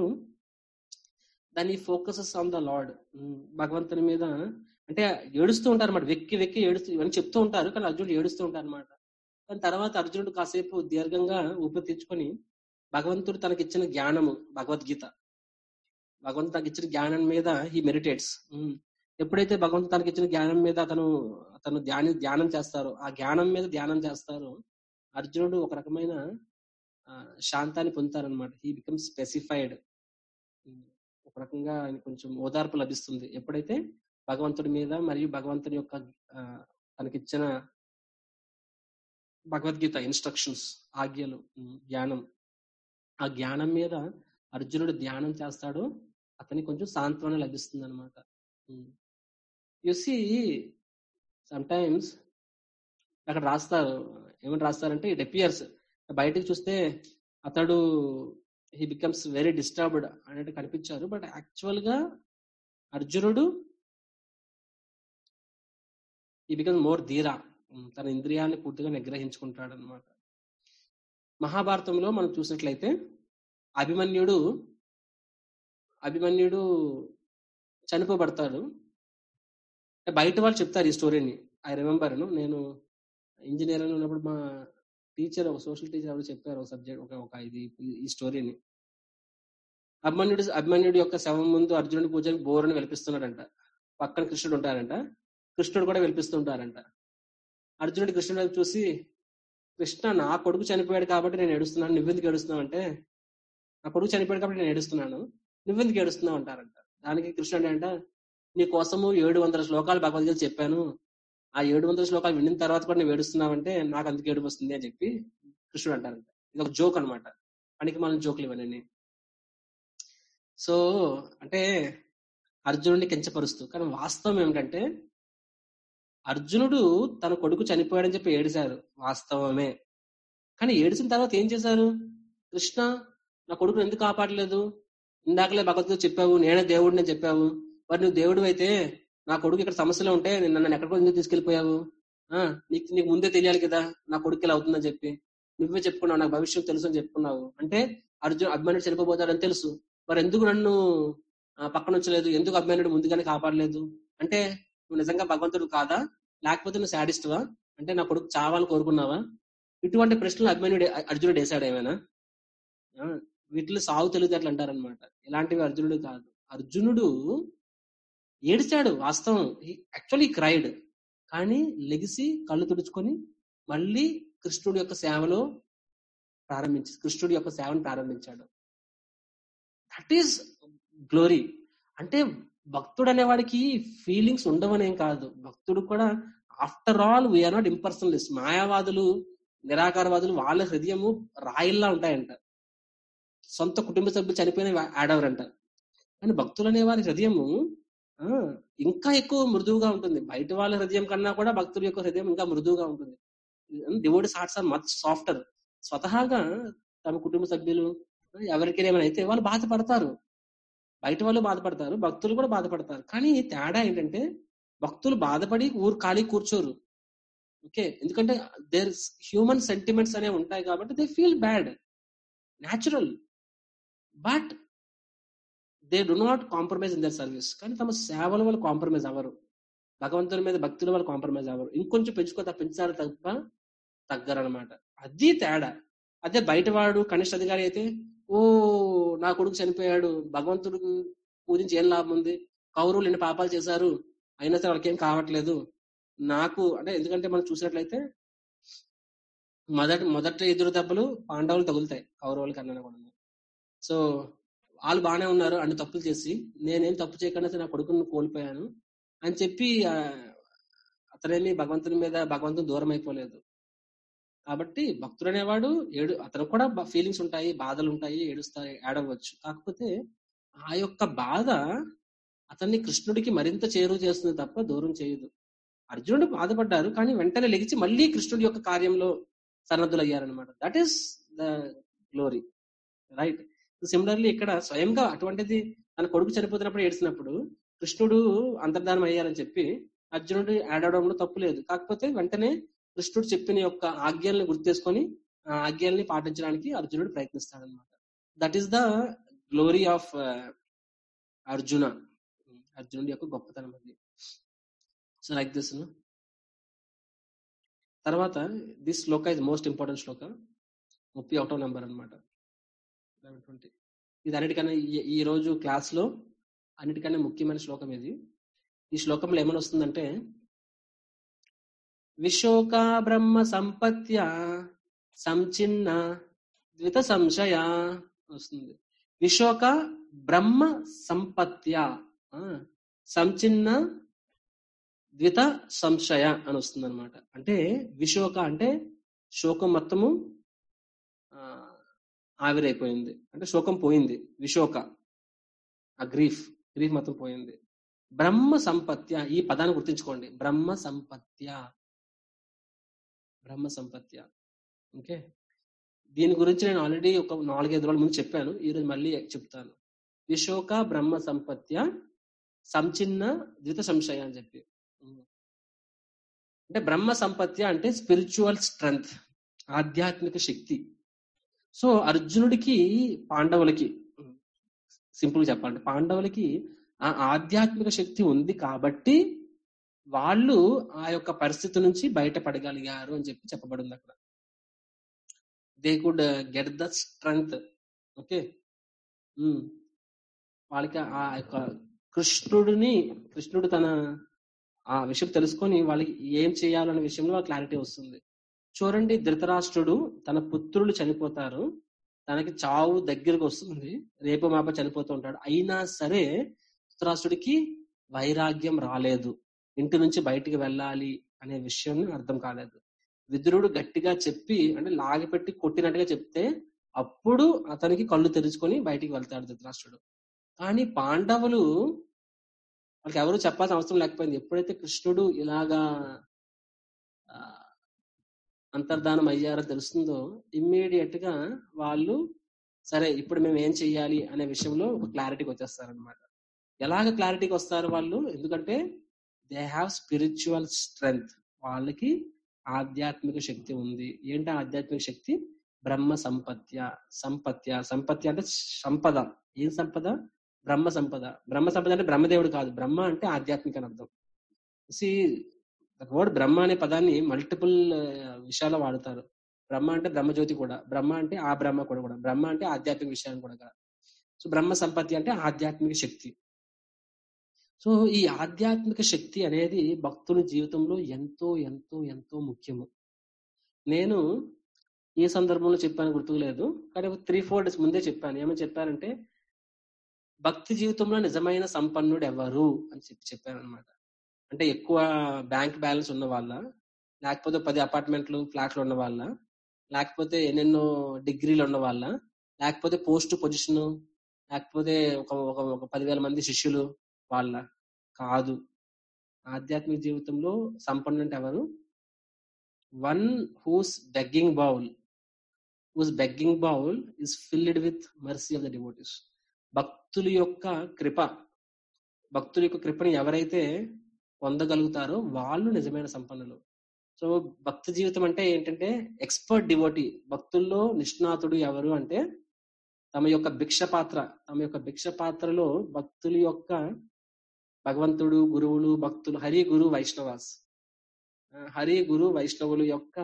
దాన్ని ఫోకసెస్ ఆన్ ద లార్డ్ భగవంతుని మీద అంటే ఏడుస్తూ ఉంటారు అన్నమాట వెక్కి వెక్కి ఏడుస్తూ ఇవన్నీ చెప్తూ ఉంటారు కానీ అర్జునుడు ఏడుస్తూ ఉంటారు అనమాట కానీ తర్వాత అర్జునుడు కాసేపు దీర్ఘంగా ఊపిరి తెచ్చుకొని భగవంతుడు తనకిచ్చిన జ్ఞానము భగవద్గీత భగవంతుడు తనకి ఇచ్చిన జ్ఞానం మీద హీ మెడిటేట్స్ ఎప్పుడైతే భగవంతుడు తనకి ఇచ్చిన జ్ఞానం మీద అతను అతను ధ్యానం ధ్యానం చేస్తారో ఆ జ్ఞానం మీద ధ్యానం చేస్తారో అర్జునుడు ఒక రకమైన ఆ, శాంతాన్ని పొందుతారనమాట హీ బికమ్ స్పెసిఫైడ్ ఒక రకంగా ఆయన కొంచెం ఓదార్పు లభిస్తుంది ఎప్పుడైతే భగవంతుడి మీద మరియు భగవంతుని యొక్క ఆ, తనకిచ్చిన భగవద్గీత ఇన్స్ట్రక్షన్స్ ఆజ్ఞలు ఉమ్, జ్ఞానం ఆ జ్ఞానం మీద అర్జునుడు ధ్యానం చేస్తాడు అతనికి కొంచెం సాంత్వన లభిస్తుంది అనమాట యుసి సమ్ టైమ్స్ అక్కడ రాస్తారు ఏమని రాస్తారంటే ఇట్ అపియర్స్ బయటకు చూస్తే అతడు హీ బికమ్స్ వెరీ డిస్టర్బ్డ్ అన్నట్టు కనిపించారు బట్ యాక్చువల్ గా అర్జునుడు ఈ బికమ్ మోర్ ధీరా ఉమ్, తన ఇంద్రియాన్ని పూర్తిగా నిగ్రహించుకుంటాడు అనమాట మహాభారతంలో మనం చూసినట్లయితే అభిమన్యుడు అభిమన్యుడు చనిపోబడతాడు అంటే బయట వాళ్ళు చెప్తారు ఈ స్టోరీని ఐ రిమెంబర్ నేను ఇంజనీర్ ఉన్నప్పుడు మా టీచర్ ఒక సోషల్ టీచర్ ఎవరు చెప్పారు ఒక సబ్జెక్ట్ ఒక ఒక ఇది ఈ స్టోరీని అభిమన్యుడు అభిమన్యుడి యొక్క శవం ముందు అర్జునుడి పూజకి బోరుని వెలిపిస్తున్నాడంట పక్కన కృష్ణుడు ఉంటారంట కృష్ణుడు కూడా వెలిపిస్తుంటారంట అర్జునుడు కృష్ణుడు వైపు చూసి కృష్ణ నా కొడుకు చనిపోయాడు కాబట్టి నేను ఏడుస్తున్నాను నువ్వెందుకు ఏడుస్తున్నావు అంటే నా కొడుకు చనిపోయాడు కాబట్టి నేను ఏడుస్తున్నాను నువ్వెందుకు ఏడుస్తున్నావు అంటారంట దానికి కృష్ణుడు అంట నీ కోసము ఏడు వందల శ్లోకాలు భగవద్గీత చెప్పాను ఆ ఏడు వందల శ్లోకాలు విన్న తర్వాత కూడా నువ్వు ఏడుస్తున్నావంటే నాకు అందుకు ఏడుపు వస్తుంది అని చెప్పి కృష్ణుడు అంటారంట ఇది ఒక జోక్ అనమాట పనికి మన జోకులు ఇవన్నీ సో అంటే అర్జునుడిని కించపరుస్తూ కానీ వాస్తవం ఏమిటంటే అర్జునుడు తన కొడుకు చనిపోయాడని చెప్పి ఏడిశారు వాస్తవమే కానీ ఏడిసిన తర్వాత ఏం చేశారు కృష్ణ నా కొడుకుని ఎందుకు కాపాడలేదు ఇందాకలే భగవద్గీత చెప్పావు నేనే దేవుడిని చెప్పావు మరి నువ్వు దేవుడు అయితే నా కొడుకు ఇక్కడ సమస్యలు ఉంటే నిన్న నన్ను ఎక్కడికో ఎందుకు తీసుకెళ్లిపోయావు ఆ నీకు నీకు ముందే తెలియాలి కదా నా కొడుకు ఇలా అవుతుందని చెప్పి నువ్వే చెప్పుకున్నావు నాకు భవిష్యత్తు తెలుసు అని చెప్పుకున్నావు అంటే అర్జున్ అభిమన్యుడు చనిపోతాడని తెలుసు మరి ఎందుకు నన్ను ఆ, పక్కన ఉంచలేదు ఎందుకు అభిమన్యుడు ముందుగానే కాపాడలేదు అంటే నువ్వు నిజంగా భగవంతుడు కాదా లేకపోతే నువ్వు శాడిస్ట్వా అంటే నా కొడుకు చావాలని కోరుకున్నావా ఇటువంటి ప్రశ్నలు అభిమన్యుడు అర్జునుడు వేశాడు ఏమైనా ఆ, వీటిలో సాగు తెలివితేటలు అంటారనమాట ఇలాంటివి అర్జునుడు కాదు అర్జునుడు ఏడిచాడు వాస్తవం యాక్చువల్లీ క్రైడ్ కానీ లెగిసి కళ్ళు తుడుచుకొని మళ్ళీ కృష్ణుడి యొక్క సేవలో ప్రారంభించి కృష్ణుడి యొక్క సేవను ప్రారంభించాడు దట్ ఈస్ గ్లోరీ అంటే భక్తుడు అనేవాడికి ఫీలింగ్స్ ఉండవనేం కాదు భక్తుడు కూడా after all we're not impersonalist మాయావాదులు నిరాకారవాదులు వాళ్ళ హృదయము రాయిల్లా ఉంటాయంట సొంత కుటుంబ సభ్యులు చనిపోయిన ఆడవరంట కానీ భక్తులు అనే వారి హృదయము ఆ, ఇంకా ఎక్కువ మృదువుగా ఉంటుంది బయట వాళ్ళ హృదయం కన్నా కూడా భక్తుల యొక్క హృదయం ఇంకా మృదువుగా ఉంటుంది devotees' hearts are much softer స్వతహాగా తమ కుటుంబ సభ్యులు ఎవరికైనా ఏమైనా అయితే వాళ్ళు బాధపడతారు బయట వాళ్ళు బాధపడతారు భక్తులు కూడా బాధపడతారు కానీ తేడా ఏంటంటే భక్తులు బాధపడి ఊరు ఖాళీ కూర్చోరు ఓకే ఎందుకంటే దేర్ హ్యూమన్ సెంటిమెంట్స్ అనేవి ఉంటాయి కాబట్టి they feel bad natural but they do not compromise in their service కానీ తమ సేవల వల్ల కాంప్రమైజ్ అవ్వరు భగవంతుని మీద భక్తుల వల్ల కాంప్రమైజ్ అవ్వరు ఇంకొంచెం పెంచుకో పెంచారు తప్ప తగ్గరనమాట అది తేడా అదే బయటవాడు కనిష్ట అధికారి అయితే ఓ నా కొడుకు చనిపోయాడు భగవంతుడు పూజించి ఏం లాభం ఉంది కౌరవులు ఎన్ని పాపాలు చేశారు అయినా సరే వాళ్ళకి ఏం కావట్లేదు నాకు అంటే ఎందుకంటే మనం చూసినట్లయితే మొదటి మొదటి ఎదురు దెబ్బలు పాండవులు తగులుతాయి కౌరవుల కన్నా కూడా సో వాళ్ళు బాగానే ఉన్నారు అన్ని తప్పులు చేసి నేనేం తప్పు చేయకుండా నా కొడుకుని కోల్పోయాను అని చెప్పి ఆ, అతనేమి భగవంతుని మీద భగవంతుని దూరం అయిపోలేదు కాబట్టి భక్తుడు అనేవాడు ఏడు అతను కూడా ఫీలింగ్స్ ఉంటాయి బాధలు ఉంటాయి ఏడుస్తాయి ఏడవచ్చు కాకపోతే ఆ యొక్క బాధ అతన్ని కృష్ణుడికి మరింత చేరువ చేస్తుంది తప్ప దూరం చేయదు అర్జునుడు బాధపడ్డారు కానీ వెంటనే లెగిచి మళ్ళీ కృష్ణుడి యొక్క కార్యంలో సన్నద్ధులు అయ్యారనమాట that is the glory right similarly ఇక్కడ స్వయంగా అటువంటిది తన కొడుకు చనిపోతున్నప్పుడు ఏడ్చినప్పుడు కృష్ణుడు అంతర్ధానం అయ్యారని చెప్పి అర్జునుడు ఆడవడంలో తప్పు లేదు కాకపోతే వెంటనే కృష్ణుడు చెప్పిన యొక్క ఆజ్ఞల్ని గుర్తేసుకొని ఆ ఆజ్ఞల్ని పాటించడానికి అర్జునుడు ప్రయత్నిస్తాడనమాట that is the glory of Arjuna అర్జునుడి యొక్క గొప్పతనం అది సో లైక్ దిస్ తర్వాత this shloka is most important shloka ముప్పై ఒకటో నెంబర్ అనమాట ట్వంటీ ఇది అన్నిటికన్నా ఈ- ఈ రోజు క్లాస్ లో అన్నిటికన్నా ముఖ్యమైన శ్లోకం ఇది ఈ శ్లోకంలో ఏమని వస్తుందంటే విశోక బ్రహ్మ సంపత్య సంచిన్న ద్విత సంశయ వస్తుంది విశోక బ్రహ్మ సంపత్య ఆ, సంచిన్న ద్విత సంశయ అని వస్తుంది అనమాట అంటే విశోక అంటే శోకం మొత్తము ఆ, ఆవిరైపోయింది అంటే శోకం పోయింది విశోక ఆ గ్రీఫ్ గ్రీఫ్ మొత్తం పోయింది బ్రహ్మ సంపత్య ఈ పదాన్ని గుర్తుంచుకోండి బ్రహ్మ సంపత్య బ్రహ్మ సంపత్య ఓకే దీని గురించి నేను ఆల్రెడీ ఒక నాలుగైదు రోజుల ముందు చెప్పాను ఈ రోజు మళ్ళీ చెప్తాను విశోక బ్రహ్మ సంపత్య సంచిన్న ద్విత సంశయ అని చెప్పి అంటే బ్రహ్మ సంపత్య అంటే స్పిరిచువల్ స్ట్రెంగ్త్ ఆధ్యాత్మిక శక్తి సో అర్జునుడికి పాండవులకి సింపుల్ చెప్పాలంటే పాండవులకి ఆ ఆధ్యాత్మిక శక్తి ఉంది కాబట్టి వాళ్ళు ఆ యొక్క పరిస్థితి నుంచి బయటపడగలిగారు అని చెప్పి చెప్పబడింది అక్కడ they could get the strength okay వాళ్ళకి ఆ యొక్క కృష్ణుడిని కృష్ణుడు తన ఆ విషయం తెలుసుకొని వాళ్ళకి ఏం చేయాలనే విషయంలో క్లారిటీ వస్తుంది చూడండి ధృతరాష్ట్రుడు తన పుత్రులు చనిపోతారు తనకి చావు దగ్గరకు వస్తుంది రేపు మాప చనిపోతూ ఉంటాడు అయినా సరే ధృతరాష్ట్రుడికి వైరాగ్యం రాలేదు ఇంటి నుంచి బయటికి వెళ్ళాలి అనే విషయం అర్థం కాలేదు విదురుడు గట్టిగా చెప్పి అంటే లాగిపెట్టి కొట్టినట్టుగా చెప్తే అప్పుడు అతనికి కళ్ళు తెరుచుకొని బయటికి వెళ్తాడు ధృతరాష్ట్రుడు కానీ పాండవులు వాళ్ళకి ఎవరు చెప్పాల్సిన అవసరం లేకపోయింది ఎప్పుడైతే కృష్ణుడు ఇలాగా ఆ, అంతర్ధానం అయ్యారో తెలుస్తుందో ఇమ్మీడియట్ గా వాళ్ళు సరే ఇప్పుడు మేము ఏం చెయ్యాలి అనే విషయంలో ఒక క్లారిటీకి వచ్చేస్తారనమాట ఎలాగ క్లారిటీకి వస్తారు వాళ్ళు ఎందుకంటే దే హ్యావ్ స్పిరిచువల్ స్ట్రెంగ్త్ వాళ్ళకి ఆధ్యాత్మిక శక్తి ఉంది ఏంటి ఆ ఆధ్యాత్మిక శక్తి బ్రహ్మ సంపత్య సంపత్య సంపత్య అంటే సంపద ఏం సంపద బ్రహ్మ సంపద బ్రహ్మ సంపద అంటే బ్రహ్మదేవుడు కాదు బ్రహ్మ అంటే ఆధ్యాత్మిక అని అర్థం సి వర్డ్ బ్రహ్మ అనే పదాన్ని మల్టిపుల్ విషయాల్లో వాడతారు బ్రహ్మ అంటే బ్రహ్మజ్యోతి కూడా బ్రహ్మ అంటే ఆ బ్రహ్మ కూడా కూడా బ్రహ్మ అంటే ఆధ్యాత్మిక విషయాన్ని కూడా కదా సో బ్రహ్మ సంపత్తి అంటే ఆధ్యాత్మిక శక్తి సో ఈ ఆధ్యాత్మిక శక్తి అనేది భక్తుల జీవితంలో ఎంతో ఎంతో ఎంతో ముఖ్యము నేను ఏ సందర్భంలో చెప్పాను గుర్తులేదు కానీ ఒక త్రీ ఫోర్ డేస్ ముందే చెప్పాను ఏమని చెప్పానంటే భక్తి జీవితంలో నిజమైన సంపన్నుడు ఎవరు అని చెప్పి చెప్పాను అనమాట అంటే ఎక్కువ బ్యాంక్ బ్యాలెన్స్ ఉన్న వాళ్ళ లేకపోతే పది అపార్ట్మెంట్లు ఫ్లాట్లు ఉన్న వాళ్ళ లేకపోతే ఎన్నెన్నో డిగ్రీలు ఉన్న వాళ్ళ లేకపోతే పోస్ట్ పొజిషన్ లేకపోతే ఒక ఒక ఒక పదివేల మంది శిష్యులు వాళ్ళ కాదు ఆధ్యాత్మిక జీవితంలో సంపన్నుడు అంటే ఎవరు one whose begging bowl whose begging bowl is filled with mercy of the devotees భక్తుల యొక్క కృప భక్తుల యొక్క కృపని ఎవరైతే పొందగలుగుతారో వాళ్ళు నిజమైన సంపన్నులు సో భక్తి జీవితం అంటే ఏంటంటే ఎక్స్పర్ట్ డివోటీ భక్తుల్లో నిష్ణాతుడు ఎవరు అంటే తమ యొక్క భిక్ష పాత్ర తమ యొక్క భిక్ష పాత్రలో భక్తుల యొక్క భగవంతుడు గురువులు భక్తులు హరి గురు వైష్ణవాస్ ఆ, హరి గురు వైష్ణవులు యొక్క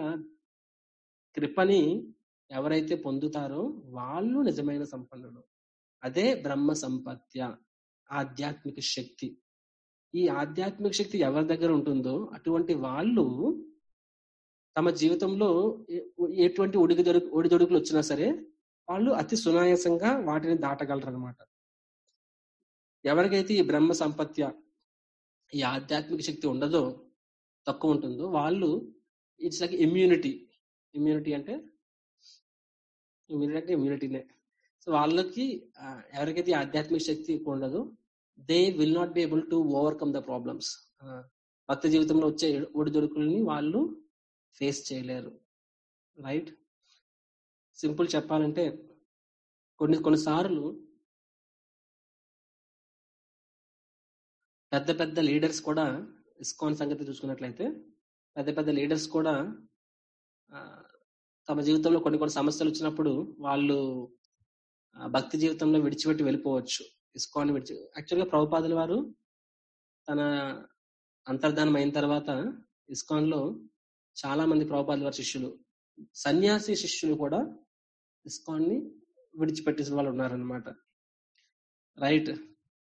కృపని ఎవరైతే పొందుతారో వాళ్ళు నిజమైన సంపన్నులు అదే బ్రహ్మ సంపత్య ఆధ్యాత్మిక శక్తి ఈ ఆధ్యాత్మిక శక్తి ఎవరి దగ్గర ఉంటుందో అటువంటి వాళ్ళు తమ జీవితంలో ఎ- ఎటువంటి ఒడిగి దొరికి ఒడిదొడుకులు వచ్చినా సరే వాళ్ళు అతి సునాయాసంగా వాటిని దాటగలరు అనమాట ఎవరికైతే ఈ బ్రహ్మ సంపత్య ఈ ఆధ్యాత్మిక శక్తి ఉండదో తక్కువ ఉంటుందో వాళ్ళు ఇట్స్ లైక్ ఇమ్యూనిటీ ఇమ్యూనిటీ అంటే ఇమ్యూనిటీ అంటే ఇమ్యూనిటీనే సో వాళ్ళకి ఆ, ఎవరికైతే ఈ ఆధ్యాత్మిక శక్తి ఎక్కువ ఉండదో they will not be able to overcome the problems భక్తి జీవితంలో వచ్చే ఒడిదొడుకుల్ని వాళ్ళు ఫేస్ చేయలేరు రైట్ సింపుల్ చెప్పాలంటే కొన్ని కొన్నిసార్లు పెద్ద పెద్ద లీడర్స్ కూడా ఇస్కాన్ సంగతి చూసుకున్నట్లయితే పెద్ద పెద్ద లీడర్స్ కూడా ఆ, తమ జీవితంలో కొన్ని కొన్ని సమస్యలు వచ్చినప్పుడు వాళ్ళు ఆ, భక్తి జీవితంలో విడిచిపెట్టి వెళ్ళిపోవచ్చు ఇస్కాన్ విడిచి యాక్చువల్గా ప్రభుపాదుల వారు తన అంతర్ధానం అయిన తర్వాత ఇస్కాన్ లో చాలా మంది ప్రభుపాదుల వారి శిష్యులు సన్యాసి శిష్యులు కూడా ఇస్కాన్ ని విడిచిపెట్టేసిన వాళ్ళు ఉన్నారనమాట రైట్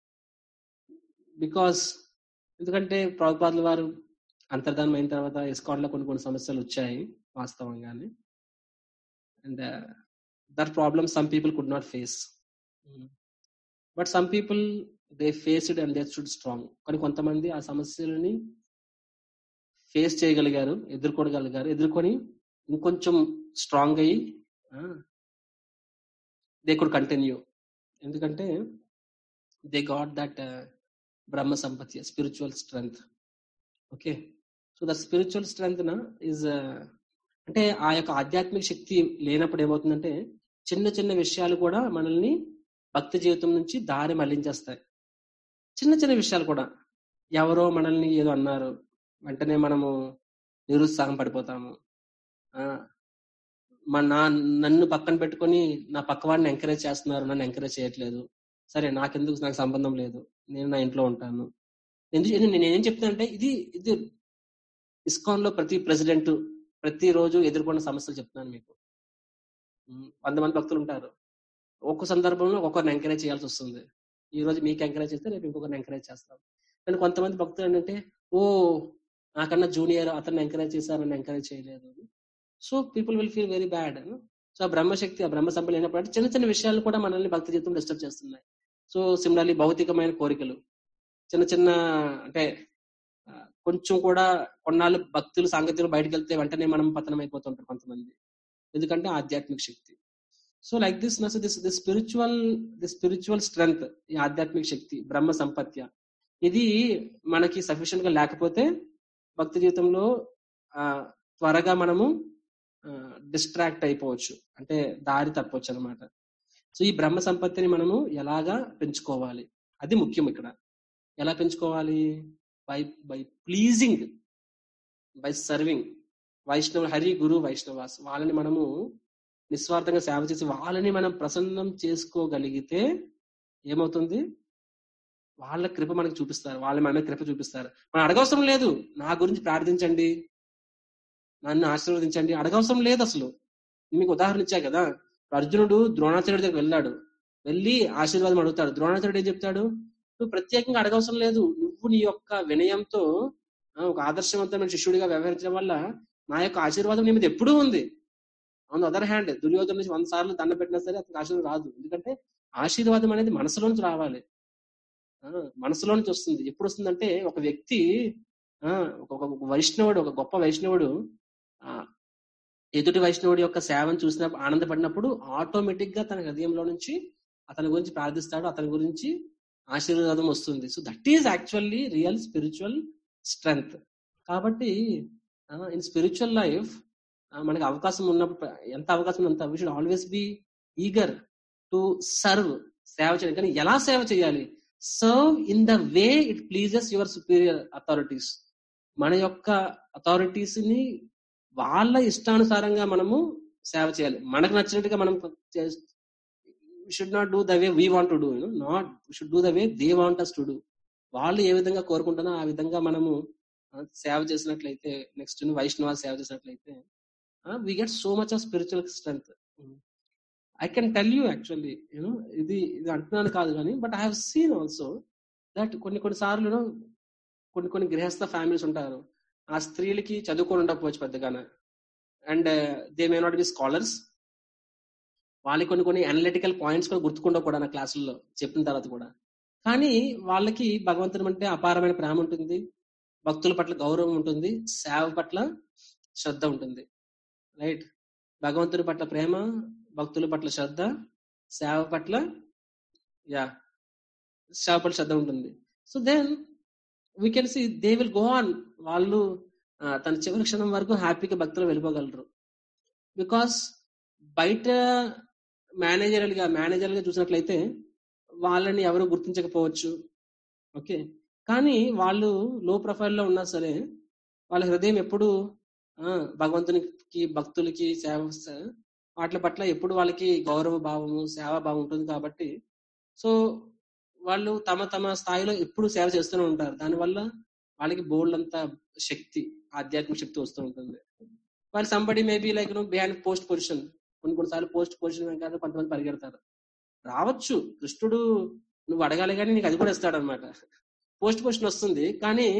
బికాస్ ఎందుకంటే ప్రభుపాదుల వారు అంతర్ధానం అయిన తర్వాత ఇస్కాన్ లో కొన్ని కొన్ని సమస్యలు వచ్చాయి వాస్తవంగానే and that problem some people could not face but some people they faced and they should strong కానీ కొంతమంది ఆ సమస్యలని ఫేస్ చేయగలిగారు ఎదుర్కోగలిగారు ఎదుర్కొని ఇంకొంచెం స్ట్రాంగ్ అయ్యి దే కుడ్ కంటిన్యూ ఎందుకంటే they got that Brahma sampatti spiritual strength okay so the spiritual strength is అంటే ఆ యొక్క ఆధ్యాత్మిక శక్తి లేనప్పుడు ఏమవుతుందంటే చిన్న చిన్న విషయాలు కూడా మనల్ని భక్తి జీవితం నుంచి దారి మళ్లించేస్తాయి చిన్న చిన్న విషయాలు కూడా ఎవరో మనల్ని ఏదో అన్నారు వెంటనే మనము నిరుత్సాహం పడిపోతాము ఆ, మా నా నన్ను పక్కన పెట్టుకొని నా పక్కవాడిని ఎంకరేజ్ చేస్తున్నారు నన్ను ఎంకరేజ్ చేయట్లేదు సరే నాకెందుకు నాకు సంబంధం లేదు నేను నా ఇంట్లో ఉంటాను ఎందుకు ఇది నేను ఏం చెప్తానంటే ఇది ఇది ఇస్కాన్ లో ప్రతి ప్రెసిడెంట్ ప్రతిరోజు ఎదుర్కొన్న సమస్యలు చెప్తున్నాను మీకు ఉమ్, వంద మంది భక్తులు ఉంటారు ఒక్క సందర్భంలో ఒక్కొక్కరిని ఎంకరేజ్ చేయాల్సి వస్తుంది ఈ రోజు మీకు ఎంకరేజ్ చేస్తే రేపు ఇంకొకరిని ఎంకరేజ్ చేస్తాం కానీ కొంతమంది భక్తులు ఏంటంటే ఓ నాకన్నా జూనియర్ అతన్ని ఎంకరేజ్ చేశారు నన్ను ఎంకరేజ్ చేయలేదు so people will feel very bad so ఆ బ్రహ్మశక్తి ఆ బ్రహ్మ సంపద లేనప్పుడు అంటే చిన్న చిన్న విషయాలు కూడా మనల్ని భక్తి జీవితం డిస్టర్బ్ చేస్తున్నాయి సో సిమిలర్లీ భౌతికమైన కోరికలు చిన్న చిన్న అంటే ఆ, కొంచెం కూడా కొన్నాళ్ళు భక్తులు సాంగత్యంలో బయటకు వెళ్తే వెంటనే మనం పతనం అయిపోతుంటారు కొంతమంది ఎందుకంటే ఆధ్యాత్మిక శక్తి సో లైక్ దిస్ నస్ this the spiritual the spiritual strength ఈ ఆధ్యాత్మిక శక్తి బ్రహ్మ సంపత్య ఇది మనకి సఫిషియెంట్ గా లేకపోతే భక్తి జీవితంలో ఆ, త్వరగా మనము డిస్ట్రాక్ట్ అయిపోవచ్చు అంటే దారి తప్పవచ్చు అనమాట సో ఈ బ్రహ్మ సంపత్తిని మనము ఎలాగా పెంచుకోవాలి అది ముఖ్యం ఇక్కడ ఎలా పెంచుకోవాలి by by pleasing by serving Vaishnava Hari గురు వైష్ణవాస్ వాళ్ళని మనము నిస్వార్థంగా సేవ చేసి వాళ్ళని మనం ప్రసన్నం చేసుకోగలిగితే ఏమవుతుంది వాళ్ళ కృప మనకి చూపిస్తారు వాళ్ళ మన మీద కృప చూపిస్తారు మనం అడగవసరం లేదు నా గురించి ప్రార్థించండి నన్ను ఆశీర్వదించండి అడగవసరం లేదు అసలు నేను మీకు ఉదాహరణ ఇచ్చా కదా అర్జునుడు ద్రోణాచార్యుడి దగ్గర వెళ్ళాడు వెళ్ళి ఆశీర్వాదం అడుగుతాడు ద్రోణాచార్యుడు ఏం చెప్తాడు నువ్వు ప్రత్యేకంగా అడగవసరం లేదు నువ్వు నీ యొక్క వినయంతో ఆ, ఒక ఆదర్శవంతమైన శిష్యుడిగా వ్యవహరించడం వల్ల నా యొక్క ఆశీర్వాదం నీ మీద ఎప్పుడూ ఉంది ఆన్ అదర్ హ్యాండ్ దుర్యోధన నుంచి వంద సార్లు దండ పెట్టినా సరే అతనికి ఆశీర్వాదం రాదు ఎందుకంటే ఆశీర్వాదం అనేది మనసులో నుంచి రావాలి ఆ, మనసులో నుంచి వస్తుంది ఎప్పుడు వస్తుందంటే ఒక వ్యక్తి ఆ ఒక ఒక- ఒక వైష్ణవుడు ఒక గొప్ప వైష్ణవుడు ఆ ఎదుటి వైష్ణవుడి యొక్క సేవను చూసినప్పుడు ఆనందపడినప్పుడు ఆటోమేటిక్ గా తన హృదయంలో నుంచి అతని గురించి ప్రార్థిస్తాడు అతని గురించి ఆశీర్వాదం వస్తుంది so that is actually real spiritual strength కాబట్టి ఇన్ స్పిరిచువల్ లైఫ్ మనకి అవకాశం ఉన్నప్పుడు ఎంత అవకాశం ఉందో అంత we should always be eager to serve సేవ చేయడం కానీ ఎలా సేవ చేయాలి serve in the way it pleases your superior authorities మన యొక్క అథారిటీస్ ని వాళ్ళ ఇష్టానుసారంగా మనము సేవ చేయాలి మనకు నచ్చినట్టుగా మనం should not do the way we want to do not should do the way they want us to do వాళ్ళు ఏ విధంగా కోరుకుంటారో ఆ విధంగా మనము ఆ, సేవ చేసినట్లయితే నెక్స్ట్ వైష్ణవ సేవ చేసినట్లయితే we get so much of spiritual strength I can tell you actually you know ఇది ఇది అంటున్నాను కాదు కానీ but I have seen also that కొన్ని కొన్ని సార్లు కొన్ని కొన్ని గృహస్థ ఫ్యామిలీస్ ఉంటారు ఆ స్త్రీలకి చదువుకొని ఉండకపోవచ్చు పెద్దగానే and they may not be scholars వాళ్ళకి కొన్ని కొన్ని అనలిటికల్ పాయింట్స్ కూడా గుర్తుకుండవు కూడా నా క్లాసుల్లో చెప్పిన తర్వాత కూడా కానీ వాళ్ళకి భగవంతుని అంటే అపారమైన ప్రేమ ఉంటుంది భక్తుల పట్ల గౌరవం ఉంటుంది సేవ పట్ల శ్రద్ధ ఉంటుంది రైట్ భగవంతుని పట్ల ప్రేమ భక్తుల పట్ల శ్రద్ధ సేవ పట్ల యా సేవ పట్ల శ్రద్ధ ఉంటుంది so then we can see they will go on వాళ్ళు ఆ, తన చివరి క్షణం వరకు హ్యాపీగా భక్తులు వెళ్ళిపోగలరు బికాస్ బయట మేనేజర్ గా మేనేజర్ గా చూసినట్లయితే వాళ్ళని ఎవరు గుర్తించకపోవచ్చు ఓకే కానీ వాళ్ళు లో ప్రొఫైల్లో ఉన్నా సరే వాళ్ళ హృదయం ఎప్పుడు ఆ, భగవంతునికి భక్తులకి సేవ వాటి పట్ల ఎప్పుడు వాళ్ళకి గౌరవ భావము సేవా భావం ఉంటుంది కాబట్టి సో వాళ్ళు తమ తమ స్థాయిలో ఎప్పుడు సేవ చేస్తూనే ఉంటారు దానివల్ల వాళ్ళకి బోల్డ్ అంత శక్తి ఆధ్యాత్మిక శక్తి వస్తూ ఉంటుంది వాళ్ళు somebody maybe like no behind post position కొన్ని కొన్నిసార్లు పోస్ట్ పొజిషన్ వెనకాల కొంతమంది పరిగెడతారు రావచ్చు కృష్ణుడు నువ్వు అడగాలి కానీ నీకు అది కూడా ఇస్తాడు అనమాట పోస్ట్ పొజిషన్ వస్తుంది కానీ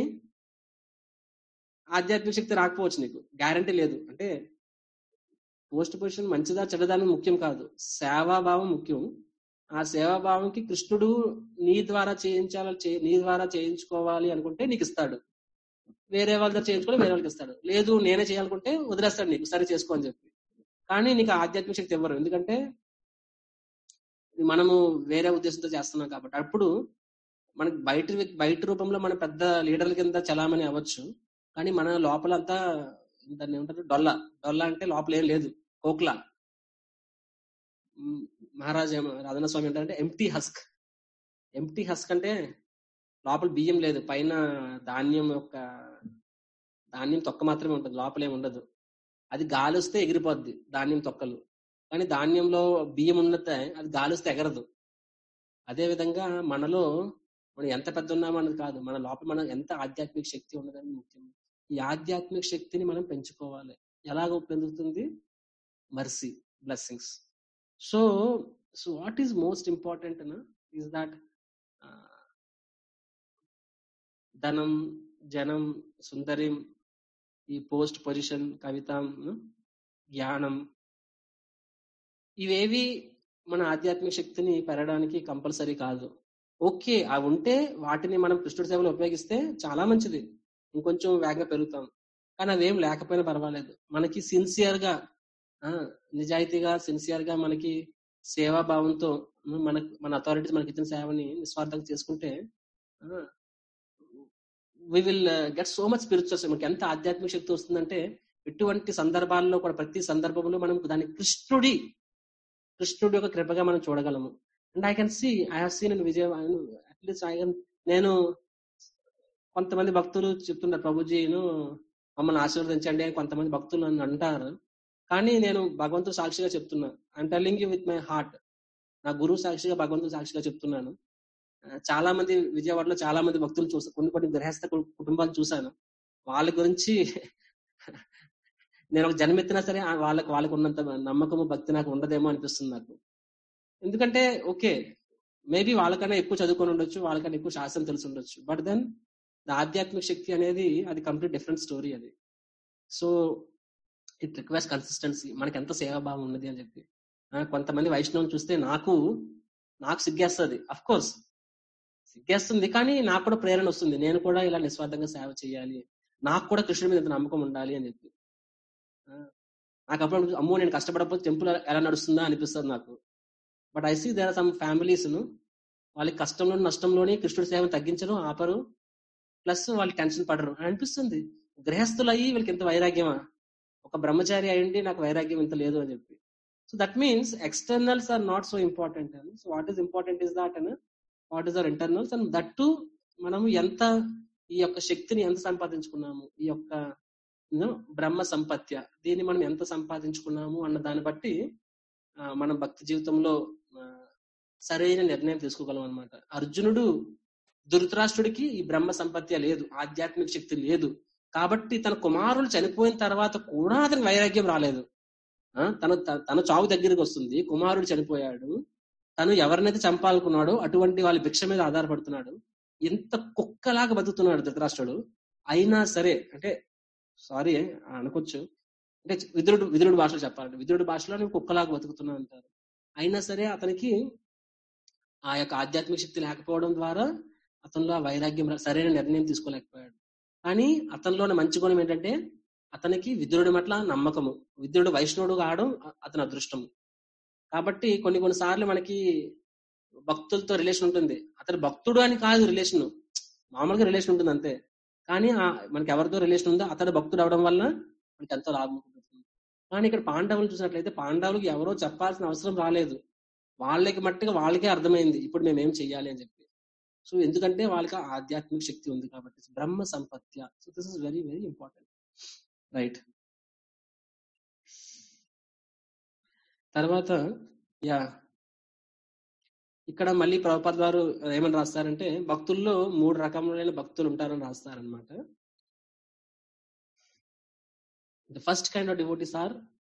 ఆధ్యాత్మిక శక్తి రాకపోవచ్చు నీకు గ్యారంటీ లేదు అంటే పోస్ట్ పొజిషన్ మంచిదా చెడ్డదా అనేది ముఖ్యం కాదు సేవాభావం ముఖ్యం ఆ సేవాభావంకి కృష్ణుడు నీ ద్వారా చేయించాలి చే- నీ ద్వారా చేయించుకోవాలి అనుకుంటే నీకు ఇస్తాడు వేరే వాళ్ళ దగ్గర చేయించుకోవాలి వేరే వాళ్ళకి ఇస్తాడు లేదు నేనే చేయాలనుకుంటే వదిలేస్తాడు నీకు సరే చేసుకో అని చెప్పి కానీ నీకు ఆ ఆధ్యాత్మిక శక్తి ఇవ్వరు ఎందుకంటే మనము వేరే ఉద్దేశంతో చేస్తున్నాం కాబట్టి అప్పుడు మనకి బయట వ్యక్- బయట రూపంలో మన పెద్ద లీడర్ల కింద చలామణి అవ్వచ్చు కానీ మన లోపల అంతా దాన్ని ఏమంటారు డొల్ల డొల్ల అంటే లోపల ఏం లేదు కోక్లా మ్, మహారాజ్ ఏమ- రాధన స్వామి ఏంటంటే ఎంటీ హస్క్ ఎంటీ హస్క్ అంటే లోపల బియ్యం లేదు పైన ధాన్యం యొక్క ధాన్యం తొక్క మాత్రమే ఉంటుంది లోపల ఏమి ఉండదు అది గాలి వస్తే ఎగిరిపోద్ది ధాన్యం తొక్కలు కానీ ధాన్యంలో బియ్యం ఉన్నదే అది గాలి వస్తే ఎగరదు అదే విధంగా మనలో మనం ఎంత పెద్ద ఉన్నామో అన్నది కాదు మన లోపల మనం ఎంత ఆధ్యాత్మిక శక్తి ఉన్నదని ముఖ్యం ఈ ఆధ్యాత్మిక శక్తిని మనం పెంచుకోవాలి ఎలాగో పెరుగుతుంది mercy blessings so so what is most important is that ధనం జనం సుందరం ఈ పోస్ట్ పొజిషన్ కవిత జ్ఞానం ఇవేవి మన ఆధ్యాత్మిక శక్తిని పెరగడానికి కంపల్సరీ కాదు ఓకే అవి ఉంటే వాటిని మనం కృష్ణుడి సేవలో ఉపయోగిస్తే చాలా మంచిది ఇంకొంచెం వేగంగా పెరుగుతాం కానీ అవేం లేకపోయినా పర్వాలేదు మనకి సిన్సియర్ గా ఆ, నిజాయితీగా సిన్సియర్ గా మనకి సేవా భావంతో మన మన అథారిటీస్ మనకి ఇచ్చిన సేవని నిస్వార్థంగా చేసుకుంటే we will get so much spiritual మనకి ఎంత ఆధ్యాత్మిక శక్తి వస్తుందంటే ఎటువంటి సందర్భాల్లో కూడా ప్రతి సందర్భంలో మనం దాన్ని కృష్ణుడి కృష్ణుడి యొక్క కృపగా మనం చూడగలము and I can see I have seen in Vijayawada at least I can నేను కొంతమంది భక్తులు చెప్తున్నారు ప్రభుజీను మమ్మల్ని ఆశీర్వదించండి అని కొంతమంది భక్తులు నన్ను అంటారు కానీ నేను భగవంతుడు సాక్షిగా చెప్తున్నా I'm telling you with my heart నా గురువు సాక్షిగా భగవంతుడు సాక్షిగా చెప్తున్నాను ఆ, చాలా మంది విజయవాడలో చాలా మంది భక్తులు చూసా కొన్ని కొన్ని గృహస్థ కు- కుటుంబాలు చూశాను వాళ్ళ గురించి నేను ఒక జన్మెత్తినా సరే ఆ వాళ్ళకి వాళ్ళకు ఉన్నంత నమ్మకము భక్తి నాకు ఉండదేమో అనిపిస్తుంది నాకు ఎందుకంటే ఓకే మేబీ వాళ్ళకన్నా ఎక్కువ చదువుకొని ఉండొచ్చు వాళ్ళకన్నా ఎక్కువ శాస్త్రం తెలిసి ఉండొచ్చు బట్ దెన్ ఆధ్యాత్మిక శక్తి అనేది అది కంప్లీట్ డిఫరెంట్ స్టోరీ అది సో ఇట్ రిక్వెస్ట్ కన్సిస్టెన్సీ మనకి ఎంత సేవాభావం ఉన్నది అని చెప్పి ఆ, కొంతమంది వైష్ణవం చూస్తే నాకు నాకు సిగ్గేస్తుంది అఫ్ కోర్స్ సిగ్గేస్తుంది కానీ నాకు కూడా ప్రేరణ వస్తుంది నేను కూడా ఇలా నిస్వార్థంగా సేవ చేయాలి నాకు కూడా కృష్ణుడి మీద ఇంత నమ్మకం ఉండాలి అని చెప్పి ఆ, నాకు అప్పుడు అమ్మో నేను కష్టపడకపోతే టెంపుల్ ఎలా నడుస్తుందా అనిపిస్తుంది నాకు but I see there are some families వాళ్ళకి కష్టంలో నష్టంలోనే కృష్ణుడి సేవను తగ్గించరు ఆపరు ప్లస్ వాళ్ళు టెన్షన్ పడరు అని అనిపిస్తుంది గృహస్థులు అయ్యి వీళ్ళకి ఎంత వైరాగ్యమా ఒక బ్రహ్మచారి అయ్యండి నాకు వైరాగ్యం ఇంత లేదు అని చెప్పి so that means externals are not so important అని so what is important is that అని what is our internals and that to మనం ఎంత ఈ యొక్క శక్తిని ఎంత సంపాదించుకున్నాము ఈ యొక్క you know, బ్రహ్మ సంపత్య దీన్ని మనం ఎంత సంపాదించుకున్నాము అన్న దాన్ని బట్టి ఆ, మన భక్తి జీవితంలో ఆ, సరైన నిర్ణయం తీసుకోగలం అనమాట అర్జునుడు ధృతరాష్ట్రుడికి ఈ బ్రహ్మ సంపత్తి లేదు ఆధ్యాత్మిక శక్తి లేదు కాబట్టి తన కుమారులు చనిపోయిన తర్వాత కూడా అతనికి వైరాగ్యం రాలేదు ఆ, తన త- తన చావు దగ్గరికి వస్తుంది కుమారుడు చనిపోయాడు తను ఎవరినైతే చంపాలనుకున్నాడో అటువంటి వాళ్ళ భిక్ష మీద ఆధారపడుతున్నాడు ఎంత కుక్కలాగా బతుకుతున్నాడు ధృతరాష్ట్రుడు అయినా సరే అంటే సారీ అనుకోవచ్చు అంటే విదురుడు విదురుడు భాషలో చెప్పాలంటే విదురుడు భాషలో నేను కుక్కలాగా బతుకుతున్నా అంటారు అయినా సరే అతనికి ఆ యొక్క ఆధ్యాత్మిక శక్తి లేకపోవడం ద్వారా అతనిలో ఆ వైరాగ్యం రా- సరైన నిర్ణయం తీసుకోలేకపోయాడు కానీ అతనిలోని మంచి గుణం ఏంటంటే అతనికి విదురుడి పట్ల నమ్మకము విదురుడు వైష్ణవుడు కావడం అ- అతని అదృష్టము కాబట్టి కొన్ని కొన్ని సార్లు మనకి భక్తులతో రిలేషన్ ఉంటుంది అతను భక్తుడు అని కాదు రిలేషన్ మామూలుగా రిలేషన్ ఉంటుంది అంతే కానీ ఆ మనకి ఎవరితో రిలేషన్ ఉందో అతడు భక్తుడు అవడం వల్ల మనకి ఎంతో లాభం ఉంటుంది కానీ ఇక్కడ పాండవులు చూసినట్లయితే పాండవులకు ఎవరో చెప్పాల్సిన అవసరం రాలేదు వాళ్ళకి మట్టుగా వాళ్ళకే అర్థమైంది ఇప్పుడు మేము ఏం చెయ్యాలి అని చెప్పి సో ఎందుకంటే వాళ్ళకి ఆ ఆధ్యాత్మిక శక్తి ఉంది కాబట్టి బ్రహ్మ సంపత్య so this is very very important right తర్వాత యా ఇక్కడ మళ్ళీ ప్రభుపాద గారు ఏమని రాస్తారంటే భక్తుల్లో మూడు రకములైన భక్తులు ఉంటారని రాస్తారనమాట the first kind of devotees are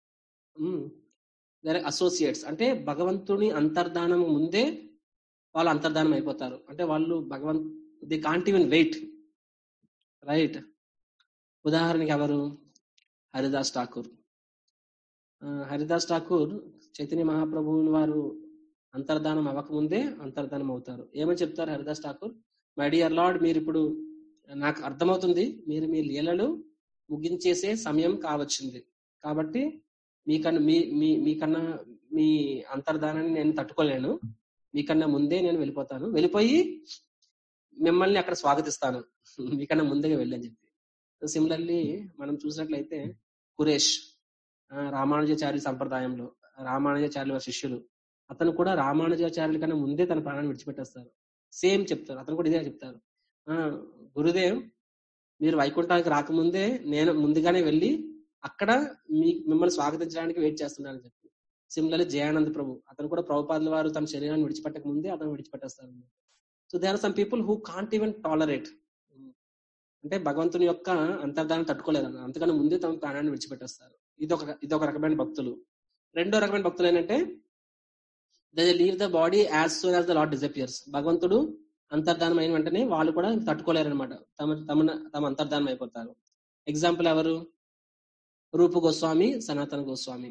their associates అంటే భగవంతుని అంతర్ధానం ముందే వాళ్ళు అంతర్ధానం అయిపోతారు అంటే వాళ్ళు భగవంత్ the can't even wait right ఉదాహరణకి ఎవరు హరిదాస్ ఠాకూర్ ఆ, హరిదాస్ ఠాకూర్ చైతన్య మహాప్రభువుని వారు అంతర్ధానం అవ్వకముందే అంతర్ధానం అవుతారు ఏమని చెప్తారు Haridas Thakur my dear lord మీరు ఇప్పుడు నాకు అర్థమవుతుంది మీరు మీ లీలలు ముగించేసే సమయం కావచ్చింది కాబట్టి మీకన్నా మీ మీ మీకన్నా మీ అంతర్ధానాన్ని నేను తట్టుకోలేను మీకన్నా ముందే నేను వెళ్ళిపోతాను వెళ్ళిపోయి మిమ్మల్ని అక్కడ స్వాగతిస్తాను మీకన్నా ముందుగా వెళ్ళని చెప్పి సిమిలర్లీ మనం చూసినట్లయితే కురేష్ ఆ, రామానుజాచార్య సంప్రదాయంలో రామానుజాచార్యుల వారి శిష్యులు అతను కూడా రామానుజాచార్యుల కన్నా ముందే తన ప్రాణాన్ని విడిచిపెట్టేస్తారు సేమ్ చెప్తారు అతను కూడా ఇదే చెప్తారు ఆ గురుదేవ్ మీరు వైకుంఠానికి రాకముందే నేను ముందుగానే వెళ్ళి అక్కడ మీ మిమ్మల్ని స్వాగతించడానికి వెయిట్ చేస్తున్నానని చెప్పి సిమిలర్లీ జయానంద్ ప్రభు అతను కూడా ప్రభుపాదుల వారు తన శరీరాన్ని విడిచిపెట్టక ముందే అతను విడిచిపెట్టేస్తారు so they are some people who can't even tolerate అంటే భగవంతుని యొక్క అంతర్ధానం తట్టుకోలేదు అంతకన్నా ముందే తమ ప్రాణాన్ని విడిచిపెట్టేస్తారు ఇది ఒక ఇది ఒక రకమైన భక్తులు రెండో రకమైన భక్తులు ఏంటంటే they leave the body as soon as the lord disappears భగవంతుడు అంతర్ధానం అయిన వెంటనే వాళ్ళు కూడా తట్టుకోలేరు అనమాట తమ తమ తమ అంతర్ధానం అయిపోతారు ఎగ్జాంపుల్ ఎవరు రూపు గోస్వామి సనాతన గోస్వామి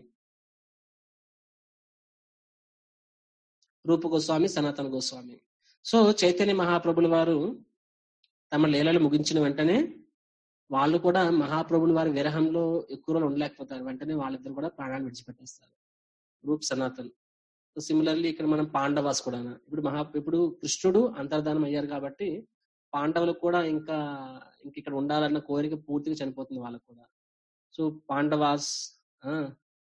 రూపు గోస్వామి సనాతన గోస్వామి సో చైతన్య మహాప్రభుల వారు తమ లీలలు ముగించిన వెంటనే వాళ్ళు కూడా మహాప్రభుల వారి విరహంలో ఎక్కువ రోజులు ఉండలేకపోతారు వెంటనే వాళ్ళిద్దరు కూడా ప్రాణాన్ని విడిచిపెట్టేస్తారు రూప్ సనాతన్ సో సిమిలర్లీ ఇక్కడ మనం పాండవాస్ కూడా ఇప్పుడు మహా ఇప్పుడు కృష్ణుడు అంతర్ధానం అయ్యారు కాబట్టి పాండవులకు కూడా ఇంకా ఇంక ఇక్కడ ఉండాలన్న కోరిక పూర్తిగా చనిపోతుంది వాళ్ళకు కూడా సో పాండవాస్ ఆ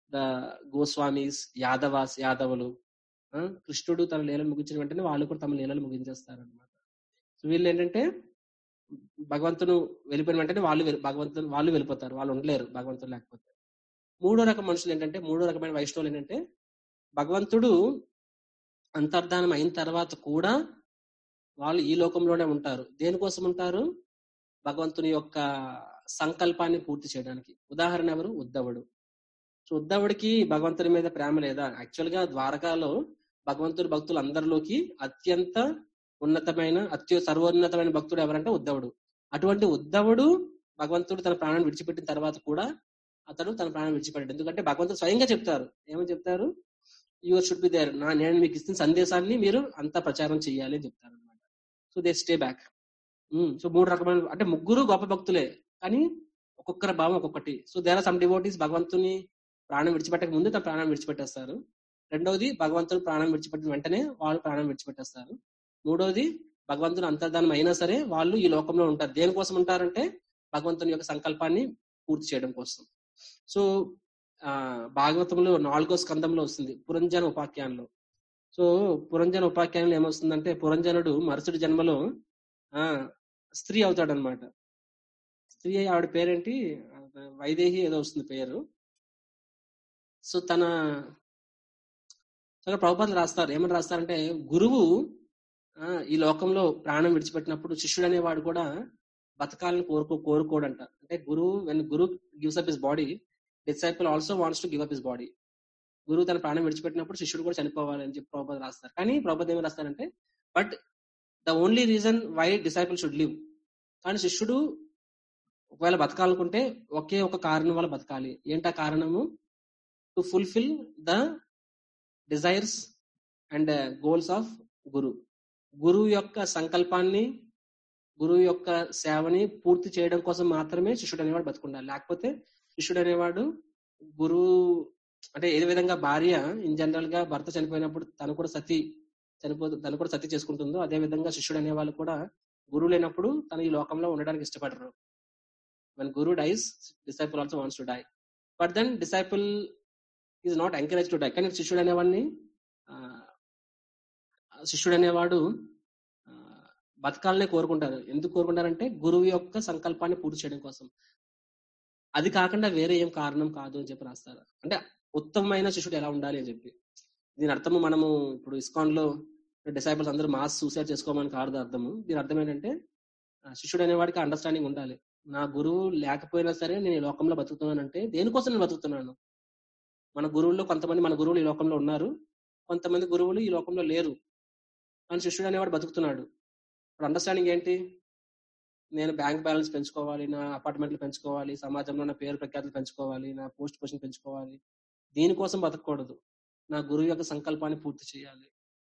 ద గోస్వామీస్ యాదవాస్ యాదవులు ఆ, కృష్ణుడు తన లీలను ముగించిన వెంటనే వాళ్ళు కూడా తమ లీలలు ముగించేస్తారు అనమాట సో వీళ్ళు ఏంటంటే భగవంతుడు వెళ్ళిపోయిన వెంటనే వాళ్ళు వెల్- భగవంతుడు వాళ్ళు వెళ్ళిపోతారు వాళ్ళు ఉండలేరు భగవంతుడు లేకపోతే మూడో రకం మనుషులు ఏంటంటే మూడో రకమైన వైష్ణవులు ఏంటంటే భగవంతుడు అంతర్ధానం అయిన తర్వాత కూడా వాళ్ళు ఈ లోకంలోనే ఉంటారు దేనికోసం ఉంటారు భగవంతుని యొక్క సంకల్పాన్ని పూర్తి చేయడానికి ఉదాహరణ ఎవరు ఉద్ధవుడు సో ఉద్ధవుడికి భగవంతుని మీద ప్రేమ లేదా యాక్చువల్ గా ద్వారకాలో భగవంతుడి భక్తులు అందరిలోకి అత్యంత ఉన్నతమైన అత్య సర్వోన్నతమైన భక్తుడు ఎవరంటే ఉద్ధవుడు అటువంటి ఉద్ధవుడు భగవంతుడు తన ప్రాణాన్ని విడిచిపెట్టిన తర్వాత కూడా అతడు తన ప్రాణం విడిచిపెట్టాడు ఎందుకంటే భగవంతుడు స్వయంగా చెప్తారు ఏమని చెప్తారు యువర్ షుడ్ బి దేర్ నా నేను మీకు ఇస్తున్న సందేశాన్ని మీరు అంతా ప్రచారం చేయాలి అని చెప్తారు అనమాట so they stay back so మూడు రకమైన అంటే ముగ్గురు గొప్ప భక్తులే కానీ ఒక్కొక్కరి భావం ఒక్కొక్కటి so there are some devotees భగవంతుని ప్రాణం విడిచిపెట్టక ముందు తన ప్రాణం విడిచిపెట్టేస్తారు రెండవది భగవంతుడు ప్రాణం విడిచిపెట్టిన వెంటనే వాళ్ళు ప్రాణం విడిచిపెట్టేస్తారు మూడవది భగవంతుని అంతర్ధానం అయినా సరే వాళ్ళు ఈ లోకంలో ఉంటారు దేనికోసం ఉంటారంటే భగవంతుని యొక్క సంకల్పాన్ని పూర్తి చేయడం కోసం సో ఆ భాగవతంలో నాలుగో స్కందంలో వస్తుంది పురంజన ఉపాఖ్యానంలో సో పురంజన ఉపాఖ్యానంలో ఏమొస్తుందంటే పురంజనుడు మరుసటి జన్మలో ఆ స్త్రీ అవుతాడనమాట స్త్రీ అయి ఆవిడ పేరేంటి ఆ, వైదేహి ఏదో వస్తుంది పేరు సో తన చాలా ప్రభుపాదులు రాస్తారు ఏమని రాస్తారంటే గురువు ఆ, ఈ లోకంలో ప్రాణం విడిచిపెట్టినప్పుడు శిష్యుడు అనేవాడు కూడా బతకాలని కోరుకో కోరుకోడంట అంటే గురువు when guru gives up his body disciple also wants to give up his body గురువు తన ప్రాణం విడిచిపెట్టినప్పుడు శిష్యుడు కూడా చనిపోవాలి అని చెప్పి ప్రభుపాద రాస్తారు కానీ ప్రభుపాద ఏమి రాస్తారంటే but the only reason why disciple should live కానీ శిష్యుడు ఒకవేళ బతకాలనుకుంటే ఒకే ఒక కారణం వల్ల బతకాలి ఏంటా కారణము to fulfil the desires and goals of guru గురువు యొక్క సంకల్పాన్ని గురువు యొక్క సేవని పూర్తి చేయడం కోసం మాత్రమే శిష్యుడు అనేవాడు బతుకుండాలి లేకపోతే శిష్యుడు అనేవాడు గురువు అంటే ఏ విధంగా భార్య ఇన్ జనరల్ గా భర్త చనిపోయినప్పుడు తను కూడా సతీ చనిపో తను కూడా సతీ చేసుకుంటుందో అదే విధంగా శిష్యుడు అనే వాళ్ళు కూడా గురువు లేనప్పుడు తను ఈ లోకంలో ఉండడానికి ఇష్టపడరు when guru dies disciple also wants to die but then disciple is not encouraged to die కానీ శిష్యుడు అనేవాడిని ఆ, శిష్యుడు అనేవాడు ఆ, బతకాలనే కోరుకుంటారు ఎందుకు కోరుకుంటారంటే గురువు యొక్క సంకల్పాన్ని పూర్తి చేయడం కోసం అది కాకుండా వేరే ఏం కారణం కాదు అని చెప్పి రాస్తారు అంటే ఉత్తమమైన శిష్యుడు ఎలా ఉండాలి అని చెప్పి దీని అర్థము మనము ఇప్పుడు ఇస్కాన్ లో డిసైబుల్స్ అందరూ మాస్ సూసైడ్ చేసుకోమని కాదు అర్థము దీని అర్థం ఏంటంటే ఆ, శిష్యుడు అనేవాడికి అండర్స్టాండింగ్ ఉండాలి నా గురువు లేకపోయినా సరే నేను ఈ లోకంలో బతుకుతున్నానంటే దేనికోసం నేను బతుకుతున్నాను మన గురువుల్లో కొంతమంది మన గురువులు ఈ లోకంలో ఉన్నారు కొంతమంది గురువులు ఈ లోకంలో లేరు కానీ శిష్యుడు అనేవాడు బతుకుతున్నాడు ఇప్పుడు అండర్స్టాండింగ్ ఏంటి నేను బ్యాంక్ బ్యాలెన్స్ పెంచుకోవాలి నా అపార్ట్మెంట్లు పెంచుకోవాలి సమాజంలో నా పేరు ప్రఖ్యాతులు పెంచుకోవాలి నా పోస్ట్ పొజిషన్ పెంచుకోవాలి దీనికోసం బతకూడదు నా గురువు యొక్క సంకల్పాన్ని పూర్తి చేయాలి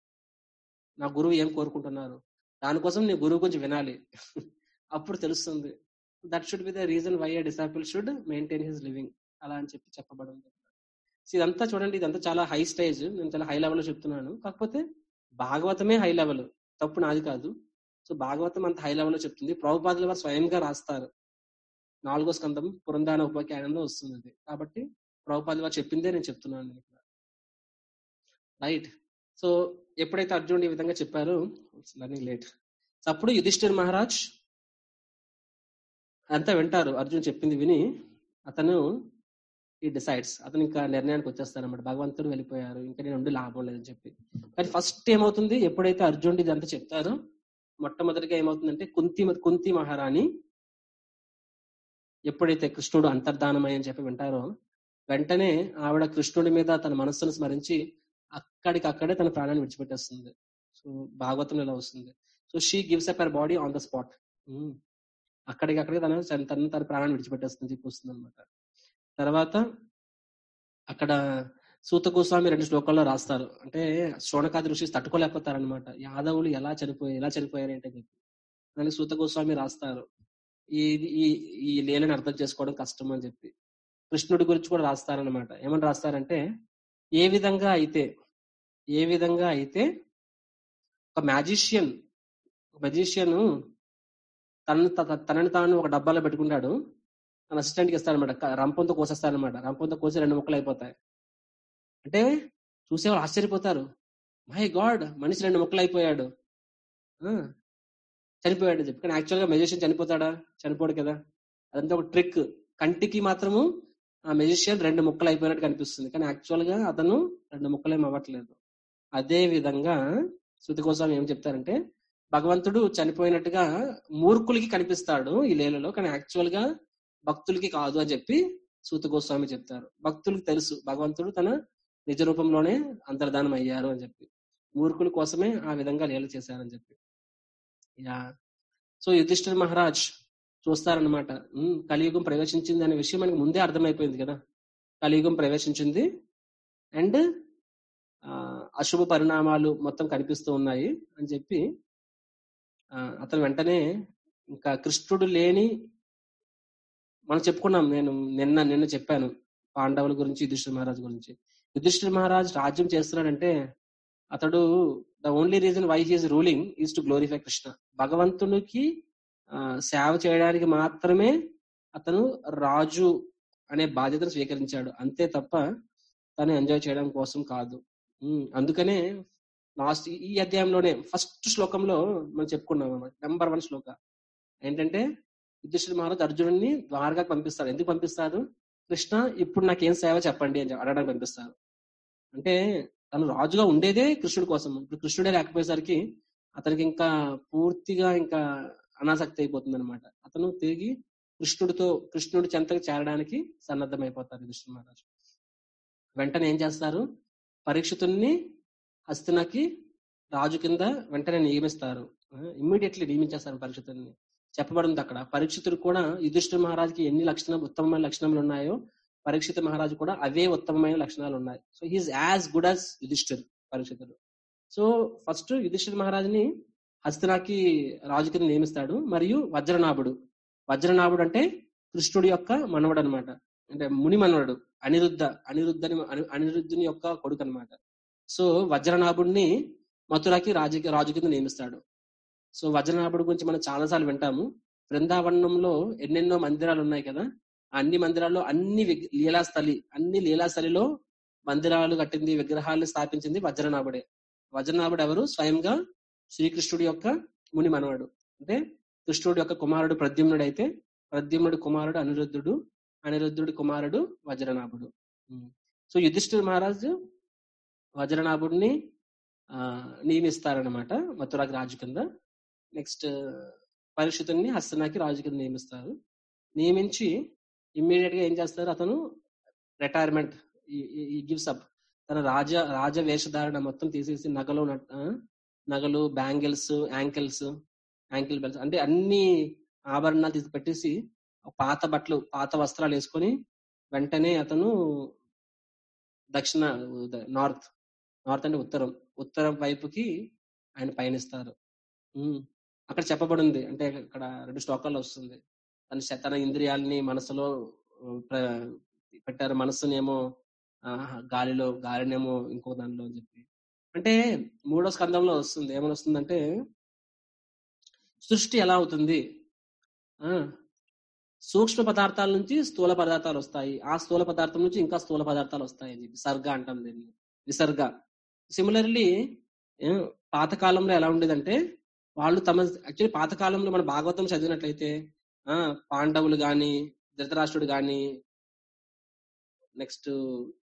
నా గురువు ఏం కోరుకుంటున్నారు దానికోసం నీ గురువు గురించి వినాలి అప్పుడు తెలుస్తుంది that should be the reason why a disciple should maintain his living అలా అని చెప్పి చెప్పబడింది So ఇదంతా చూడండి ఇదంతా చాలా హై స్టేజ్ నేను చాలా హై లెవెల్ లో చెప్తున్నాను కాకపోతే భాగవతమే హై లెవెల్ తప్పు నాది కాదు సో భాగవతం అంత హై లెవెల్ లో చెప్తుంది ప్రభుపాదుల వారు స్వయంగా రాస్తారు నాలుగో స్కందం పురందాన ఉపాఖ్యానంలో వస్తుంది అది కాబట్టి ప్రభుపాదుల వారు చెప్పిందే నేను చెప్తున్నాను నేను ఇక్కడ రైట్ సో ఎప్పుడైతే అర్జునుడు ఈ విధంగా చెప్పారో లర్నింగ్ లేట్ సో అప్పుడు యుధిష్ఠిర్ మహారాజ్ అంతా వింటారు అర్జున్ చెప్పింది విని అతను ఈ డిసైడ్స్ అతను ఇంకా నిర్ణయానికి వచ్చేస్తాడు అనమాట భగవంతుడు వెళ్ళిపోయారు ఇంకా నేను ఉండి లాభం లేదని చెప్పి కానీ ఫస్ట్ ఏమవుతుంది ఎప్పుడైతే అర్జునుడు ఇదంతా చెప్తారో మొట్టమొదటిగా ఏమవుతుందంటే కుంతి కుంతి మహారాణి ఎప్పుడైతే కృష్ణుడు అంతర్ధానమై అని చెప్పి వింటారో వెంటనే ఆవిడ కృష్ణుడి మీద తన మనస్సును స్మరించి అక్కడికి అక్కడే తన ప్రాణాన్ని విడిచిపెట్టేస్తుంది సో భాగవతంలో ఇలా వస్తుంది so she gives up her body on the spot అక్కడికి అక్కడికి తన తన తన ప్రాణాన్ని విడిచిపెట్టేస్తుంది చెప్పి వస్తుంది అనమాట తర్వాత అక్కడ సూత గోస్వామి రెండు శ్లోకాల్లో రాస్తారు అంటే శోణకాది ఋషి తట్టుకోలేకపోతారనమాట యాదవులు ఎలా చనిపోయారు ఎలా చనిపోయారు అంటే చెప్పి దానికి సూత గోస్వామి రాస్తారు ఈ ఈ ఈ లీలని అర్థం చేసుకోవడం కష్టం అని చెప్పి కృష్ణుడి గురించి కూడా రాస్తారనమాట ఏమని రాస్తారంటే ఏ విధంగా అయితే ఏ విధంగా అయితే ఒక మ్యాజిషియన్ ఒక మెజిషియన్ తనని త- తనని తాను ఒక డబ్బాలో పెట్టుకుంటాడు తన అసిస్టెంట్ కి ఇస్తారనమాట రంపంతో కోసేస్తారనమాట రంపంతో కోసి రెండు ముక్కలు అయిపోతాయి అంటే చూసేవాళ్ళు ఆశ్చర్యపోతారు మై గాడ్ మనిషి రెండు ముక్కలు అయిపోయాడు ఆ, చనిపోయాడు అని చెప్పి కానీ యాక్చువల్ గా మెజిషియన్ చనిపోతాడా చనిపోడు కదా అదంతా ఒక ట్రిక్ కంటికి మాత్రము ఆ మెజిషియన్ రెండు ముక్కలు అయిపోయినట్టు కనిపిస్తుంది కానీ యాక్చువల్ గా అతను రెండు ముక్కలేం అవ్వట్లేదు అదే విధంగా శృతి కోసం ఏం చెప్తారంటే భగవంతుడు చనిపోయినట్టుగా మూర్ఖులకి కనిపిస్తాడు ఈ లీలలో కానీ యాక్చువల్ గా భక్తులకి కాదు అని చెప్పి సూత గోస్వామి చెప్తారు భక్తులకు తెలుసు భగవంతుడు తన నిజ రూపంలోనే అంతర్ధానం అయ్యారు అని చెప్పి మూర్ఖుల కోసమే ఆ విధంగా లీల చేశారని చెప్పి యా సో యుధిష్ఠిర్ మహారాజ్ చూస్తారనమాట ఉమ్, కలియుగం ప్రవేశించింది అనే విషయం మనకి ముందే అర్థమైపోయింది కదా కలియుగం ప్రవేశించింది అండ్ అశుభ పరిణామాలు మొత్తం కనిపిస్తూ ఉన్నాయి అని చెప్పి ఆ, అతను వెంటనే ఇంకా కృష్ణుడు లేని మనం చెప్పుకున్నాం నేను నిన్న నిన్న చెప్పాను పాండవుల గురించి యుధిష్ఠిర మహారాజ్ గురించి యుధిష్ఠిర మహారాజ్ రాజ్యం చేస్తున్నాడంటే అతడు the only reason why he's ruling is to glorify Krishna భగవంతునికి ఆ, సేవ చేయడానికి మాత్రమే అతను రాజు అనే బాధ్యతను స్వీకరించాడు అంతే తప్ప తను ఎంజాయ్ చేయడం కోసం కాదు ఉమ్, అందుకనే లాస్ట్ ఈ అధ్యాయంలోనే ఫస్ట్ శ్లోకంలో మనం చెప్పుకున్నాం అన్నమాట నెంబర్ వన్ శ్లోక ఏంటంటే యుధిష్ఠిర మహారాజ్ అర్జునుడిని ద్వారకాకు పంపిస్తాడు ఎందుకు పంపిస్తారు కృష్ణ ఇప్పుడు నాకేం సేవ చెప్పండి అని చెప్పి అడగడానికి పంపిస్తారు అంటే తను రాజుగా ఉండేదే కృష్ణుడి కోసం ఇప్పుడు కృష్ణుడే లేకపోయేసరికి అతనికి ఇంకా పూర్తిగా ఇంకా అనాసక్తి అయిపోతుంది అనమాట అతను తిరిగి కృష్ణుడితో కృష్ణుడి చెంతకు చేరడానికి సన్నద్ధమైపోతారు యుధిష్ఠిర మహారాజు వెంటనే ఏం చేస్తారు పరీక్షితుల్ని హస్తినకి రాజు కింద వెంటనే నియమిస్తారు ఇమ్మీడియట్లీ నియమించేస్తారు పరీక్షితుల్ని చెప్పబడింది అక్కడ పరీక్షితుడు కూడా యుధిష్ఠిర మహారాజుకి ఎన్ని లక్షణం ఉత్తమమైన లక్షణములు ఉన్నాయో పరీక్షిత మహారాజు కూడా అవే ఉత్తమమైన లక్షణాలు ఉన్నాయి so he's as good as Yudhishthir పరీక్షితుడు సో ఫస్ట్ యుధిష్ఠిర్ మహారాజుని హస్తినాకి రాజు కింద నియమిస్తాడు మరియు వజ్రనాభుడు వజ్రనాభుడు అంటే కృష్ణుడి యొక్క మనవడు అనమాట అంటే ముని మనవడు అనిరుద్ధ అనిరుద్ధని అని- అనిరుద్ధుని యొక్క కొడుకు అనమాట సో వజ్రనాభుడిని మథురాకి రాజు రాజు కింద నియమిస్తాడు సో వజ్రనాభుడి గురించి మనం చాలాసార్లు వింటాము బృందావనంలో ఎన్నెన్నో మందిరాలు ఉన్నాయి కదా ఆ అన్ని మందిరాల్లో అన్ని విగ్- లీలాస్థలి అన్ని లీలాస్థలిలో మందిరాలు కట్టింది విగ్రహాలు స్థాపించింది వజ్రనాభుడే వజ్రనాభుడు ఎవరు స్వయంగా శ్రీకృష్ణుడి యొక్క ముని మనవడు అంటే కృష్ణుడి యొక్క కుమారుడు ప్రద్యుమ్నుడు అయితే ప్రద్యుమ్నుడి కుమారుడు అనిరుద్ధుడు అనిరుద్ధుడి కుమారుడు వజ్రనాభుడు ఉమ్. సో యుధిష్ఠిర్ మహారాజు వజ్రనాభుడిని ఆ, నియమిస్తారనమాట మథురాకి రాజు కింద నెక్స్ట్ పరీక్షితుల్ని హస్తనాకి రాజు కింద నియమిస్తారు నియమించి ఇమ్మీడియట్ గా ఏం చేస్తారు అతను రిటైర్మెంట్ ఈ గివ్స్ అప్ తన రాజ రాజ వేషధారణ మొత్తం తీసేసి నగలు నట్- ఆ, నగలు బ్యాంగిల్స్ యాంకిల్స్ యాంకిల్ బెల్స్ అంటే అన్ని ఆభరణాలు తీసి పెట్టేసి పాత బట్టలు పాత వస్త్రాలు వేసుకొని వెంటనే అతను దక్షిణ నార్త్ నార్త్ అంటే ఉత్తరం ఉత్తరం వైపుకి ఆయన పయనిస్తారు ఉమ్. అక్కడ చెప్పబడింది అంటే ఇక్కడ రెండు శ్లోకాల్లో వస్తుంది తన శ- తన ఇంద్రియాలని మనసులో ఆ, ప్ర- పెట్టారు మనస్సునేమో ఆ, గాలిలో గాలినేమో ఇంకో దానిలో అని చెప్పి అంటే మూడో స్కందంలో వస్తుంది ఏమని వస్తుందంటే సృష్టి ఎలా అవుతుంది ఆ సూక్ష్మ పదార్థాల నుంచి స్థూల పదార్థాలు వస్తాయి ఆ స్థూల పదార్థం నుంచి ఇంకా స్థూల పదార్థాలు వస్తాయి అని చెప్పి సర్గ అంటాం దీన్ని విసర్గ సిమిలర్లీ పాతకాలంలో ఎలా ఉండేదంటే వాళ్ళు తమ యాక్చువల్లీ పాతకాలంలో మన భాగవతం చదివినట్లయితే ఆ పాండవులు గాని ధృతరాష్ట్రుడు గాని నెక్స్ట్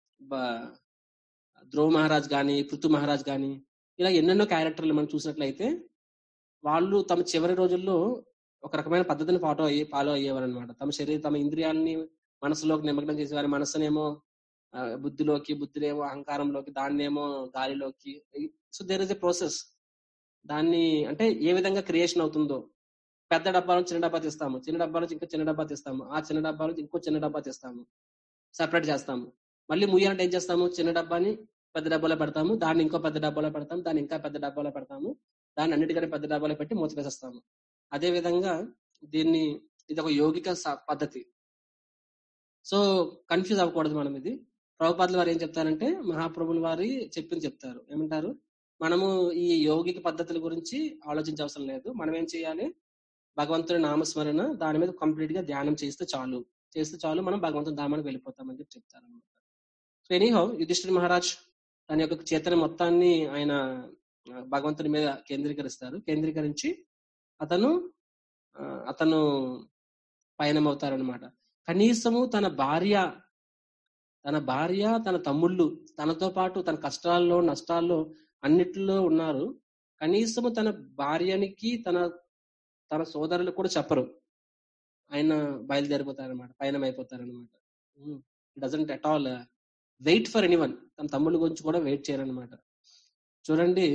ధ్రువ మహారాజ్ గాని పృథు మహారాజ్ గాని ఇలా ఎన్నెన్నో క్యారెక్టర్లు మనం చూసినట్లయితే వాళ్ళు తమ చివరి రోజుల్లో ఒక రకమైన పద్ధతిని ఫాలో అయ్యి ఫాలో అయ్యేవారు అనమాట తమ శరీరం తమ ఇంద్రియాలని మనసులోకి నిమగ్నం చేసేవారు మనసునేమో ఆ, బుద్ధిలోకి బుద్ధినేమో అహంకారంలోకి దాన్నేమో గాలిలోకి so there is a process దాన్ని అంటే ఏ విధంగా క్రియేషన్ అవుతుందో పెద్ద డబ్బా నుంచి చిన్న డబ్బా తీస్తాము చిన్న డబ్బా నుంచి ఇంకా చిన్న డబ్బా తీస్తాము ఆ చిన్న డబ్బా నుంచి ఇంకో చిన్న డబ్బా తీస్తాము సెపరేట్ చేస్తాము మళ్ళీ ముయ్యాలంటే ఏం చేస్తాము చిన్న డబ్బాని పెద్ద డబ్బాలో పెడతాము దాన్ని ఇంకో పెద్ద డబ్బాలో పెడతాము దాన్ని ఇంకా పెద్ద డబ్బాలో పెడతాము దాన్ని అన్నిటికంటే పెద్ద డబ్బాలో పెట్టి మూత వేసేస్తాము అదే విధంగా దీన్ని ఇది ఒక యోగిక స- పద్ధతి సో కన్ఫ్యూజ్ అవ్వకూడదు మనం ఇది ప్రభుపాదుల వారు ఏం చెప్తారంటే మహాప్రభుల వారి చెప్పింది చెప్తారు ఏమంటారు మనము ఈ యోగిక పద్ధతుల గురించి ఆలోచించవసరం లేదు మనం ఏం చేయాలి భగవంతుడి నామస్మరణ దాని మీద కంప్లీట్ గా ధ్యానం చేస్తే చాలు చేస్తే చాలు మనం భగవంతుని ధామానికి వెళ్ళిపోతామని చెప్పి చెప్తారు అనమాట సో ఎనీహౌ యుధిష్ఠిర్ మహారాజ్ తన యొక్క చేతన మొత్తాన్ని ఆయన ఆ, భగవంతుని మీద కేంద్రీకరిస్తారు కేంద్రీకరించి అతను ఆ, అతను పయనమవుతారనమాట కనీసము తన భార్య తన భార్య తన తమ్ముళ్ళు తనతో పాటు తన కష్టాల్లో నష్టాల్లో అన్నిటిలో ఉన్నారు కనీసము తన భార్యనికి తన తన సోదరులకు కూడా చెప్పరు ఆయన బయలుదేరిపోతారనమాట పయనం అయిపోతారనమాట doesn't at all wait for anyone తన తమ్ముళ్ళ గురించి కూడా వెయిట్ చేయరనమాట చూడండి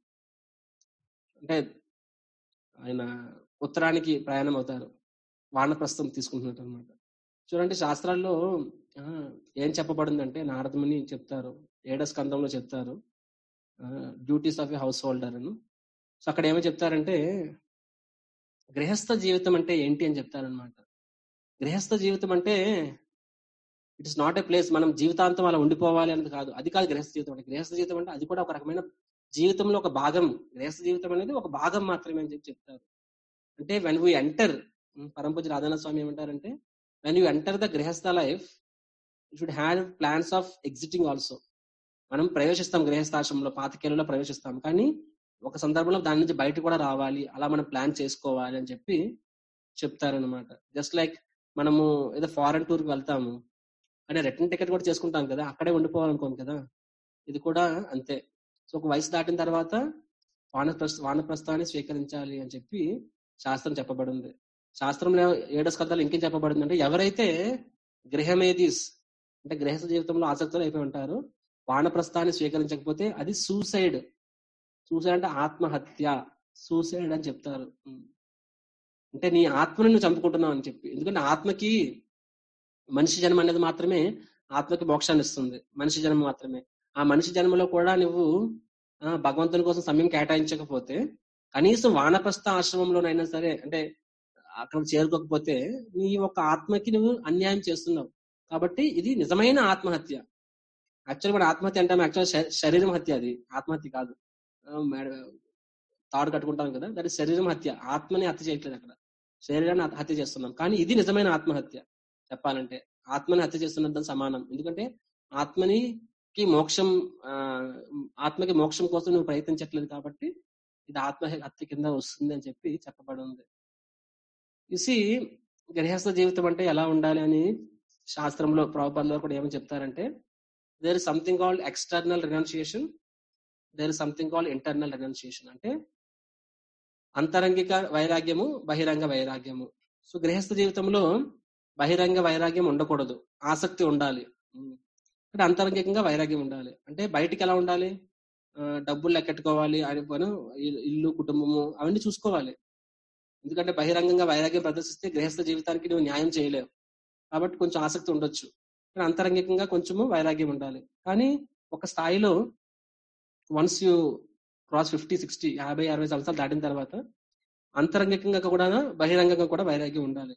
అంటే ఆయన ఉత్తరానికి ప్రయాణం అవుతారు వానప్రస్థం తీసుకుంటున్నట్టు అనమాట చూడండి శాస్త్రాల్లో ఆ, ఏం చెప్పబడిందంటే నారదముని చెప్తారు ఏడో స్కందంలో చెప్తారు duties of a householder అని సో అక్కడ ఏమో చెప్తారంటే గృహస్థ జీవితం అంటే ఏంటి అని చెప్తారనమాట గృహస్థ జీవితం అంటే it is not a place మనం జీవితాంతం అలా ఉండిపోవాలి అనేది కాదు అది కాదు గృహస్థ జీవితం అంటే గృహస్థ జీవితం అంటే అది కూడా ఒక రకమైన జీవితంలో ఒక భాగం గృహస్థ జీవితం అనేది ఒక భాగం మాత్రమే అని చెప్పి చెప్తారు అంటే వెన్ వీ ఎంటర్ పరంపూజ రాధానాథ స్వామి ఏమంటారంటే when you enter the grihastha life you should have plans of exiting also మనం ప్రవేశిస్తాం గృహస్థాశ్రమంలో పాతికేళ్ళలో ప్రవేశిస్తాం కానీ ఒక సందర్భంలో దాని నుంచి బయట కూడా రావాలి అలా మనం ప్లాన్ చేసుకోవాలి అని చెప్పి చెప్తారనమాట జస్ట్ లైక్ మనము ఏదో ఫారెన్ టూర్ కి వెళ్తాము అంటే రిటర్న్ టికెట్ కూడా చేసుకుంటాం కదా అక్కడే ఉండిపోవాలనుకోం కదా ఇది కూడా అంతే సో ఒక వయసు దాటిన తర్వాత వానప్రస్థ వానప్రస్థాన్ని స్వీకరించాలి అని చెప్పి శాస్త్రం చెప్పబడింది శాస్త్రంలో ఏడో స్కందాలు ఇంకేం చెప్పబడింది అంటే ఎవరైతే గృహమేదీస్ అంటే గృహస్థ జీవితంలో ఆసక్తులు అయిపోయి ఉంటారు వానప్రస్థాన్ని స్వీకరించకపోతే అది సూసైడ్ సూసైడ్ అంటే ఆత్మహత్య సూసైడ్ అని చెప్తారు ఉమ్. అంటే నీ ఆత్మని నువ్వు చంపుకుంటున్నావు అని చెప్పి ఎందుకంటే ఆత్మకి మనిషి జన్మ అనేది మాత్రమే ఆత్మకి మోక్షాన్ని ఇస్తుంది మనిషి జన్మ మాత్రమే ఆ మనిషి జన్మలో కూడా నువ్వు ఆ, భగవంతుని కోసం సమయం కేటాయించకపోతే కనీసం వానప్రస్థ ఆశ్రమంలోనైనా సరే అంటే అక్కడ చేరుకోకపోతే నీ యొక్క ఆత్మకి నువ్వు అన్యాయం చేస్తున్నావు కాబట్టి ఇది నిజమైన ఆత్మహత్య యాక్చువల్ కూడా ఆత్మహత్య అంటే యాక్చువల్ శరీరం హత్య అది ఆత్మహత్య కాదు ఆ, మేడ- తాడు కట్టుకుంటాం కదా దాని శరీరం హత్య ఆత్మని హత్య చేయట్లేదు అక్కడ శరీరాన్ని హత్య- హత్య చేస్తున్నాం కానీ ఇది నిజమైన ఆత్మహత్య చెప్పాలంటే ఆత్మని హత్య చేస్తున్నది సమానం ఎందుకంటే ఆత్మని కి మోక్షం ఆ, ఆత్మకి మోక్షం కోసం నువ్వు ప్రయత్నించట్లేదు కాబట్టి ఇది ఆత్మ హత్య కింద వస్తుంది అని చెప్పి చెప్పబడి ఉంది ఇసి గృహస్థ జీవితం అంటే ఎలా ఉండాలి అని శాస్త్రంలో ప్రభుపాదులు కూడా ఏమని చెప్తారంటే there is something called external renunciation there is something called internal renunciation అంటే అంతరంగిక వైరాగ్యము బహిరంగ వైరాగ్యము సో గృహస్థ జీవితంలో బహిరంగ వైరాగ్యం ఉండకూడదు ఆసక్తి ఉండాలి ఉమ్. అంటే అంతరంగికంగా వైరాగ్యం ఉండాలి అంటే బయటికి ఎలా ఉండాలి ఆ, డబ్బులు లెక్కెట్టుకోవాలి అని పను ఇ- ఇల్లు కుటుంబము అవన్నీ చూసుకోవాలి ఎందుకంటే బహిరంగంగా వైరాగ్యం ప్రదర్శిస్తే గృహస్థ జీవితానికి నువ్వు న్యాయం చేయలేవు కాబట్టి కొంచెం ఆసక్తి ఉండొచ్చు కానీ అంతరంగికంగా కొంచెము వైరాగ్యం ఉండాలి కానీ ఒక స్థాయిలో once you cross fifty sixty యాభై అరవై సంవత్సరాలు దాటిన తర్వాత అంతరంగికంగా కూడా బహిరంగంగా కూడా వైరాగ్యం ఉండాలి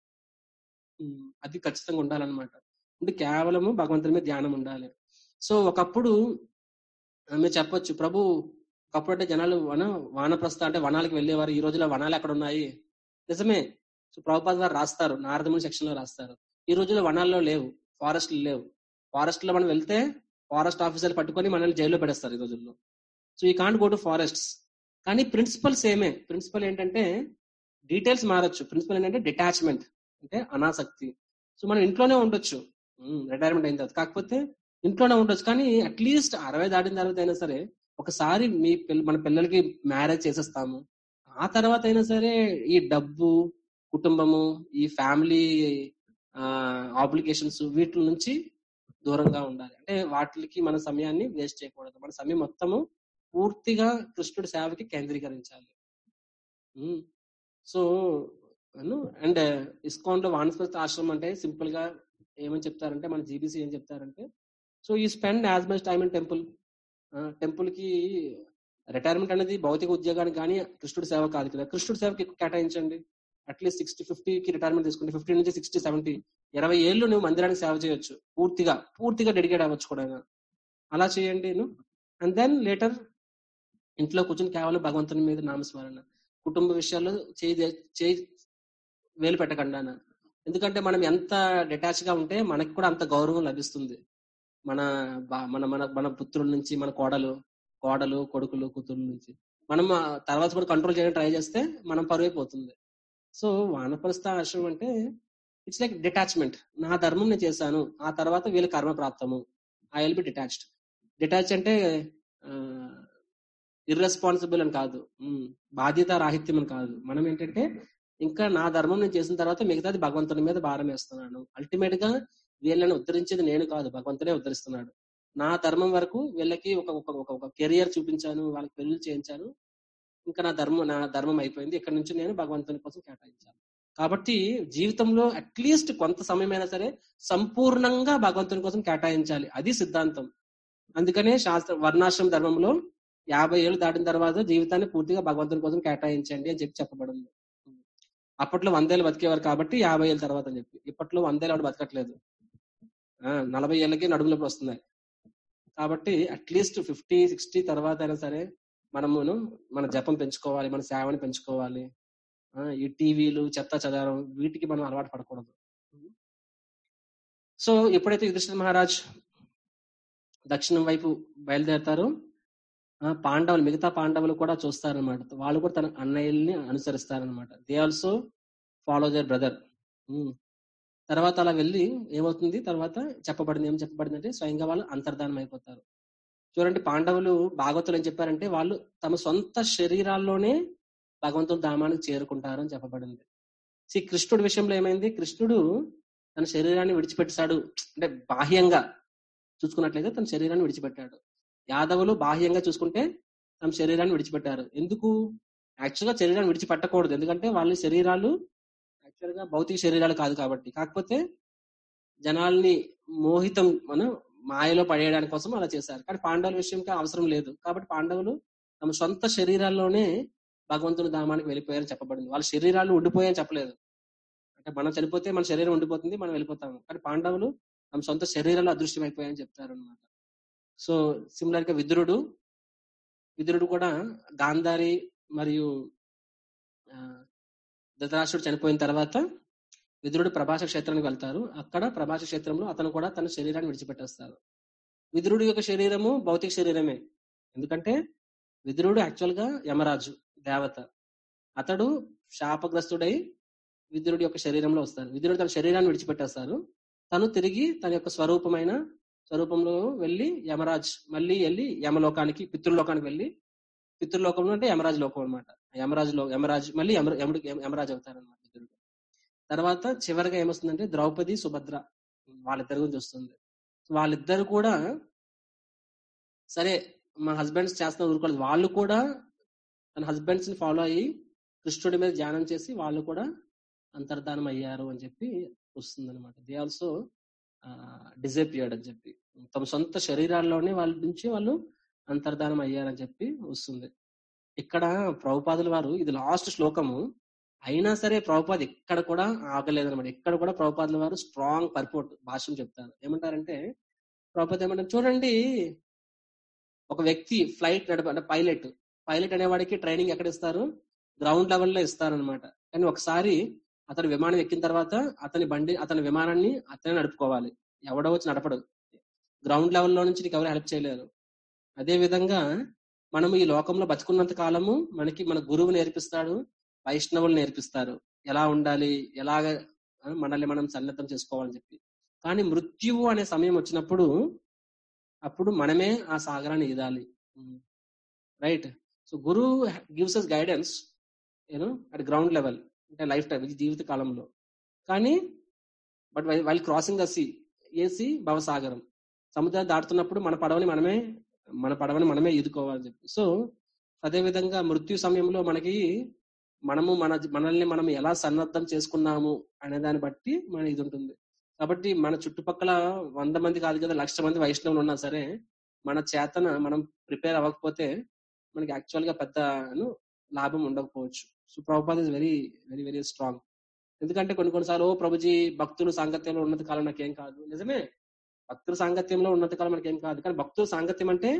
ఉమ్, అది ఖచ్చితంగా ఉండాలన్నమాట అంటే కేవలము భగవంతుని మీద ధ్యానం ఉండాలి సో ఒకప్పుడు ఆ, మీరు చెప్పొచ్చు ప్రభు ఒకప్పుడు అంటే జనాలు వన వానప్రస్థ అంటే వనాలకు వెళ్ళేవారు ఈ రోజుల్లో వనాలు ఎక్కడ ఉన్నాయి నిజమే సో ప్రభుపాద గారు రాస్తారు నారదముని సెక్షన్ లో రాస్తారు ఈ రోజుల్లో వనాల్లో లేవు ఫారెస్ట్లు లేవు ఫారెస్ట్ లో మనం వెళ్తే ఫారెస్ట్ ఆఫీసర్ పట్టుకొని మనల్ని జైల్లో పెడేస్తారు ఈ రోజుల్లో so we can't go to forests కానీ ప్రిన్సిపల్ సేమే ప్రిన్సిపల్ ఏంటంటే డీటెయిల్స్ మారచ్చు ప్రిన్సిపల్ ఏంటంటే డిటాచ్మెంట్ అంటే అనాసక్తి సో మనం ఇంట్లోనే ఉండొచ్చు రిటైర్మెంట్ అయిన తర్వాత కాకపోతే ఇంట్లోనే ఉండొచ్చు కానీ అట్లీస్ట్ అరవై దాటిన తర్వాత అయినా సరే ఒకసారి మీ పిల్ల మన పిల్లలకి మ్యారేజ్ చేసేస్తాము ఆ తర్వాత అయినా సరే ఈ డబ్బు కుటుంబము ఈ ఫ్యామిలీ ఆబ్లికేషన్స్ వీటి నుంచి దూరంగా ఉండాలి అంటే వాటికి మన సమయాన్ని వేస్ట్ చేయకూడదు మన సమయం మొత్తము పూర్తిగా కృష్ణుడి సేవకి కేంద్రీకరించాలి సో అండ్ ఇస్కాన్ లో వానస్పతి ఆశ్రమం అంటే సింపుల్ గా ఏమని చెప్తారంటే మన జీబీసీ ఏం చెప్తారంటే so we spend as much time in temple temple కి రిటైర్మెంట్ అనేది భౌతిక ఉద్యోగానికి కానీ కృష్ణుడి సేవ కాదు కదా కృష్ణుడి సేవకి ఎక్కువ కేటాయించండి అట్లీస్ట్ సిక్స్టీ ఫిఫ్టీకి రిటైర్మెంట్ తీసుకుంటే ఫిఫ్టీ నుంచి సిక్స్టీ సెవెంటీ ఇరవై ఏళ్ళు నువ్వు మందిరానికి సేవ చేయొచ్చు పూర్తిగా పూర్తిగా డెడికేట్ అవ్వచ్చు కూడా అలా చేయండి అండ్ దెన్ లేటర్ ఇంట్లో కూర్చొని కేవలం భగవంతుని మీద నామస్మరణ కుటుంబ విషయాల్లో చేయి చేయి వేలు పెట్టకుండా ఎందుకంటే మనం ఎంత డిటాచ్ గా ఉంటే మనకి కూడా అంత గౌరవం లభిస్తుంది మన బా- మన మన మన పుత్రుల నుంచి మన కోడలు కోడలు కొడుకులు కూతుర్ల నుంచి మనం ఆ తర్వాత కూడా కంట్రోల్ చేయడానికి ట్రై చేస్తే మనం పరువైపోతుంది సో వానప్రస్థ ఆశ్రమం అంటే ఇట్స్ లైక్ డిటాచ్మెంట్ నా ధర్మం నేను చేశాను ఆ తర్వాత వీళ్ళ కర్మ ప్రాప్తము I will be detached detach అంటే ఇర్రెస్పాన్సిబుల్ అని కాదు ఉమ్, బాధ్యత రాహిత్యం అని కాదు మనం ఏంటంటే ఇంకా నా ధర్మం నేను చేసిన తర్వాత మిగతాది భగవంతుని మీద భారం వేస్తున్నాను అల్టిమేట్ గా వీళ్ళని ఉద్ధరించేది నేను కాదు భగవంతుడే ఉద్ధరిస్తున్నాడు నా ధర్మం వరకు వీళ్ళకి ఒక ఒక ఒక ఒక కెరియర్ చూపించాను వాళ్ళకి పెళ్లి చేయించాను ఇంకా నా ధర్మం నా ధర్మం అయిపోయింది ఇక్కడ నుంచి నేను భగవంతుని కోసం కేటాయించాను కాబట్టి జీవితంలో అట్లీస్ట్ కొంత సమయమైనా సరే సంపూర్ణంగా భగవంతుని కోసం కేటాయించాలి అది సిద్ధాంతం అందుకనే శాస్త్ర వర్ణాశ్రమ ధర్మంలో యాభై ఏళ్ళు దాటిన తర్వాత జీవితాన్ని పూర్తిగా భగవంతుని కోసం కేటాయించండి అని చెప్పి చెప్పబడింది అప్పట్లో వందేళ్ళు బతికేవారు కాబట్టి యాభై ఏళ్ళ తర్వాత అని చెప్పి ఇప్పట్లో వందేళ్ళు ఆవిడ బతకట్లేదు ఆ, నలభై ఏళ్ళకి నడుము నొప్పి వస్తున్నాయి కాబట్టి అట్లీస్ట్ ఫిఫ్టీ సిక్స్టీ తర్వాత అయినా సరే మనమును మన జపం పెంచుకోవాలి మన సేవని పెంచుకోవాలి ఆ, ఈ టీవీలు చెత్త చదవడం వీటికి మనం అలవాటు పడకూడదు సో ఎప్పుడైతే యుధిష్ఠిర మహారాజ్ దక్షిణం వైపు బయలుదేరతారో ఆ, పాండవులు మిగతా పాండవులు కూడా చూస్తారనమాట వాళ్ళు కూడా తన అన్నయ్యల్ని అనుసరిస్తారనమాట they also follow their brother తర్వాత అలా వెళ్ళి ఏమవుతుంది తర్వాత చెప్పబడింది ఏం చెప్పబడింది అంటే స్వయంగా వాళ్ళు అంతర్ధానం అయిపోతారు చూడండి పాండవులు భాగవతులు ఏం చెప్పారంటే వాళ్ళు తమ సొంత శరీరాల్లోనే భగవంతుని ధామానికి చేరుకుంటారు అని చెప్పబడింది శ్రీ కృష్ణుడి విషయంలో ఏమైంది కృష్ణుడు తన శరీరాన్ని విడిచిపెట్టాడు అంటే బాహ్యంగా చూసుకున్నట్లయితే తన శరీరాన్ని విడిచిపెట్టాడు యాదవులు బాహ్యంగా చూసుకుంటే తమ శరీరాన్ని విడిచిపెట్టారు ఎందుకు యాక్చువల్ గా శరీరాన్ని విడిచిపెట్టకూడదు ఎందుకంటే వాళ్ళ శరీరాలు యాక్చువల్ గా భౌతిక శరీరాలు కాదు కాబట్టి కాకపోతే జనాల్ని మోహితం మన మాయలో పడేయడానికి కోసం అలా చేశారు కానీ పాండవుల విషయంకి అవసరం లేదు కాబట్టి పాండవులు తమ సొంత శరీరాల్లోనే భగవంతుని ధామానికి వెళ్ళిపోయారని చెప్పబడింది వాళ్ళ శరీరాలు ఉండిపోయాయని చెప్పలేదు అంటే మనం చనిపోతే మన శరీరం ఉండిపోతుంది మనం వెళ్ళిపోతాము కానీ పాండవులు తమ సొంత శరీరాలు అదృశ్యం అయిపోయాయని చెప్తారు అనమాట సో సిమిలర్ గా విదురుడు విదురుడు కూడా గాంధారి మరియు ఆ, ధృతరాష్ట్రుడు చనిపోయిన తర్వాత విదురుడు ప్రభాష క్షేత్రానికి వెళ్తారు అక్కడ ప్రభాష క్షేత్రంలో అతను కూడా తన శరీరాన్ని విడిచిపెట్టేస్తారు విదురుడు యొక్క శరీరము భౌతిక శరీరమే ఎందుకంటే విదురుడు యాక్చువల్ గా యమరాజు దేవత అతడు శాపగ్రస్తుడై విదురుడి యొక్క శరీరంలో వస్తారు విదురుడు తన శరీరాన్ని విడిచిపెట్టేస్తారు తను తిరిగి తన యొక్క స్వరూపమైన స్వరూపంలో వెళ్ళి యమరాజ్ మళ్ళీ వెళ్ళి యమలోకానికి పితృలోకానికి వెళ్ళి పితృలోకంలో అంటే యమరాజ్ లోకం అనమాట యమరాజ్ లో యమరాజ్ మళ్ళీ యమ యముడు యమరాజ్ అవుతారనమాట విదురుడు తర్వాత చివరిగా ఏమొస్తుందంటే ద్రౌపది సుభద్ర వాళ్ళిద్దరి గురించి వస్తుంది వాళ్ళిద్దరు కూడా సరే మా హస్బెండ్స్ చేస్తున్న ఊరుకోలేదు వాళ్ళు కూడా తన హస్బెండ్స్ ని ఫాలో అయ్యి కృష్ణుడి మీద ధ్యానం చేసి వాళ్ళు కూడా అంతర్ధానం అయ్యారు అని చెప్పి వస్తుంది అనమాట దే ఆల్సో డిజపియర్డ్ అని చెప్పి తమ సొంత శరీరాల్లోనే వాళ్ళ నుంచి వాళ్ళు అంతర్ధానం అయ్యారని చెప్పి వస్తుంది ఇక్కడ ప్రభుపాదుల వారు ఇది లాస్ట్ శ్లోకము అయినా సరే ప్రభుపాద్ ఎక్కడ కూడా ఆగలేదన్నమాట ఎక్కడ కూడా ప్రభుపాదుల వారు స్ట్రాంగ్ పర్పోర్ట్ భాష్యం చెప్తారు ఏమంటారంటే ప్రభుపాద్ ఏమంటారు చూడండి ఒక వ్యక్తి ఫ్లైట్ నడప అంటే పైలట్ పైలట్ అనేవాడికి ట్రైనింగ్ ఎక్కడ ఇస్తారు గ్రౌండ్ లెవెల్లో ఇస్తారనమాట కానీ ఒకసారి అతను విమానం ఎక్కిన తర్వాత అతని బండి అతని విమానాన్ని అతనే నడుపుకోవాలి ఎవడో వచ్చి నడపడు గ్రౌండ్ లెవెల్లో నుంచి నీకు ఎవరు హెల్ప్ చేయలేరు అదే విధంగా మనం ఈ లోకంలో బతుకున్నంత కాలము మనకి మన గురువు నేర్పిస్తాడు వైష్ణవులు నేర్పిస్తారు ఎలా ఉండాలి ఎలాగ ఆ, మనల్ని మనం సన్నద్ధం చేసుకోవాలని చెప్పి కానీ మృత్యువు అనే సమయం వచ్చినప్పుడు అప్పుడు మనమే ఆ సాగరాన్ని ఈదాలి right so guru gives us guidance you know at ground level అంటే లైఫ్ టైం జీవిత కాలంలో కానీ but while crossing the sea a sea భవసాగరం సముద్రాన్ని దాటుతున్నప్పుడు మన పడవని మనమే మన పడవని మనమే ఈదుకోవాలని చెప్పి సో అదే విధంగా మృత్యు సమయంలో మనకి మనము మన మనల్ని మనం ఎలా సన్నద్ధం చేసుకున్నాము అనే దాన్ని బట్టి మన ఇది ఉంటుంది కాబట్టి మన చుట్టుపక్కల వంద మంది కాదు కదా లక్ష మంది వైష్ణవులు ఉన్నా సరే మన చేతన మనం ప్రిపేర్ అవ్వకపోతే మనకి యాక్చువల్ గా పెద్ద ను లాభం ఉండకపోవచ్చు so Prabhupada is very very very strong ఎందుకంటే కొన్ని కొన్నిసార్లు ఓ ప్రభుజీ భక్తులు సాంగత్యంలో ఉన్నత కాలం నాకేం కాదు నిజమే భక్తుల సాంగత్యంలో ఉన్నత కాలం మనకేం కాదు కానీ భక్తుల సాంగత్యం అంటే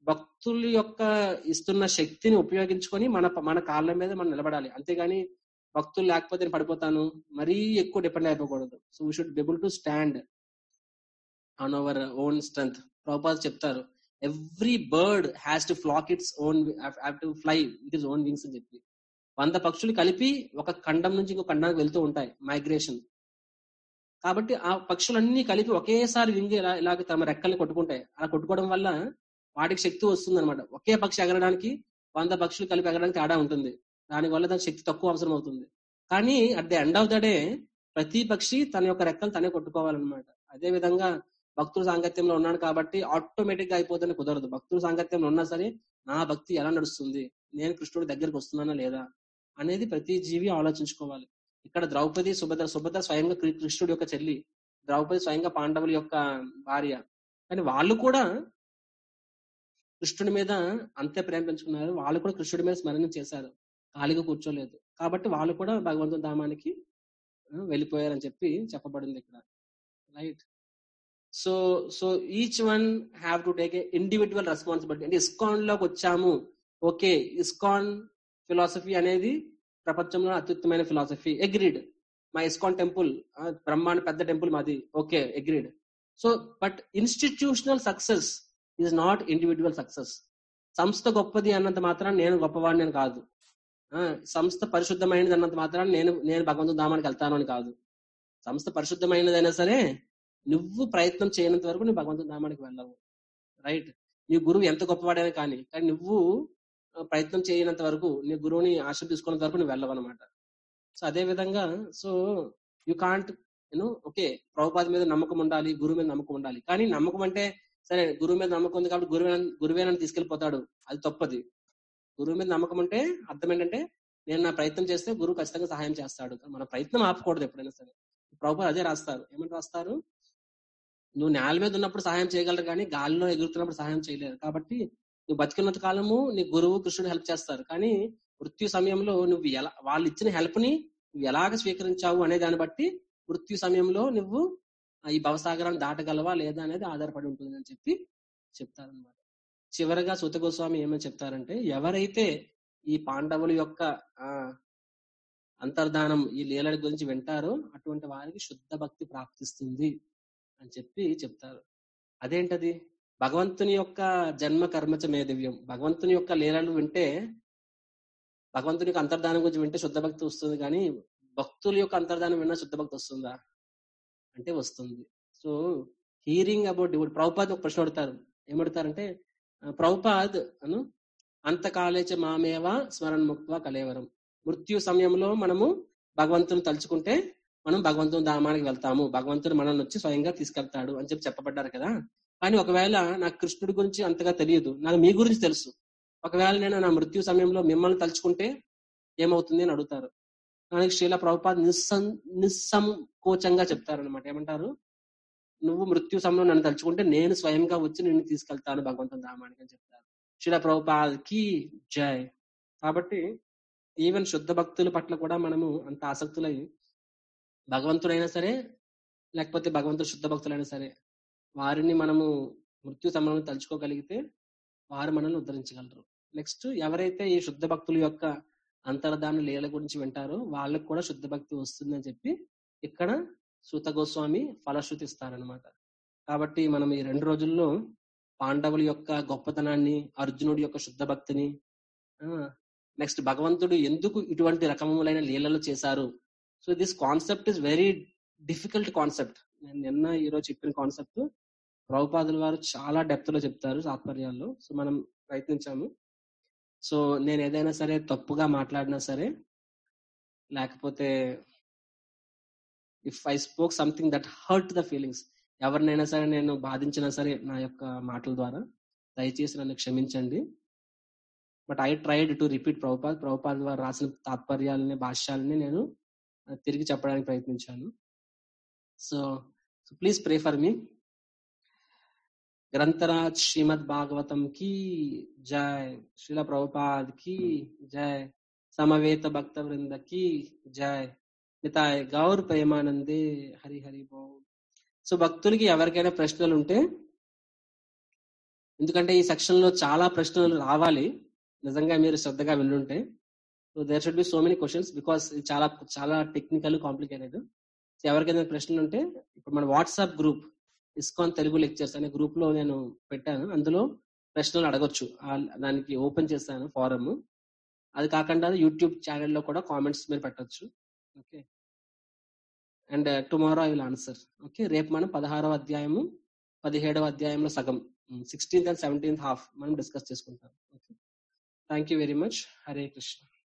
భక్తుల యొక్క ఇస్తున్న శక్తిని ఉపయోగించుకొని మన మన కాళ్ళ మీద మనం నిలబడాలి అంతేగాని భక్తులు లేకపోతే నేను పడిపోతాను మరీ ఎక్కువ డిపెండ్ అయిపోకూడదు so we should be to stand on our own strength Prabhupada చెప్తారు every bird has to flock its own have to fly with is own wings అని చెప్పి వంద పక్షులు కలిపి ఒక ఖండం నుంచి ఇంకో ఖండానికి వెళ్తూ ఉంటాయి మైగ్రేషన్ కాబట్టి ఆ పక్షులన్నీ కలిపి ఒకేసారి వింగి ఇలా ఇలాగ తమ రెక్కల్ని కొట్టుకుంటాయి అలా కొట్టుకోవడం వల్ల వాటికి శక్తి వస్తుంది అనమాట ఒకే పక్షి ఎగరడానికి వంద పక్షులు కలిపి ఎగరడానికి తేడా ఉంటుంది దానివల్ల దానికి శక్తి తక్కువ అవసరం అవుతుంది కానీ at the end of the day ప్రతి పక్షి తన యొక్క రెక్కలు తనే కొట్టుకోవాలన్నమాట అదే విధంగా భక్తుల సాంగత్యంలో ఉన్నాడు కాబట్టి ఆటోమేటిక్ గా అయిపోతుంది కుదరదు భక్తుల సాంగత్యంలో ఉన్నా సరే నా భక్తి ఎలా నడుస్తుంది నేను కృష్ణుడి దగ్గరికి వస్తున్నానా లేదా అనేది ప్రతి జీవి ఆలోచించుకోవాలి ఇక్కడ ద్రౌపది సుభద్ర సుభద్ర స్వయంగా కృ- కృష్ణుడి యొక్క చెల్లి ద్రౌపది స్వయంగా పాండవుల యొక్క భార్య కానీ వాళ్ళు కూడా కృష్ణుడి మీద అంతే ప్రేమ పెంచుకున్నారు వాళ్ళు కూడా కృష్ణుడి మీద స్మరణ చేశారు ఖాళీగా కూర్చోలేదు కాబట్టి వాళ్ళు కూడా భగవంతుని ధామానికి ఆ, వెళ్ళిపోయారని చెప్పి చెప్పబడింది ఇక్కడ right so so each one have to take a individual responsibility అంటే ఇస్కాన్ లోకి వచ్చాము ఓకే ఇస్కాన్ ఫిలాసఫీ అనేది ప్రపంచంలో అత్యుత్తమైన ఫిలాసఫీ అగ్రీడ్ మా ఇస్కాన్ టెంపుల్ బ్రహ్మాండ పెద్ద టెంపుల్ మాది okay agreed so but institutional success is not individual success సంస్థ గొప్పది అన్నంత మాత్రం నేను గొప్పవాడిని అని కాదు ఆ, సంస్థ పరిశుద్ధమైనది అన్నంత మాత్రం నేను నేను భగవంతుని ధామానికి వెళ్తాను అని కాదు సంస్థ పరిశుద్ధమైనదైనా సరే నువ్వు ప్రయత్నం చేయనంత వరకు నువ్వు భగవంతుని ధామానికి వెళ్ళవు రైట్ నీ గురువు ఎంత గొప్పవాడైనా కానీ కానీ నువ్వు ఆ, ప్రయత్నం చేయనంత వరకు నీ గురువుని ఆశ తీసుకున్నంత వరకు నువ్వు వెళ్ళవు అనమాట సో అదే విధంగా so you can't you know okay Prabhupada మీద నమ్మకం ఉండాలి గురువు మీద నమ్మకం ఉండాలి కానీ నమ్మకం అంటే సరే గురువు మీద నమ్మకం ఉంది కాబట్టి గురువే గురువే నన్ను తీసుకెళ్లిపోతాడు అది తప్పది గురువు మీద నమ్మకం అంటే అర్థం ఏంటంటే నేను నా ప్రయత్నం చేస్తే గురువు ఖచ్చితంగా సహాయం చేస్తాడు మన ప్రయత్నం ఆపకూడదు ఎప్పుడైనా సరే ప్రభుపాద అదే రాస్తారు ఏమని రాస్తారు నువ్వు నేల మీద ఉన్నప్పుడు సహాయం చేయగలరు కానీ గాలిలో ఎగురుతున్నప్పుడు సహాయం చేయలేరు కాబట్టి నువ్వు బతికినంత కాలము నీ గురువు కృష్ణుడు హెల్ప్ చేస్తారు కానీ మృత్యు సమయంలో నువ్వు ఎలా వాళ్ళు ఇచ్చిన హెల్ప్ ని నువ్వు ఎలాగ స్వీకరించావు అనే దాన్ని బట్టి మృత్యు సమయంలో నువ్వు ఆ ఈ భవసాగరాన్ని దాటగలవా లేదా అనేది ఆధారపడి ఉంటుంది అని చెప్పి చెప్తారనమాట చివరగా సూత గోస్వామి ఏమని చెప్తారంటే ఎవరైతే ఈ పాండవుల యొక్క ఆ అంతర్ధానం ఈ లీలల గురించి వింటారో అటువంటి వారికి శుద్ధ భక్తి ప్రాప్తిస్తుంది అని చెప్పి చెప్తారు అదేంటది భగవంతుని యొక్క జన్మ కర్మచ మేదివ్యం భగవంతుని యొక్క లీలలు వింటే భగవంతుని యొక్క అంతర్ధానం గురించి వింటే శుద్ధ భక్తి వస్తుంది కానీ భక్తుల యొక్క అంతర్ధానం విన్నా శుద్ధ భక్తి వస్తుందా అంటే వస్తుంది so hearing about devote Prabhupad ఒక ప్రశ్న అడుగుతారు ఏమడుతారంటే ప్రభుపాద్ అను అంతకాలేచ మామేవ స్మరణ ముక్వ కలేవరం మృత్యు సమయంలో మనము భగవంతుని తలుచుకుంటే మనం భగవంతుని ధామానికి వెళ్తాము భగవంతుడు మనల్ని వచ్చి స్వయంగా తీసుకెళ్తాడు అని చెప్పి చెప్పబడ్డారు కదా కానీ ఒకవేళ నాకు కృష్ణుడి గురించి అంతగా తెలియదు నాకు మీ గురించి తెలుసు ఒకవేళ నేను నా మృత్యు సమయంలో మిమ్మల్ని తలుచుకుంటే ఏమవుతుంది అని అడుగుతారు దానికి శ్రీల ప్రభుపాద్ నిస్సం నిస్సంకోచంగా చెప్తారనమాట ఏమంటారు నువ్వు మృత్యు సమయంలో నన్ను తలుచుకుంటే నేను స్వయంగా వచ్చి నిన్ను తీసుకెళ్తాను భగవంతుని ధామానికి అని చెప్తారు శ్రీల ప్రభుపాద్ కి జై కాబట్టి ఈవెన్ శుద్ధ భక్తుల పట్ల కూడా మనము అంత ఆసక్తులై భగవంతుడైనా సరే లేకపోతే భగవంతుడు శుద్ధ భక్తులైనా సరే వారిని మనము మృత్యు సమయంలో తలుచుకోగలిగితే వారు మనల్ని ఉద్ధరించగలరు నెక్స్ట్ ఎవరైతే ఈ శుద్ధ భక్తుల యొక్క అంతర్ధాన లీల గురించి వింటారో వాళ్ళకు కూడా శుద్ధ భక్తి వస్తుందని చెప్పి ఇక్కడ సూత గోస్వామి ఫలశ్రుతి ఇస్తారనమాట కాబట్టి మనం ఈ రెండు రోజుల్లో పాండవుల యొక్క గొప్పతనాన్ని అర్జునుడి యొక్క శుద్ధ భక్తిని నెక్స్ట్ భగవంతుడు ఎందుకు ఇటువంటి రకములైన లీలలు చేశారు so this concept is very difficult concept నేను నిన్న ఈరోజు చెప్పిన కాన్సెప్ట్ ప్రభుపాదుల వారు చాలా డెప్త్ లో చెప్తారు తాత్పర్యాల్లో సో మనం ప్రయత్నించాము సో నేను ఏదైనా సరే తప్పుగా మాట్లాడినా సరే లేకపోతే if I spoke something that hurt the feelings ఎవరినైనా సరే నేను బాధించినా సరే నా యొక్క మాటల ద్వారా దయచేసి నన్ను క్షమించండి but I tried to repeat Prabhupad Prabhupad వారు రాసిన తాత్పర్యాలని భాష్యాలని నేను తిరిగి చెప్పడానికి ప్రయత్నించాను so so please pray for me Granthraj Srimad Bhagavatam కి జయ శ్రీల ప్రభుపాద్ కి జయ సమవేత భక్త వృంద కి జయ నితాయ్ గౌర్ ప్రేమానందే హరి హరి బో సో భక్తులకి ఎవరికైనా ప్రశ్నలు ఉంటే ఎందుకంటే ఈ సెక్షన్ లో చాలా ప్రశ్నలు రావాలి నిజంగా మీరు శ్రద్ధగా వెళ్ళుంటే so there should be so many questions because ఇది చాలా చాలా టెక్నికల్ కాంప్లికేటెడ్ ఎవరికైనా ప్రశ్నలు ఉంటే ఇప్పుడు మన WhatsApp group ISKCON Telugu lectures అనే గ్రూప్ లో నేను పెట్టాను అందులో ప్రశ్నలు అడగొచ్చు ఆ- దానికి ఓపెన్ చేశాను ఫారం అది కాకుండా యూట్యూబ్ ఛానల్లో కూడా కామెంట్స్ మీరు పెట్టొచ్చు okay and tomorrow I will answer okay రేపు మనం పదహారవ అధ్యాయము పదిహేడవ అధ్యాయంలో సగం సిక్స్టీన్త్ అండ్ సెవెంటీన్త్ హాఫ్ మనం డిస్కస్ చేసుకుంటాం okay thank you very much Hare Krishna